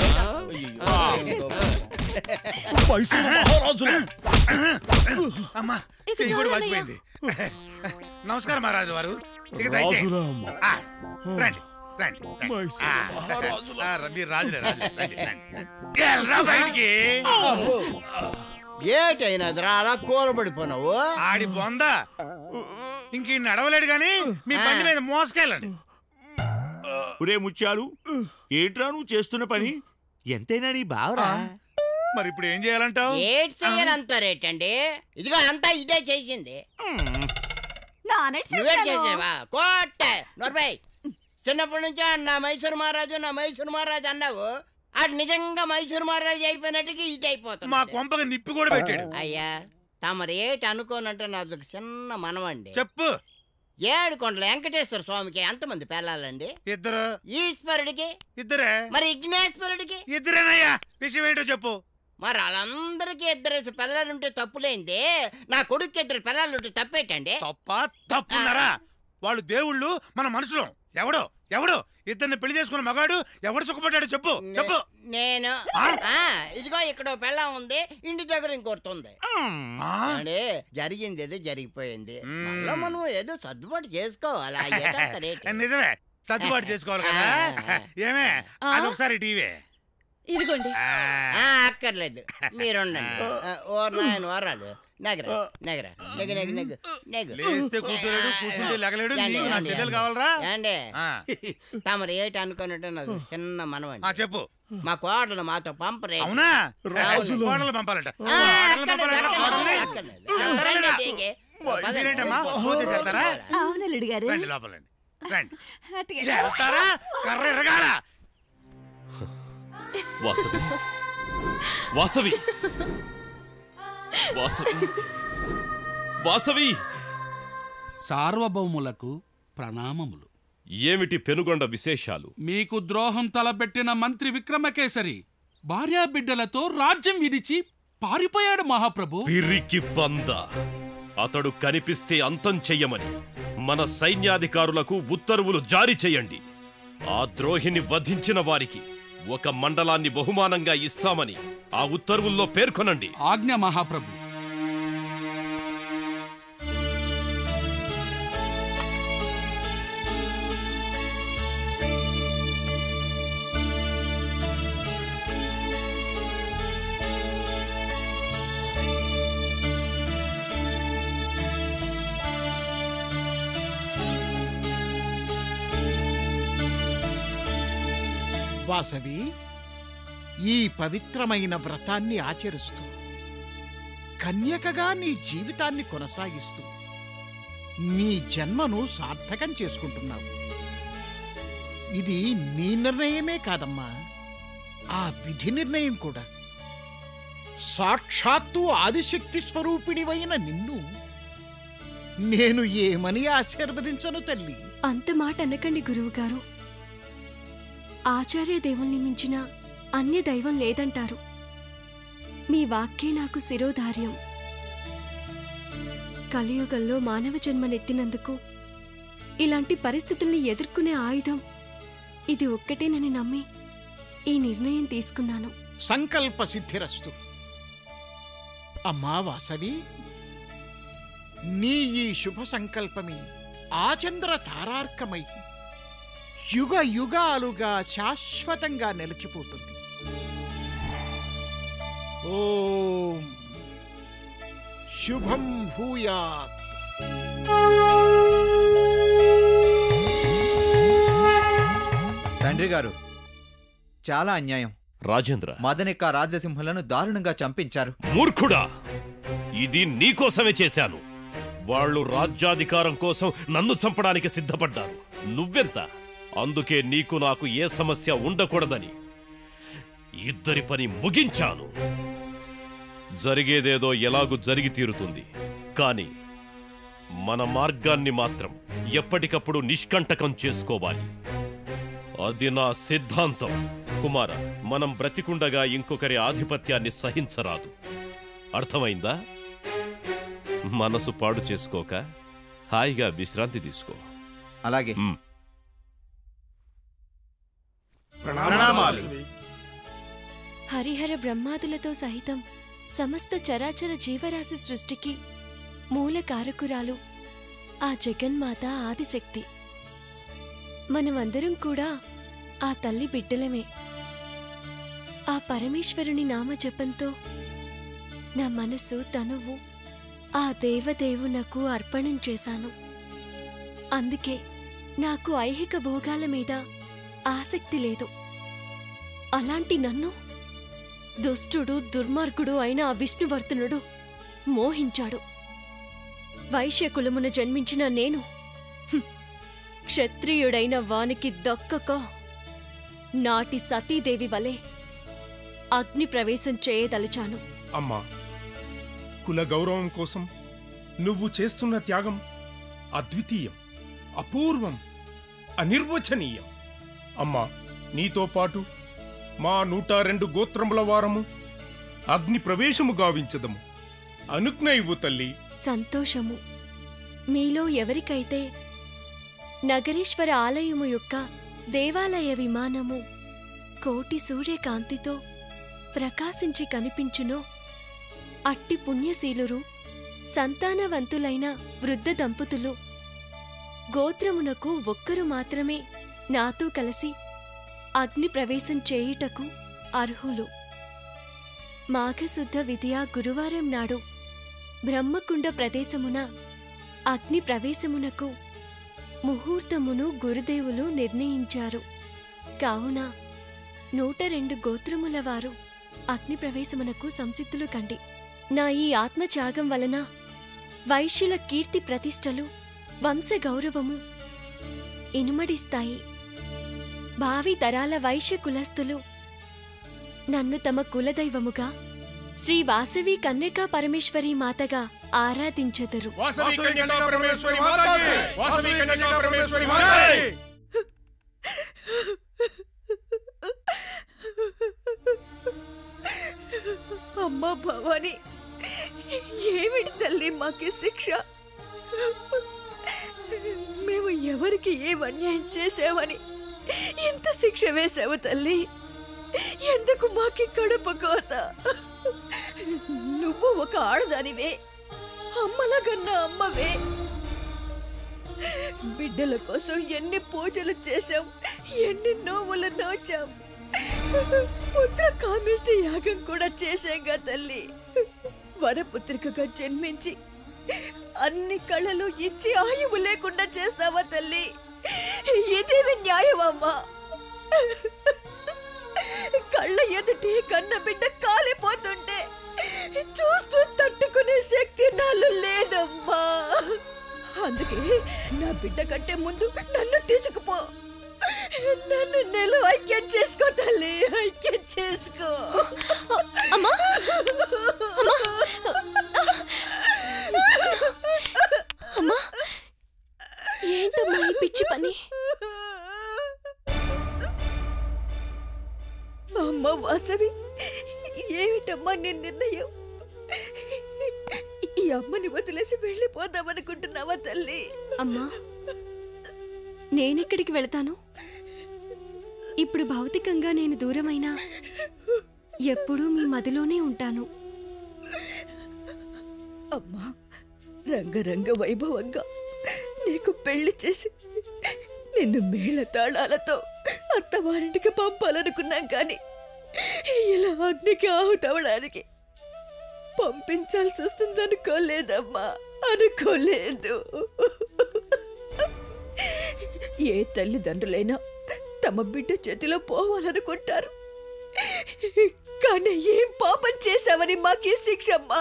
మైసూరు మహారాజుల అమ్మా ఇక చెయ్యి కూడా చూడన్నయ్య. వాచిపోయింది నమస్కారం మహారాజు వారు ఇక దయచేయండి. రాజులం. ఆ, రండి రండి రండి. మైసూరు ఆ, మహారాజులం. ఆ, మీరు రాజులే రాజులే రండి రండి ఎల్రా బయటికి ఏటైనదిరా అలా కూలబడిపోయినావు ఆడి బొంద ఇంక ఈ నడవలేడు గాని మీ బండి మీద మోసుకెళ్ళండి ఒరే ముత్యాలు ఏంట్రా నువ్వు చేస్తున్న పని ఎంతైనా నీ బావరా మరి ఇప్పుడు ఏం చేయాలంటావు ఏటి చెయ్యనంటారేటండి ఇదిగో అంతా ఇదే చేసింది నువ్వే చేసావా కోట నొరబై చిన్నప్పటి నుంచి ఆ నా మైసూరు మహారాజు నా మైసూరు మహారాజు అన్నావు ఆడు నిజంగా మైసూరు మహారాజు అయిపోయినట్టుగా ఇది అయిపోతుంది మా కొంపకి నిప్పి కూడా పెట్టాడు అయ్యా తమరు ఏటి అనుకోనంటే నాది ఒక చిన్న మనవండి చెప్పు ఏడు కొండల వెంకటేశ్వర స్వామికి ఎంతమంది పెళ్ళాలండి ఇద్దరు ఈశ్వరుడికి ఇద్దరే మరి విఘ్నేశ్వరుడికి ఇద్దరేనయ్యా విషయం ఏంటో చెప్పు మరి వాళ్ళందరికీ ఇద్దరేసి పిల్లలుంటే తప్పులేంది నా కొడుకు ఇద్దరు పిల్లలుంటే తప్పేటండి తప్ప తప్పున్నారా వాళ్ళు దేవుళ్ళు మన మనుషులు ఎవడో ఎవడో ఇద్దరిని పెళ్లి చేసుకున్న మగాడు ఎవడు సుఖపడ్డాడు చెప్పు చెప్పు నేను ఆ, ఇదిగో ఇక్కడ ఓ పెళ్ళం ఉంది ఇంటి దగ్గర ఇంకోటి ఉంది అంటే జరిగింది ఏదో జరిగిపోయింది మళ్ళా మనం ఏదో సర్దుబాటు చేసుకోవాలి ఆ ఏటంతరేటి. నిజమే సర్దుబాటు చేసుకోవాలి కదా ఏమే అదొకసారి టీవీ ఇదిగోండి ఆ, అక్కర్లేదు మీరు ఉండండి ఆ, ఓ నాయన వరాలు నగర నగర నెగ నెగ నెగ నెగ లేస్తే కూర్చోలేడు, కూర్చుంటే లెగలేడు, ఏండి, నీకు నా ఏండి, చెల్లెలు ఏండి? కావాలరా? ఏండి తమరు ఏటి అనుకున్నట్టు నాకు చిన్న మనవండి ఆ, చెప్పు మా కోడలు మాతో పంపరే అవునా రాజులు. కోడలు పంపాలంట ఆ, కోడలు అక్కర్లేదు, పంపాలంట అక్కర్లేదు, కోడల్ని? అక్కర్లేదు. రండి, దిగి. మీరేంటమ్మా పూజ చేస్తారా అవునల్లుడు గారు రండి లోపలండి రండి అటుగా. వెళ్తారా కర్ర ఎరగాల వాసవి వాసవి వాసవి వాసవి సార్వభౌములకు ప్రణామములు ఏమిటి పెనుగొండ విశేషాలు మీకు ద్రోహం తలపెట్టిన మంత్రి విక్రమకేసరి భార్యాబిడ్డలతో రాజ్యం విడిచి పారిపోయాడు మహాప్రభు పిరికి పంద అతడు కనిపిస్తే అంతం చెయ్యమని మన సైన్యాధికారులకు ఉత్తర్వులు జారీ చేయండి ఆ ద్రోహిని వధించిన వారికి ఒక మండలాన్ని బహుమానంగా ఇస్తామని ఆ ఉత్తర్వుల్లో పేర్కొనండి ఆజ్ఞ మహాప్రభు వాసవి ఈ పవిత్రమైన వ్రతాన్ని ఆచరిస్తూ కన్యకగా నీ జీవితాన్ని కొనసాగిస్తూ నీ జన్మను సార్థకం చేసుకుంటున్నావు ఇది నీ నిర్ణయమే కాదమ్మా ఆ విధి నిర్ణయం కూడా సాక్షాత్తు ఆదిశక్తి స్వరూపిణివైన నిన్ను నేను ఏమని ఆశీర్వదించను తల్లి అంత మాట అనకండి గురువుగారు ఆచార్య దేవుల్ని మించిన అన్య దైవం లేదంటారు మీ వాక్యే నాకు శిరోధార్యం కలియుగంలో మానవ జన్మనెత్తినందుకు ఇలాంటి పరిస్థితుల్ని ఎదుర్కొనే ఆయుధం ఇది ఒక్కటేనని నమ్మి ఈ నిర్ణయం తీసుకున్నాను సంకల్ప సిద్ధిరస్తు అమ్మా వాసవి నీ ఈ శుభ సంకల్పమే ఆచంద్ర తారార్కమై యుగ యుగాలుగా శాశ్వతంగా నిలిచిపోతుంది ఓం శుభం భూయాత్ తండ్రి గారు చాలా అన్యాయం రాజేంద్ర మదనిక రాజసింహులను దారుణంగా చంపించారు మూర్ఖుడా ఇది నీకోసమే చేశాను వాళ్ళు రాజ్యాధికారం కోసం నన్ను చంపడానికి సిద్ధపడ్డారు నువ్వెంత అందుకే నీకు నాకు ఏ సమస్య ఉండకూడదని ఇద్దరి పని ముగించాను జరిగేదేదో ఎలాగూ జరిగి తీరుతుంది కాని మన మార్గాన్ని మాత్రం ఎప్పటికప్పుడు నిష్కంటకం చేసుకోవాలి అది నా సిద్ధాంతం కుమార మనం బ్రతికుండగా ఇంకొకరి ఆధిపత్యాన్ని సహించరాదు అర్థమైందా మనసు పాడు చేసుకోక హాయిగా విశ్రాంతి తీసుకో అలాగే ప్రణామాలు. హరిహర బ్రహ్మాదులతో సహితం సమస్త చరాచర జీవరాశి సృష్టికి మూల కారకురాలు ఆ జగన్మాత ఆదిశక్తి మనమందరం కూడా ఆ తల్లి బిడ్డలమే ఆ పరమేశ్వరుని నామజపంతో నా మనసు తనువు ఆ దేవదేవునకు అర్పణం చేశాను అందుకే నాకు ఐహిక భోగాల మీద ఆసక్తి లేదు అలాంటి నన్ను దుష్టుడు దుర్మార్గుడు అయిన ఆ విష్ణువర్ధనుడు మోహించాడు వైశ్యకులమున జన్మించిన నేను హ్మ్, క్షత్రియుడైన వానికి దక్కక నాటి సతీదేవి వలె అగ్ని ప్రవేశం చేయదలిచాను అమ్మా కుల గౌరవం కోసం నువ్వు చేస్తున్న త్యాగం అద్వితీయం అపూర్వం అనిర్వచనీయం అమ్మా నీతో పాటు మా నూట రెండు గోత్రముల వారము అగ్ని ప్రవేశము గావించదము అనుజ్ఞ ఇవ్వు తల్లి సంతోషము మీలో ఎవరికైతే నగరేశ్వర ఆలయము యొక్క దేవాలయ విమానము కోటి సూర్యకాంతితో ప్రకాశించి కనిపించునో అట్టి పుణ్యశీలురు సంతానవంతులైన వృద్ధ దంపతులు గోత్రమునకు ఒక్కరు మాత్రమే నాతో కలిసి అగ్ని ప్రవేశం చేయుటకు అర్హులు మాఘశుద్ధ విధియ గురువారం నాడు బ్రహ్మకుండ ప్రదేశమున అగ్ని ప్రవేశమునకు ముహూర్తమును గురుదేవులు నిర్ణయించారు కావున నూట రెండు గోత్రముల వారు అగ్ని ప్రవేశమునకు సంసిద్ధులు కండి నా ఈ ఆత్మత్యాగం వలన వైశ్యుల కీర్తి ప్రతిష్టలు వంశ గౌరవము ఇనుమడిస్తాయి భావి తరాల వైశ్య కులస్థులు నన్ను తమ కులదైవముగా శ్రీ వాసవి కన్యకా పరమేశ్వరి మాతగా ఆరాధించెదరు వాసవి కన్యకా పరమేశ్వరి మాతాకి వాసవి కన్యకా పరమేశ్వరి మాతాకి అమ్మా భవాని ఏమిటి తల్లి మాకి శిక్ష మేము ఎవరికి ఏం అన్యాయం చేసామని ఎంత శిక్ష వేసావు తల్లి ఎందుకు మాకి కడుపు కోత నువ్వు ఒక ఆడదానివే అమ్మలగన్న అమ్మవే బిడ్డల కోసం ఎన్ని పూజలు చేశాం ఎన్ని నోవులు నోచాం పుత్ర కామిష్టి యాగం కూడా చేశాంగా తల్లి వరపుత్రికగా జన్మించి అన్ని కళలు ఇచ్చి ఆయువు లేకుండా చేస్తావా తల్లి ఇదేమి న్యాయమమ్మా కళ్ళ ఎదుటి కన్న బిడ్డ కాలిపోతుంటే చూస్తూ తట్టుకునే శక్తి నాలో లేదమ్మా అందుకే నా బిడ్డ కంటే ముందు నన్ను తీసుకుపో నన్ను నెల ఐక్యం చేసుకో తల్లి ఐక్యం చేసుకో అమ్మా అమ్మా ఏంటమ్మా ఈ పిచ్చి పని అమ్మ వాసవి ఏమిటమ్మా నీ నిర్ణయం ఈ అమ్మని వదిలేసి వెళ్ళిపోదామనుకుంటున్నావా తల్లి అమ్మా నేనెక్కడికి వెళతాను ఇప్పుడు భౌతికంగా నేను దూరమైనా ఎప్పుడూ మీ మదిలోనే ఉంటాను అమ్మా రంగరంగ వైభవంగా నీకు పెళ్లి చేసి నిన్ను మేళ తాళాలతో అత్తవారింటికి పంపాలనుకున్నాం కానీ ఇలా అగ్నికి ఆహుతవడానికి పంపించాల్సి వస్తుంది అనుకోలేదమ్మా అనుకోలేదు ఏ తల్లిదండ్రులైనా తమ బిడ్డ చేతిలో పోవాలనుకుంటారు కానీ ఏం పాపం చేశావని మాకే శిక్షమ్మా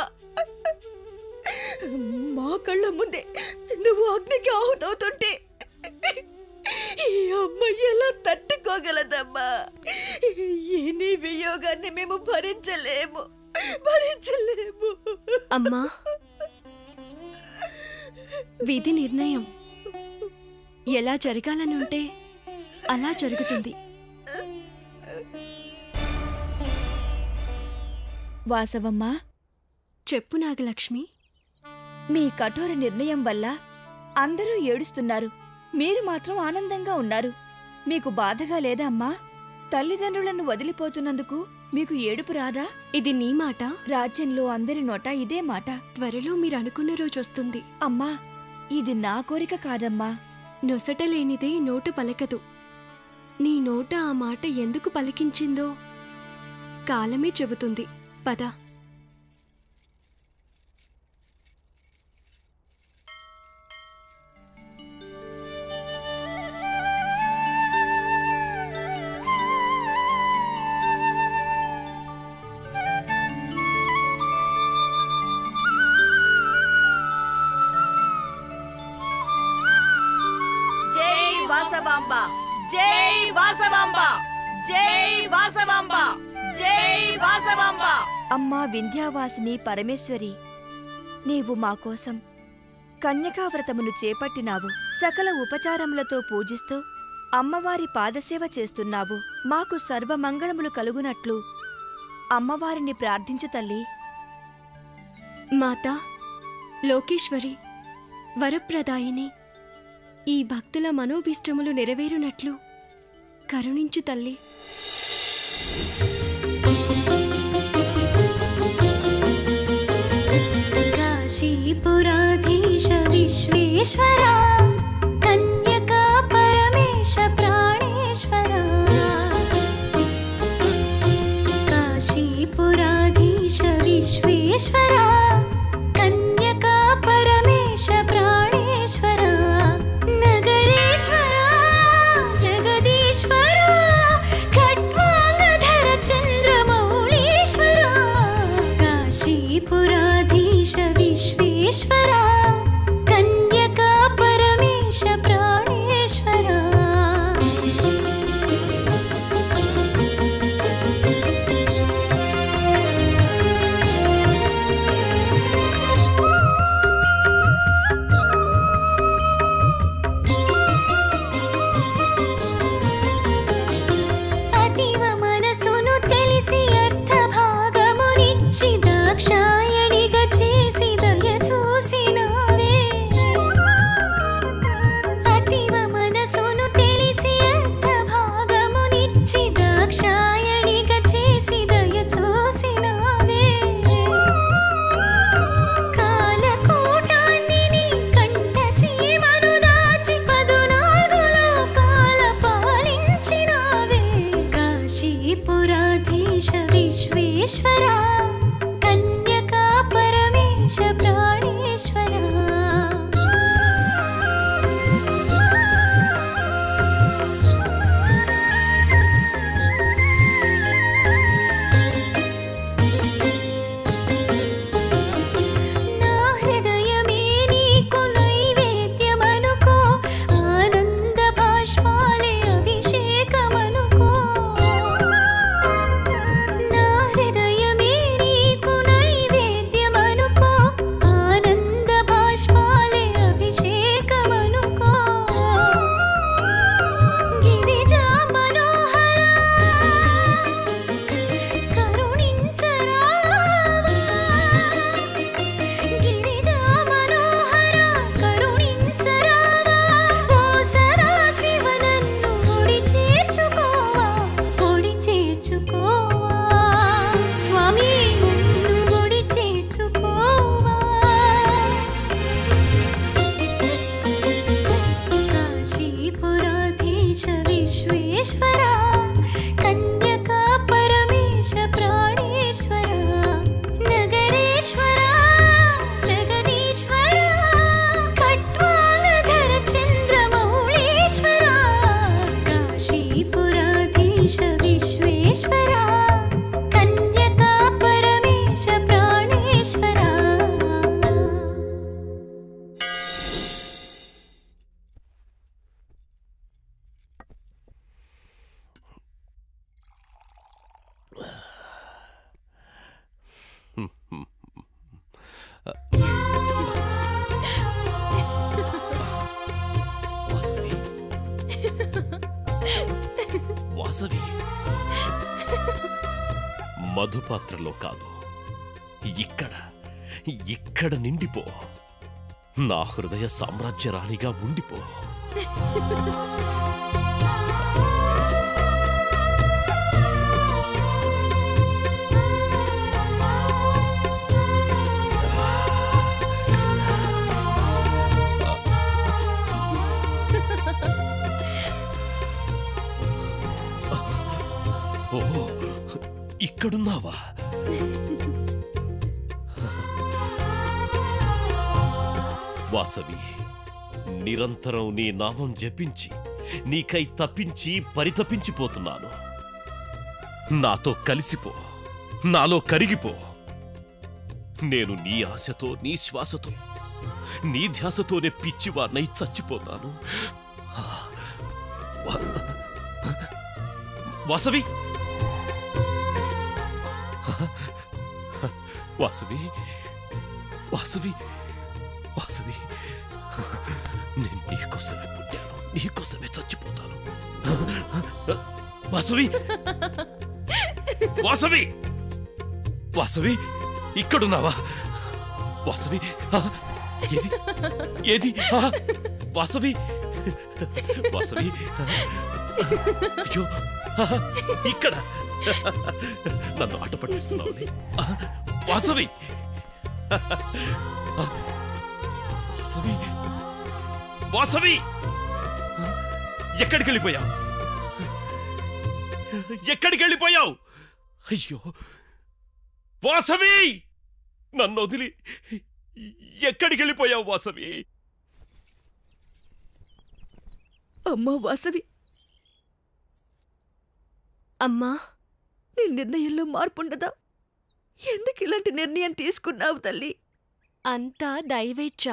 మా కళ్ళ ముందే నువ్వు అగ్నికి ఆహుతవుతుంటే ఈ అమ్మ ఎలా తట్టుకోగలదమ్మా ఈ నీ వియోగాన్ని మేము భరించలేము భరించలేము అమ్మా విధి నిర్ణయం ఎలా జరగాలనుంటే అలా జరుగుతుంది వాసవమ్మా చెప్పు నాగలక్ష్మి మీ కఠోర నిర్ణయం వల్ల అందరూ ఏడుస్తున్నారు మీరు మాత్రం ఆనందంగా ఉన్నారు మీకు బాధగా లేదా అమ్మా తల్లిదండ్రులను వదిలిపోతున్నందుకు మీకు ఏడుపు రాదా ఇది నీ మాట రాజ్యంలో అందరి నోట ఇదే మాట త్వరలో మీరు అనుకున్న రోజు వస్తుంది అమ్మా ఇది నా కోరిక కాదమ్మా నొసట లేనిదే నోట పలకదు నీ నోట ఆ మాట ఎందుకు పలికించిందో కాలమే చెబుతుంది పద జై వాసవాంబ జై వాసవాంబ జై వాసవాంబ జై వాసవాంబ అమ్మా వింధ్యావాసిని పరమేశ్వరి నీవు మా కోసం కన్యకావ్రతమును చేపట్టినావు సకల ఉపచారములతో పూజిస్తూ అమ్మవారి పాదసేవ చేస్తున్నావు మాకు సర్వమంగళములు కలుగునట్లు అమ్మవారిని ప్రార్థించు తల్లి మాత లోకేశ్వరి వరప్రదాయిని ఈ భక్తుల మనోభీష్టములు నెరవేరునట్లు కరుణించు తల్లి काशीपुराधीश विश्वेश्वरा कन्यका परमेश प्राणेश्वरा काशीपुराधीश विश्वेश्वरा कन्यका परमेश प्राणेश्वरा नगरेश्वरा जगदीश्वरा खट्वाङ्गधर चन्द्रमौळीश्वरा काशीपुराधीश विश्वेश्वरा कन्यका परमेश प्राणेश्वरा అతివ మనసును తెలిసి అర్థ భాగమునిచ్చి దాక్షాయణిగా చేసి దయ చూసినావే అతివ మనసును తెలిసి అర్థ భాగమునిచ్చి దాక్షాయణిగా చేసి దయ చూసినావే కాలకూటాన్ని నీ కంఠ సీమను దాచి పదునాలుగు లోకాల పాలించినావే కాశీపురాధీశ విశ్వేశ్వరా కన్యకా పరమేశ ప్రాణేశ్వరా నా హృదయమే నీకు నైవేద్యమనుకో ఆనంద బాష్పాలే అభిషేకమనుకో నా హృదయమే నీకు నైవేద్యమనుకో ఆనంద బాష్పాలే అభిషేకమనుకో గిరిజా మనోహర కరుణించరావా గిరిజా మనోహర కరుణించరావా ఓ సదాశివ నన్ను ఒడి చేర్చుకోవా ఒడి చేర్చుకోవా స్వామి నన్ను ఒడి చేర్చుకోవా కాశీపురాధీశ విశ్వేశ్వరా కన్యకా పరమేశ ప్రాణేశ్వరా నగరేశ్వరా జగదీశ్వరా ఖట్వాంగధర చంద్రమౌళీశ్వరా కాశీపురాధీశ విశ్వేశ్వరా కన్యకా పరమేశ ప్రాణేశ్వరా వాసవి మధుపాత్రలో కాదు ఇక్కడ ఇక్కడ నిండిపో నా హృదయ సామ్రాజ్య రాణిగా ఉండిపో ఓ ఇక్కడున్నావా వాసవి నిరంతరం నీ నామం జపించి నీకై తప్పించి పరితపించిపోతున్నాను నాతో కలిసిపో నాలో కరిగిపో నేను నీ ఆశతో నీ శ్వాసతో నీ ధ్యాసతోనే పిచ్చివాణ్ణై చచ్చిపోతాను వా- వాసవి వాసవి వాసవి వాసవి నేను నీకోసమే పుట్టాను నీకోసమే చచ్చిపోతాను వాసవి వాసవి వాసవి ఇక్కడున్నావా వాసవి ఆ, ఏది ఏది ఆ, వాసవి వాసవి అయ్యో ఆ, ఇక్కడ నన్ను ఆట పట్టిస్తున్నావు వాసవి ఆ, వాసవి వాసవి ఎక్కడికి వెళ్ళిపోయావు ఎక్కడికి వెళ్ళిపోయావు అయ్యో వాసవి నన్ను వదిలి ఎక్కడికి వెళ్ళిపోయావు వాసవి అమ్మా వాసవి అమ్మా నీ నిర్ణయంలో మార్పుండదా ఎందుకు ఇలాంటి నిర్ణయం తీసుకున్నావు తల్లి అంతా దైవేచ్ఛ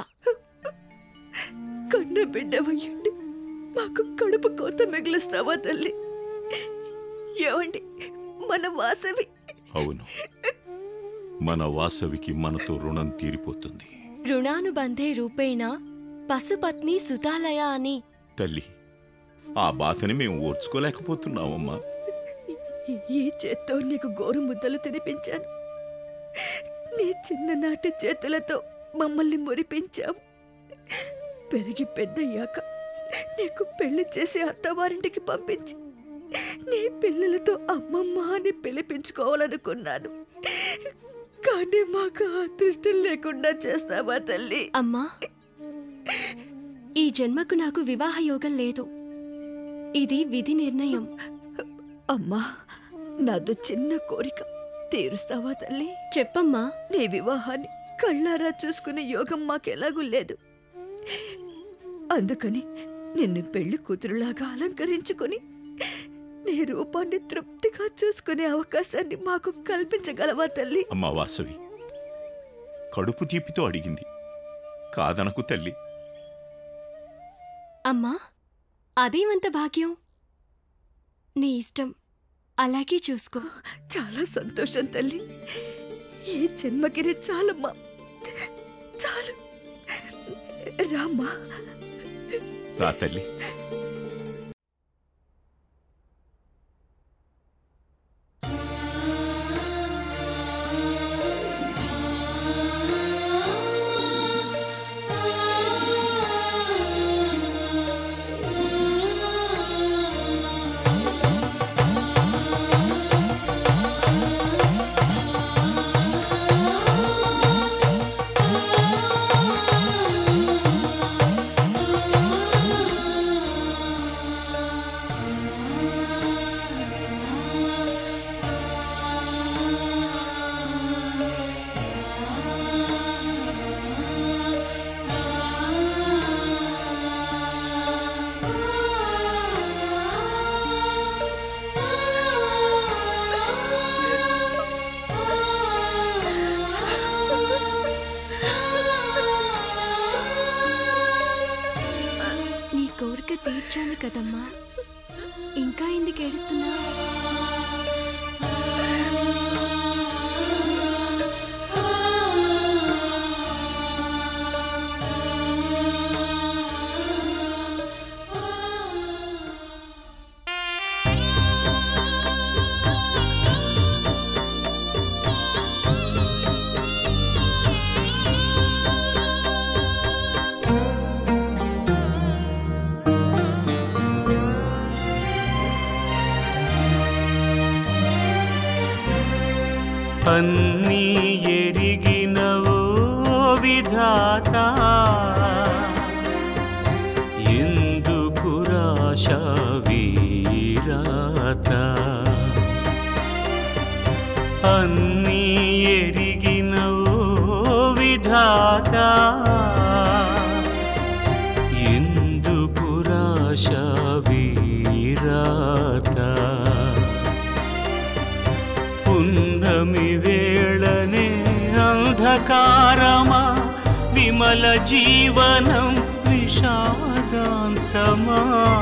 కన్న బిడ్డవయ్యండి మాకు కడుపు కోత మిగిలిస్తావా తల్లి ఏమండి మన వాసవి అవును మన వాసవికి మనతో రుణం తీరిపోతుంది రుణానుబంధే రూపేణ పశుపత్ని సుతాలయ అని తల్లి ఆ బాధని మేము ఓర్చుకోలేకపోతున్నామమ్మా ఈ చేత్తో నీకు గోరు ముద్దలు తినిపించాను నీ చిన్ననాటి చేతులతో మమ్మల్ని మురిపించావు పెరిగి పెద్దయ్యాక నీకు పెళ్లి చేసి అత్తవారింటికి పంపించి నీ పిల్లలతో అమ్మమ్మ అని పిలిపించుకోవాలనుకున్నాను కానీ మాకు ఆ అదృష్టం లేకుండా చేస్తావా తల్లి అమ్మా ఈ జన్మకు నాకు వివాహ యోగం లేదు ఇది విధి నిర్ణయం అమ్మా నాదో చిన్న కోరిక తీరుస్తావా తల్లి చెప్పమ్మా నీ వివాహాన్ని కళ్ళారా చూసుకునే యోగం మాకెలాగూ లేదు అందుకని నిన్ను పెళ్లి కూతురులాగా అలంకరించుకుని నీ రూపాన్ని తృప్తిగా చూసుకునే అవకాశాన్ని మాకు కల్పించగలవా తల్లి అమ్మా వాసవి కడుపు తీపితో అడిగింది కాదనకు తల్లి అమ్మా అదేమంత భాగ్యం నీ ఇష్టం అలాగే చూసుకో చాలా సంతోషం తల్లి ఈ జన్మకిరి చాలమ్మా చాలు రామ్మా రా తల్లి నీ కోరిక తీర్చాను కదమ్మా ఇంకా ఎందుకు ఏడుస్తున్నా అన్నీ ఎరిగిన ఓ విధాత ఎందుకు రాశ వీరాత అన్నీ ఎరిగిన ఓ విధాత ఎందుకు రాశ వీరాత పున్నమి వేళనే అంధకారమా విమల జీవనం విషాదాంతమా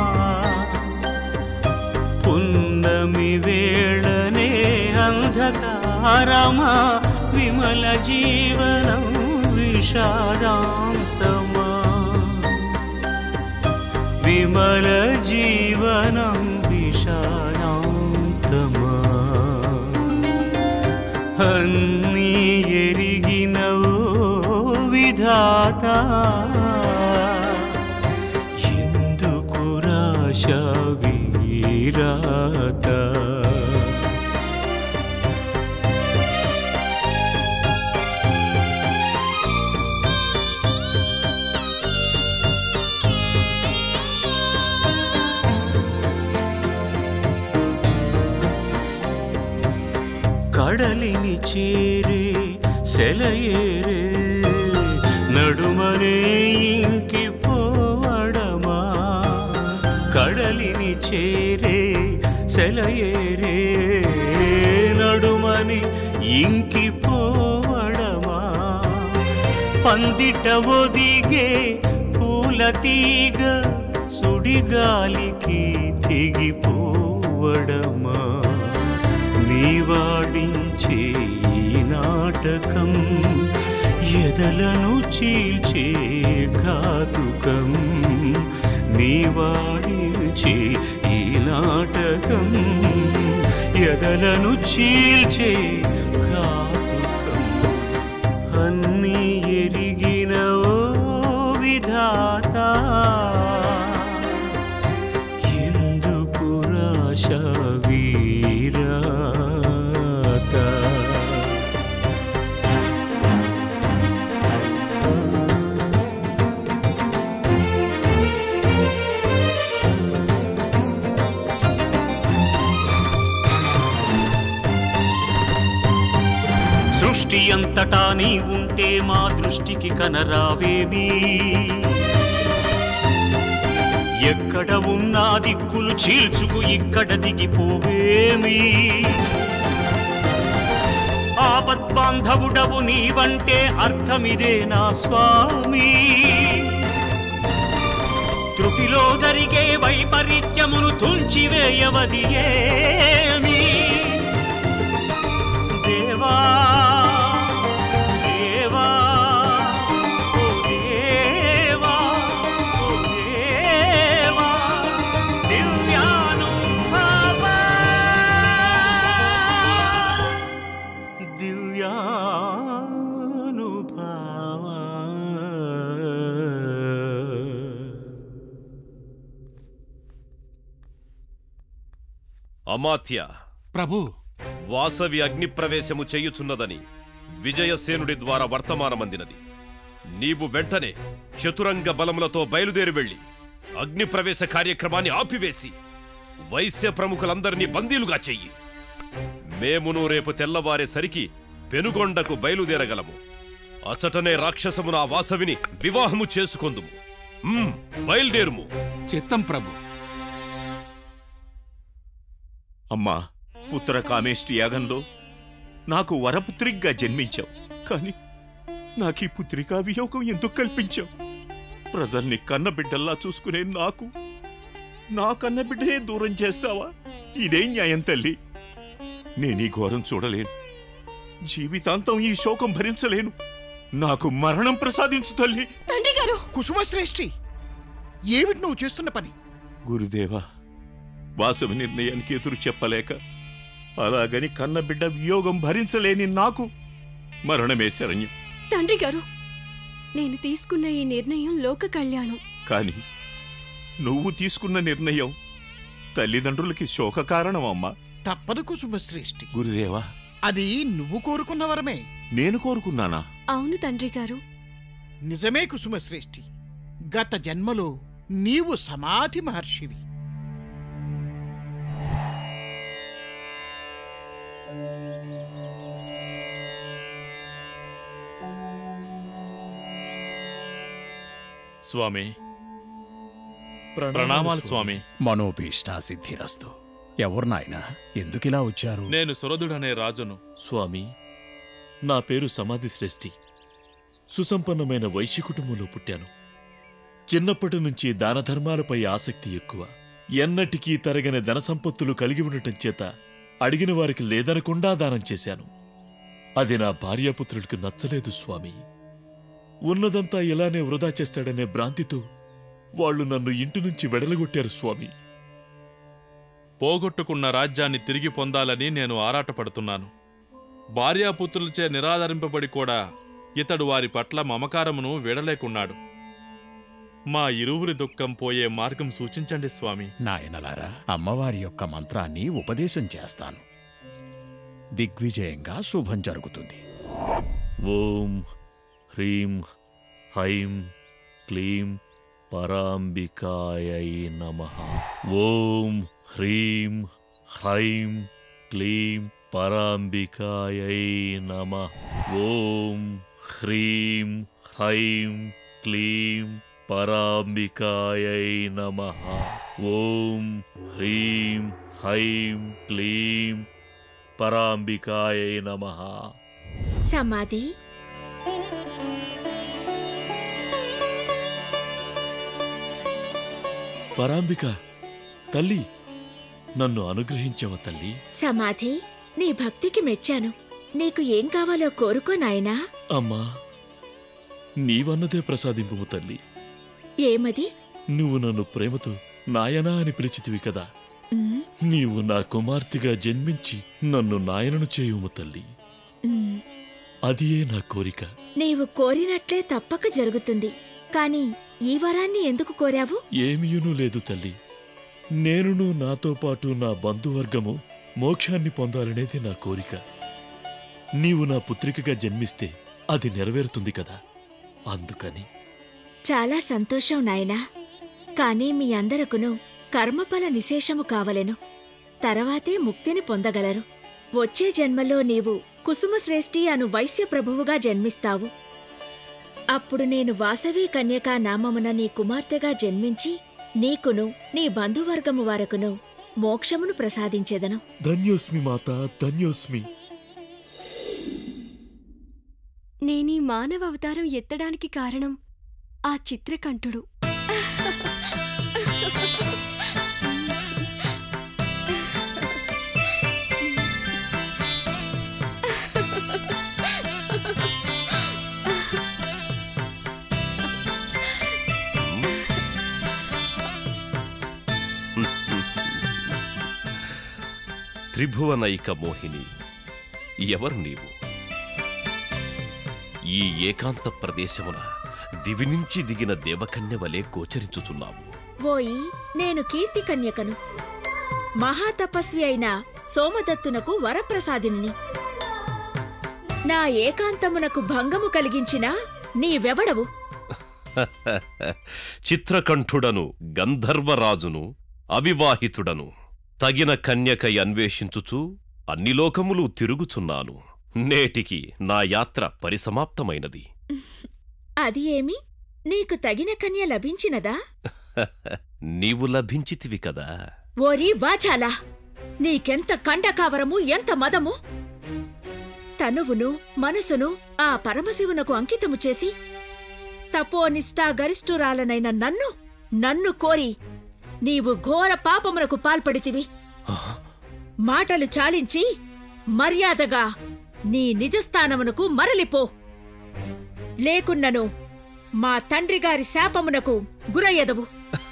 పున్నమి వేళనే అంధకారమా విమల జీవనం విషాదాంతమా విమల జీవనం విషాదాంతమా అన్న కడలిని చేరే సెలయేరే నడుమనే ఇంకి పోవడమా కడలిని చేరే సెలయేరే నడుమని ఇంకి పోవడమా పందిట ఒదిగే పూల తీగ సుడిగాలికి తెగిపోవడమా నీవాడించే ఈ నాటకం ఎదలను చీల్చే ఘాతుకం నీవాడించే ఈ నాటకం ఎదలను చీల్చే ఘాతుకం అన్నీ ఎరిగిన ఓ విధాత ఎందుకు రాశ వీరాత సృష్టి అంతటా నీ ఉంటే మా దృష్టికి కనరావేమీ ఎక్కడ ఉన్నా దిక్కులు చీల్చుకు ఇక్కడ దిగిపోవేమి ఆపద్బాంధవుడవు నీవంటే అర్థమిదే నా స్వామి త్రుటిలో జరిగే వైపరీత్యమును తుంచివేయవది ఏమి దేవా దేవా ఓ దేవా ఓ దేవా దివ్యానుభవ అమాత్య ప్రభు వాసవి అగ్నిప్రవేశము చేయుచున్నదని విజయసేనుడి ద్వారా వర్తమానమందినది నీవు వెంటనే చతురంగ బలములతో బయలుదేరి వెళ్ళి అగ్నిప్రవేశ కార్యక్రమాన్ని ఆపివేసి వైశ్య ప్రముఖులందరినీ బందీలుగా చెయ్యి మేమును రేపు తెల్లవారేసరికి పెనుగొండకు బయలుదేరగలము అచటనే రాక్షసమున ఆ వాసవిని వివాహము చేసుకొందుము మ్మ్, బయలుదేరుము చిత్తం ప్రభు అమ్మా పుత్ర కామేష్టి యాగంలో నాకు వరపుత్రిగ్గా జన్మించావు కాని నాకీ పుత్రికా వియోగం ఎందుకు కల్పించావు ప్రజల్ని కన్నబిడ్డల్లా చూసుకునే నాకు నా కన్నబిడ్డనే దూరం చేస్తావా ఇదేం న్యాయం తల్లి నేనీ ఘోరం చూడలేను జీవితాంతం ఈ శోకం భరించలేను నాకు మరణం ప్రసాదించు తల్లి తండ్రి గారు కుసుమశ్రేష్ఠి ఏమిటి నువ్వు చేస్తున్న పని గురుదేవా వాసవి నిర్ణయానికి ఎదురు చెప్పలేక అలాగని కన్నబిడ్డ వియోగం భరించలేని నాకు మరణమే శరణ్యం తండ్రి గారు నేను తీసుకున్న ఈ నిర్ణయం లోక కళ్యాణం కాని నువ్వు తీసుకున్న నిర్ణయం తల్లిదండ్రులకి శోక కారణం అమ్మా తప్పదు కుసుమశ్రేష్ఠి గురుదేవా అది నువ్వు కోరుకున్న వరమే నేను కోరుకున్నానా అవును తండ్రి గారు నిజమే కుసుమశ్రేష్ఠి గత జన్మలో నీవు సమాధి మహర్షివి స్వామి ప్రణామాలు స్వామి మనోభీష్టాసిద్ధిరస్తు ఎవరు నాయనా ఎందుకిలా వచ్చారు నేను సురదుడనే రాజును స్వామి నా పేరు సమాధి శ్రేష్ఠి సుసంపన్నమైన వైశ్య కుటుంబంలో పుట్టాను చిన్నప్పటి నుంచి దాన ధర్మాలపై ఆసక్తి ఎక్కువ ఎన్నటికీ తరగని ధన సంపత్తులు కలిగి ఉండటం చేత అడిగిన వారికి లేదనకుండా దానం చేశాను అది నా భార్యాపుత్రుడికి నచ్చలేదు స్వామి ఉన్నదంతా ఇలానే వృధా చేస్తాడనే భ్రాంతితో వాళ్ళు నన్ను ఇంటి నుంచి వెడలగొట్టారు స్వామి పోగొట్టుకున్న రాజ్యాన్ని తిరిగి పొందాలని నేను ఆరాటపడుతున్నాను భార్యాపుత్రులచే నిరాదరింపబడి కూడా ఇతడు వారి పట్ల మమకారమును వీడలేకున్నాడు మా ఇరువురి దుఃఖం పోయే మార్గం సూచించండి స్వామి నాయనలారా అమ్మవారి యొక్క మంత్రాన్ని ఉపదేశం చేస్తాను దిగ్విజయంగా శుభం జరుగుతుంది ఓం హ్రీం హైం క్లీం పరాంబికాయై నమ ఓం హ్రీం హైం క్లీం పరాంబికాయై నమ ఓం హ్రీం హైం క్లీం పరాంబికాయై నమ ఓం హ్రీం హైం క్లీం పరాంబికాయై నమ సమాధి పరాంబిక తల్లి నన్ను అనుగ్రహించవ తల్లి సమాధి నీ భక్తికి మెచ్చాను నీకు ఏం కావాలో కోరుకో నాయనా అమ్మా నీవన్నదే ప్రసాదింపు తల్లి ఏమది నువ్వు నన్ను ప్రేమతో నాయనా అని పిలిచితివి కదా ఉమ్, నీవు నా కుమార్తెగా జన్మించి నన్ను నాయనను చేయుము తల్లి ఉమ్. అదియే నా కోరిక నీవు కోరినట్లే తప్పక జరుగుతుంది కాని ఈ వరాన్ని ఎందుకు కోరావు ఏమీయునూ లేదు తల్లి నేనును నాతో పాటు నా బంధువర్గము మోక్షాన్ని పొందాలనేది నా కోరిక నీవు నా పుత్రికగా జన్మిస్తే అది నెరవేరుతుంది కదా అందుకని చాలా సంతోషం నాయనా కాని మీ అందరకును కర్మఫల నిశేషము కావలెను తర్వాతే ముక్తిని పొందగలరు వచ్చే జన్మలో నీవు కుసుమశ్రేష్ఠి అను వైశ్య ప్రభువుగా జన్మిస్తావు అప్పుడు నేను వాసవి కన్యకా నామమున నీ కుమార్తెగా జన్మించి నీకును నీ బంధువర్గము వరకును మోక్షమును ప్రసాదించెదను ధన్యోస్మి మాత ధన్యోస్మి నేనీ మానవ అవతారం ఎత్తడానికి కారణం ఆ చిత్రకంఠుడు త్రిభువనైక మోహిని ఎవరు నీవు ఈ ఏకాంత ప్రదేశమున దివి నుంచి దిగిన దేవకన్య వలె గోచరించుచున్నావు ఓయి నేను కీర్తి కన్యకను మహాతపస్వి అయిన సోమదత్తునకు వరప్రసాదిని నా ఏకాంతమునకు భంగము కలిగించిన నీవెవడవు చిత్రకంఠుడను గంధర్వరాజును అవివాహితుడను తగిన కన్యకై అన్వేషించుచు అన్ని లోకములు తిరుగుచున్నాను నేటికి నా యాత్ర పరిసమాప్తమైనది అది ఏమి నీకు తగిన కన్య లభించినదా నీవు లభించితివి కదా ఓరి వాచాలా నీకెంత కండకావరము ఎంత మదము తనువును మనసును ఆ పరమశివునకు అంకితము చేసి తపోనిష్టా గరిష్ఠురాలనైన నన్ను నన్ను కోరి నీవు ఘోర పాపమునకు పాల్పడితివి మాటలు చాలించి మర్యాదగా నీ నిజస్థానమునకు మరలిపో లేకున్నను మా తండ్రిగారి శాపమునకు గురయ్యదవు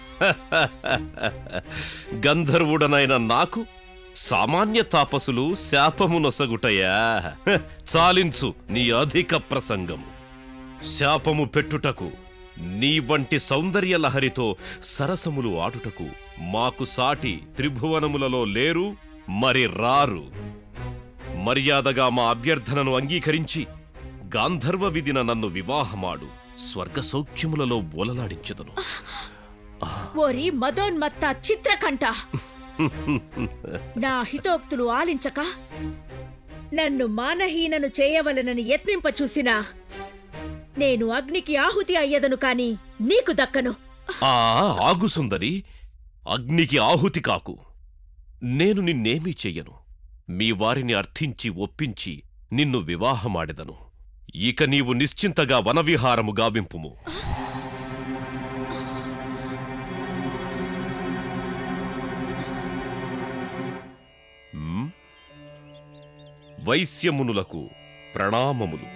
గంధర్వుడనైన నాకు సామాన్య తాపసులు శాపమునొసగుటయా హ, చాలించు నీ అధిక ప్రసంగము శాపము పెట్టుటకు నీ వంటి సౌందర్య లహరితో సరసములు ఆడుటకు మాకు సాటి త్రిభువనములలో లేరు మరి రారు మర్యాదగా మా అభ్యర్థనను అంగీకరించి గాంధర్వ విధిన నన్ను వివాహమాడు స్వర్గ సౌఖ్యములలో బోలలాడించదను ఓరి మదోన్మత్త చిత్రకంఠ నా హితోక్తులు ఆలించక నన్ను మానహీనను చేయవలనని యత్నింప చూసినా నేను అగ్నికి ఆహుతి అయ్యదను కాని నీకు దక్కను ఆ ఆగు సుందరి అగ్నికి ఆహుతి కాకు నేను నిన్నేమీ చెయ్యను మీ వారిని అర్థించి ఒప్పించి నిన్ను వివాహమాడెదను ఇక నీవు నిశ్చింతగా వనవిహారము గావింపుము మ్? వైశ్యమునులకు ప్రణామములు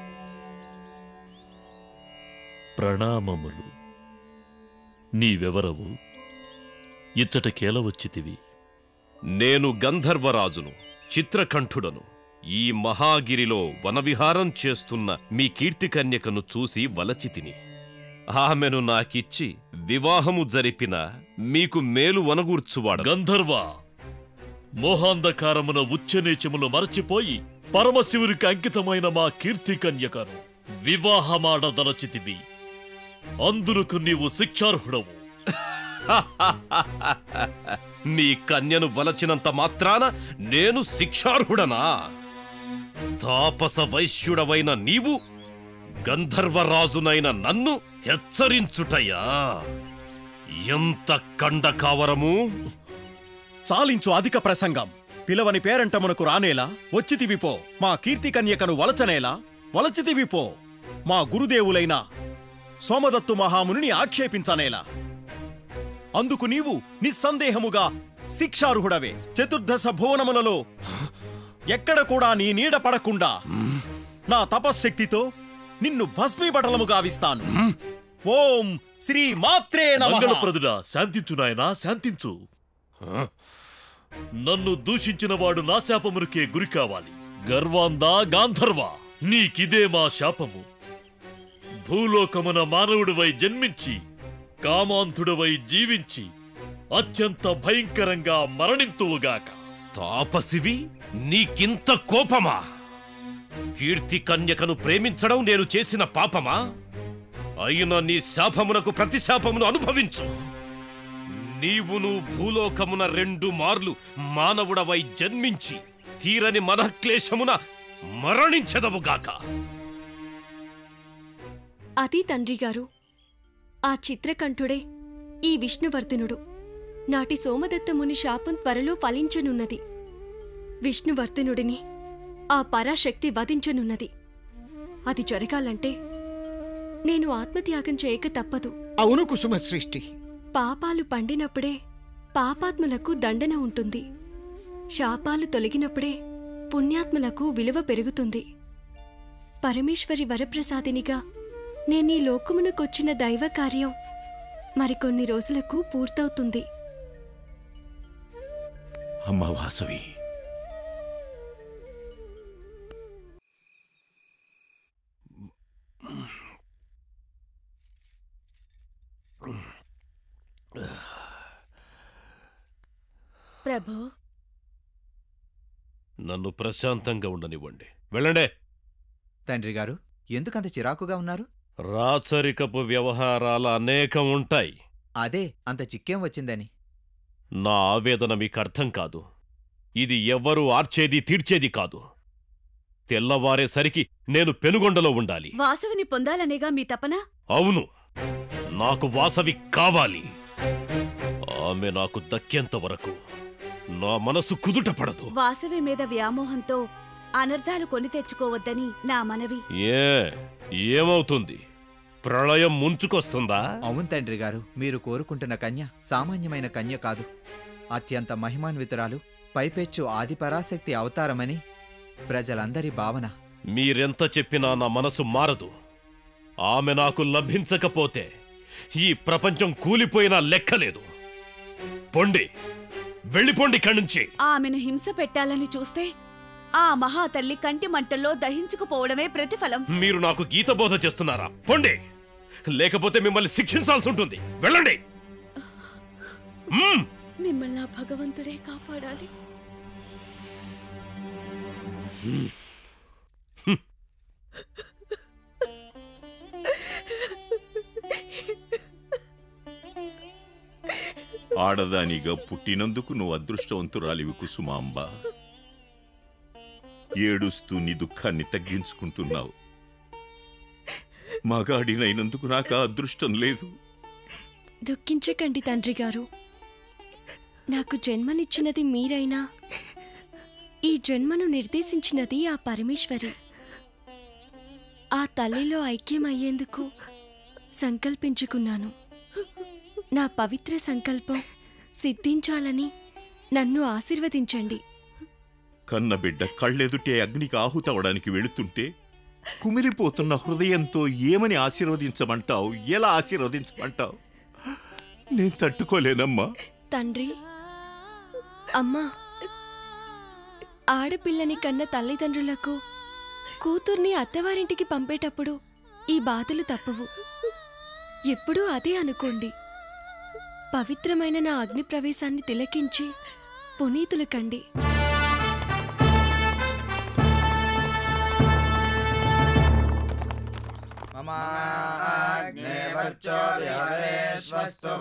ప్రణామములు నీవెవరవు ఇచ్చటకేల వచ్చితివి నేను గంధర్వరాజును చిత్రకంఠుడను ఈ మహాగిరిలో వనవిహారం చేస్తున్న మీ కీర్తికన్యకను చూసి వలచితిని ఆమెను నాకిచ్చి వివాహము జరిపిన మీకు మేలు వనగూర్చువాడు గంధర్వ మోహాంధకారమున ఉచ్చనీచములు మరచిపోయి పరమశివునికి అంకితమైన మా కీర్తి కన్యకను వివాహమాడదలచితివి అందులకు నీవు శిక్షార్హుడవు నీ కన్యను వలచినంత మాత్రాన నేను శిక్షార్హుడనా తాపస వైశ్యుడవైన నీవు గంధర్వరాజునైన నన్ను హెచ్చరించుటయా ఎంత కండకావరము చాలించు అధిక ప్రసంగం పిలవని పేరంటమునకు రానేలా వచ్చితివిపో మా కీర్తి కన్యకను వలచనేలా వలచితివిపో మా గురుదేవులైన సోమదత్తు మహామునిని ఆక్షేపించనేలా అందుకు నీవు నిస్సందేహముగా శిక్షార్హుడవే చతుర్దశ భువనములలో ఎక్కడ కూడా నీ నీడ పడకుండా నా తపశ్శక్తితో నిన్ను భస్మీపటలము గావిస్తాను ఓం శ్రీ మాత్రే నమః మంగళప్రదుడా శాంతించు నాయనా శాంతించు నన్ను దూషించిన వాడు నా శాపమునికే గురి కావాలి గర్వాందా గాంధర్వ నీకిదే మా శాపము భూలోకమున మానవుడివై జన్మించి కామాంధుడవై జీవించి అత్యంత భయంకరంగా మరణింతువుగాక తాపసివి నీకింత కోపమా కీర్తి కన్యకను ప్రేమించడం నేను చేసిన పాపమా అయినా నీ శాపమునకు ప్రతి శాపమును అనుభవించు నీవును భూలోకమున రెండు మార్లు మానవుడవై జన్మించి తీరని మనఃక్లేశమున మరణించదవుగాక అది తండ్రి గారు ఆ చిత్రకంఠుడే ఈ విష్ణువర్ధనుడు నాటి సోమదత్త ముని శాపం త్వరలో ఫలించనున్నది విష్ణువర్ధనుడిని ఆ పరాశక్తి వధించనున్నది అది జరగాలంటే నేను ఆత్మత్యాగం చేయక తప్పదు అవును కుసుమ సృష్టి పాపాలు పండినప్పుడే పాపాత్ములకు దండన ఉంటుంది శాపాలు తొలగినప్పుడే పుణ్యాత్ములకు విలువ పెరుగుతుంది పరమేశ్వరి వరప్రసాదినిగా నేనీ లోకమునకొచ్చిన దైవ కార్యం మరికొన్ని రోజులకు పూర్తవుతుంది అమ్మ వాసవి ప్రభు నన్ను ప్రశాంతంగా ఉండనివ్వండి వెళ్ళండే తండ్రి గారు ఎందుకంత చిరాకుగా ఉన్నారు రాచరికపు వ్యవహారాలు అనేకం ఉంటాయి అదే అంత చిక్కేం వచ్చిందని నా ఆవేదన మీకు అర్థం కాదు ఇది ఎవ్వరూ ఆర్చేది తీర్చేది కాదు తెల్లవారేసరికి నేను పెనుగొండలో ఉండాలి వాసువిని పొందాలనేగా మీ తపన అవును నాకు వాసవి కావాలి ఆమె నాకు దక్కేంత వరకు నా మనసు కుదుట పడదు వాసవి మీద వ్యామోహంతో అనర్థాలు కొని తెచ్చుకోవద్దని నా మనవి ఏ ఏమవుతుంది ప్రళయం ముంచుకొస్తుందా అవును తండ్రి గారు మీరు కోరుకుంటున్న కన్య సామాన్యమైన కన్య కాదు అత్యంత మహిమాన్వితురాలు పైపెచ్చు ఆదిపరాశక్తి అవతారమని ప్రజలందరి భావన మీరెంత చెప్పినా నా మనసు మారదు ఆమె నాకు లభించకపోతే ఈ ప్రపంచం కూలిపోయినా లెక్కలేదు పొండి వెళ్ళిపోండి ఇక్కడి నుంచి ఆమెను హింస పెట్టాలని చూస్తే ఆ మహాతల్లి కంటి మంటల్లో దహించుకుపోవడమే ప్రతిఫలం మీరు నాకు గీత బోధ చేస్తున్నారా పొండి లేకపోతే మిమ్మల్ని శిక్షించాల్సి ఉంటుంది వెళ్ళండి మ్మ్. మిమ్మల్ని ఆ భగవంతుడే కాపాడాలి ఆడదానిగా పుట్టినందుకు నువ్వు అదృష్టవంతురాలివి కుసుమాంబ ఏడుస్తూ నీ దుఃఖాన్ని తగ్గించుకుంటున్నావు మగాడినైనందుకు నాకు ఆ అదృష్టం లేదు దుఃఖించకండి తండ్రి గారు నాకు జన్మనిచ్చినది మీరైనా ఈ జన్మను నిర్దేశించినది ఆ పరమేశ్వరి ఆ తల్లిలో ఐక్యమయ్యేందుకు సంకల్పించుకున్నాను నా పవిత్ర సంకల్పం సిద్ధించాలని నన్ను ఆశీర్వదించండి కన్నబిడ్డ కళ్ళెదుటే అగ్నికి ఆహుతవడానికి వెళుతుంటే కుమిలిపోతున్న హృదయంతో ఏమని ఆశీర్వదించమంటావు ఎలా ఆశీర్వదించమంటావు నేను తట్టుకోలేనమ్మా తండ్రి అమ్మా ఆడపిల్లని కన్న తల్లిదండ్రులకు కూతుర్ని అత్తవారింటికి పంపేటప్పుడు ఈ బాధలు తప్పవు ఎప్పుడూ అదే అనుకోండి పవిత్రమైన నా అగ్ని ప్రవేశాన్ని తిలకించి పునీతులు కండి మమాగ్నేవర్త मरुच्चो विहवेश्वस्तु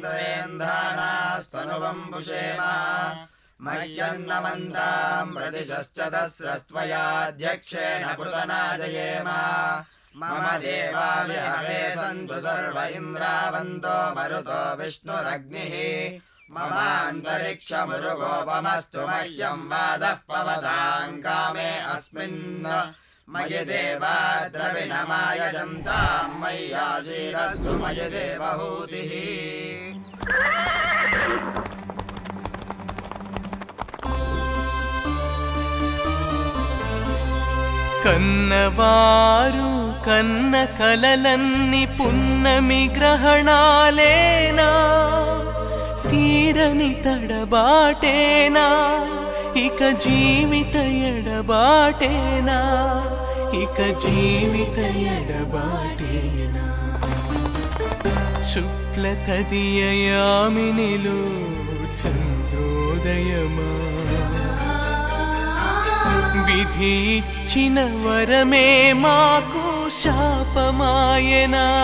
वयन्द्रेन्धानास्तनुवम्बुषेम मह्यन्नमन्दाम् प्रतिशश्च दस्रस्त्वयाध्यक्षेण पृतनाजयेम मम देवा विहवे सन्तु सर्व इन्द्रावन्तो मरुतो विष्णुरग्निः ममान्तरिक्षमुरुगोपमस्तु मह्यं वादः पवतां कामे अस्मिन् मयि देवा द्रविणमायजन्तां मय्याशीरस्तु मयि देवहूतिः కన్నవారు కన్న కలలన్ని పున్నమి గ్రహణాలేనా తీరని తడబాటేనా ఇక జీవిత ఎడబాటేనా ఇక జీవిత ఎడబాటేనా శుక్ల తదియయామినిలో చంద్రోదయమా విధి ఇచ్చిన వరమే మాకు శాపమాయనా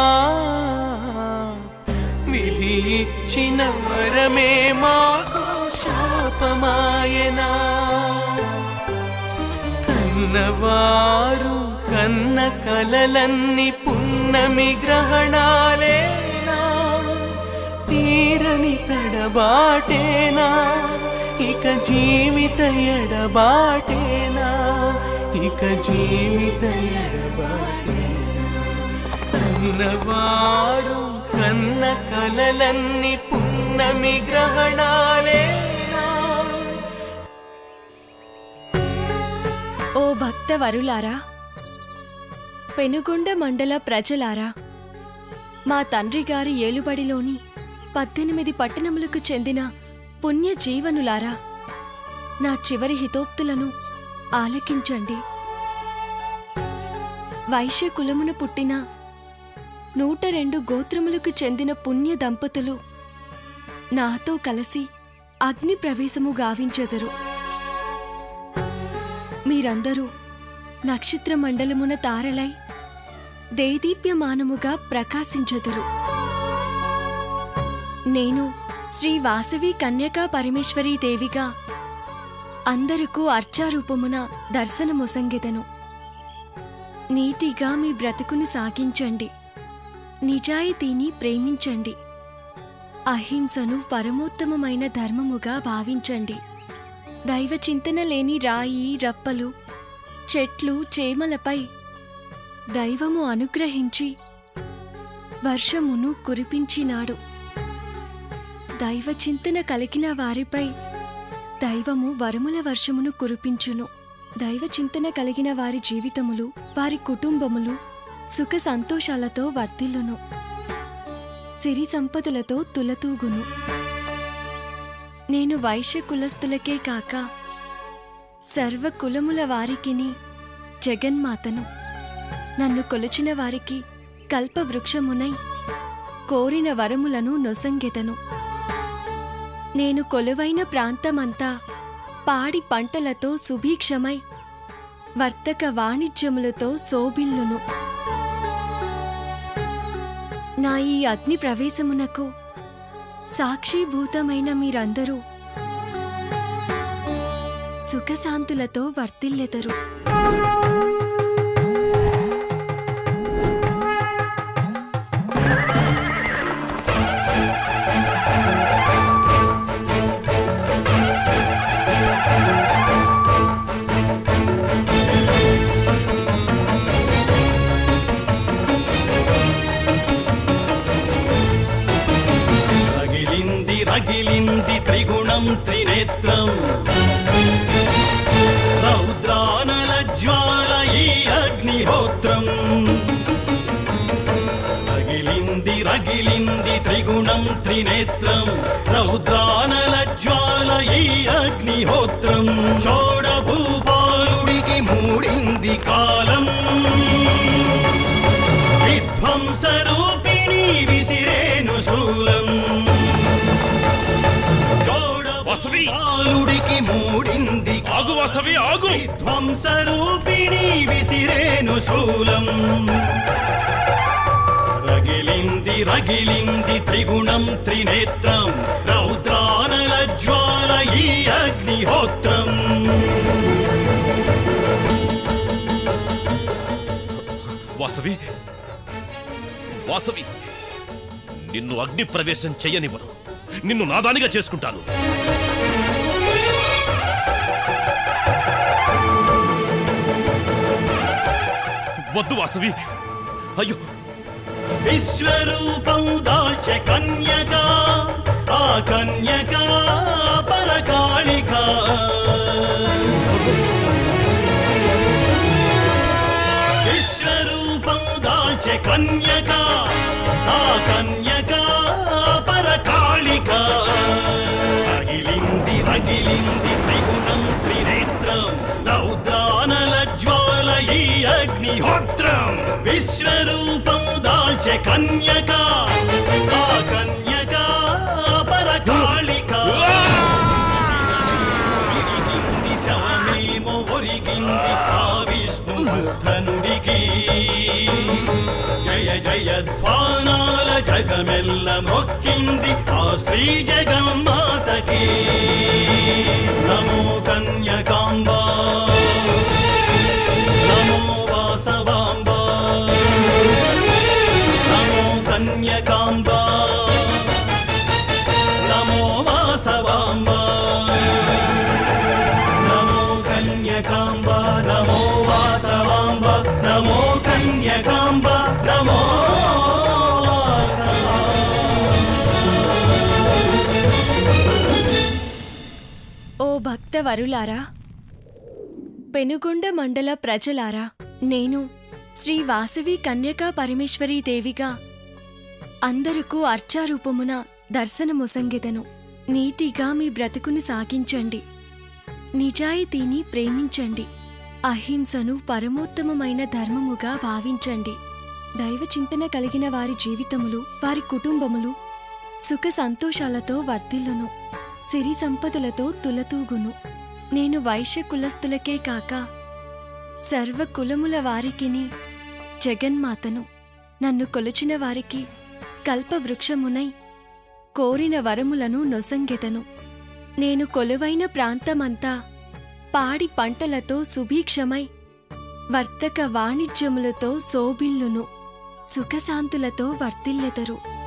విధి ఇచ్చిన వరమే మాకు శాపమాయనా కన్నవారు కన్న కలలన్ని పున్నమి గ్రహణాలేనా తీరని తడబాటేనా ఇక జీవిత ఎడబాటేనా ఇక జీవిత ఎడబాటేనా కన్నవారు కన్న కలలన్ని పున్నమి గ్రహణాలేనా ఓ భక్త వరులారా పెనుగొండ మండల ప్రజలారా మా తండ్రి గారి ఏలుబడిలోని పద్దెనిమిది పట్టణములకు చెందిన పుణ్య జీవనులారా నా చివరి హితోక్తులను ఆలకించండి వైశ్య కులమున పుట్టిన నూట రెండు గోత్రములకు చెందిన పుణ్య దంపతులు నాతో కలిసి అగ్ని ప్రవేశము గావించెదరు మీరందరూ నక్షత్ర మండలమున తారలై దేదీప్యమానముగా ప్రకాశించెదరు నేను శ్రీ వాసవి కన్యకా పరమేశ్వరీ దేవిగా అందరకు అర్చారూపమున దర్శనమొసంగెదను నీతిగా మీ బ్రతుకును సాగించండి నిజాయితీని ప్రేమించండి అహింసను పరమోత్తమమైన ధర్మముగా భావించండి దైవ చింతన లేని రాయి రప్పలు చెట్లు చేమలపై దైవము అనుగ్రహించి వర్షమును కురిపించినాడు దైవ చింతన కలిగిన వారిపై దైవము వరముల వర్షమును కురిపించును దైవ చింతన కలిగిన వారి జీవితములు వారి కుటుంబములు సుఖ సంతోషాలతో వర్ధిల్లును సిరి సంపదలతో తులతూగును నేను వైశ్య కులస్తులకే కాక సర్వ కులముల వారికిని జగన్మాతను నన్ను కొలిచిన వారికి కల్పవృక్షమునై కోరిన వరములను నొసంగెదను నేను కొలువైన ప్రాంతమంతా పాడి పంటలతో సుభిక్షమై వర్తక వాణిజ్యములతో శోభిల్లును నా ఈ అగ్ని ప్రవేశమునకు సాక్షిభూతమైన మీరందరూ సుఖశాంతులతో వర్తిల్లెదరు రగిలింది రగిలింది త్రిగుణం త్రినేత్రం రౌద్రానల జ్వాల ఈ అగ్నిహోత్రం రగిలింది రగిలింది త్రిగుణం త్రినేత్రం రౌద్రానల జ్వాల ఈ అగ్నిహోత్రం చోడ భూపాలుడికి మూడింది కాలం విధ్వంసరూపిణి విసిరేను శూలం వాసవికి మూడింది ఆగు వాసవి ఆగు విధ్వంసరూపిణి విసిరేను శూలం రగిలి రగిలింది రగిలింది త్రిగుణం త్రినేత్రం రౌద్రానల జ్వాల ఈ అగ్నిహోత్రం వాసవి వాసవి నిన్ను అగ్ని ప్రవేశం చెయ్యనివ్వను నిన్ను నాదానిగా చేసుకుంటాను వద్దు వాసవి అయ్యో విశ్వరూపం దాల్చె కన్యక ఆ కన్యక పరకాళిక విశ్వరూపం దాల్చె కన్యక ఆ కన్యక పరకాళిక రగిలింది రగిలింది త్రిగుణం త్రినేత్రం రౌద్రానల జ్వాల ఈ అగ్నిహోత్రం విశ్వరూపం దాల్చె కన్యక ఆ కన్యక పరకాళిక ఒరిగింది శవమేమో ఒరిగింది ఆ విష్ణు ధనుడికి జయ జయ ధ్వానాల జగమెల్ల మొక్కింది ఆ శ్రీ జగన్మాతకి నమో కన్యకాంబ నమో వాసవాంబ నమో కన్యకాంబ నమో వాసవాంబ నమో కన్యకాంబ నమో వాసవాంబ నమో కన్యకాంబ నమో ఓ భక్త వరులారా పెనుగొండ మండల ప్రజలారా నేను శ్రీ వాసవి కన్యకా పరమేశ్వరీ దేవిగా అందరకు అర్చారూపమున దర్శనమొసంగెదను నీతిగా మీ బ్రతుకును సాగించండి నిజాయితీని ప్రేమించండి అహింసను పరమోత్తమమైన ధర్మముగా భావించండి దైవ చింతన కలిగిన వారి జీవితములు వారి కుటుంబములు సుఖ సంతోషాలతో వర్ధిల్లును సిరి సంపదలతో తులతూగును నేను వైశ్య కులస్తులకే కాక సర్వ కులముల వారికిని జగన్మాతను నన్ను కొలిచిన వారికి కల్పవృక్షమునై కోరిన వరములను నొసంగెదను నేను కొలువైన ప్రాంతమంతా పాడి పంటలతో సుభీక్షమై వర్తక వాణిజ్యములతో శోభిల్లును సుఖశాంతులతో వర్తిల్లెదరు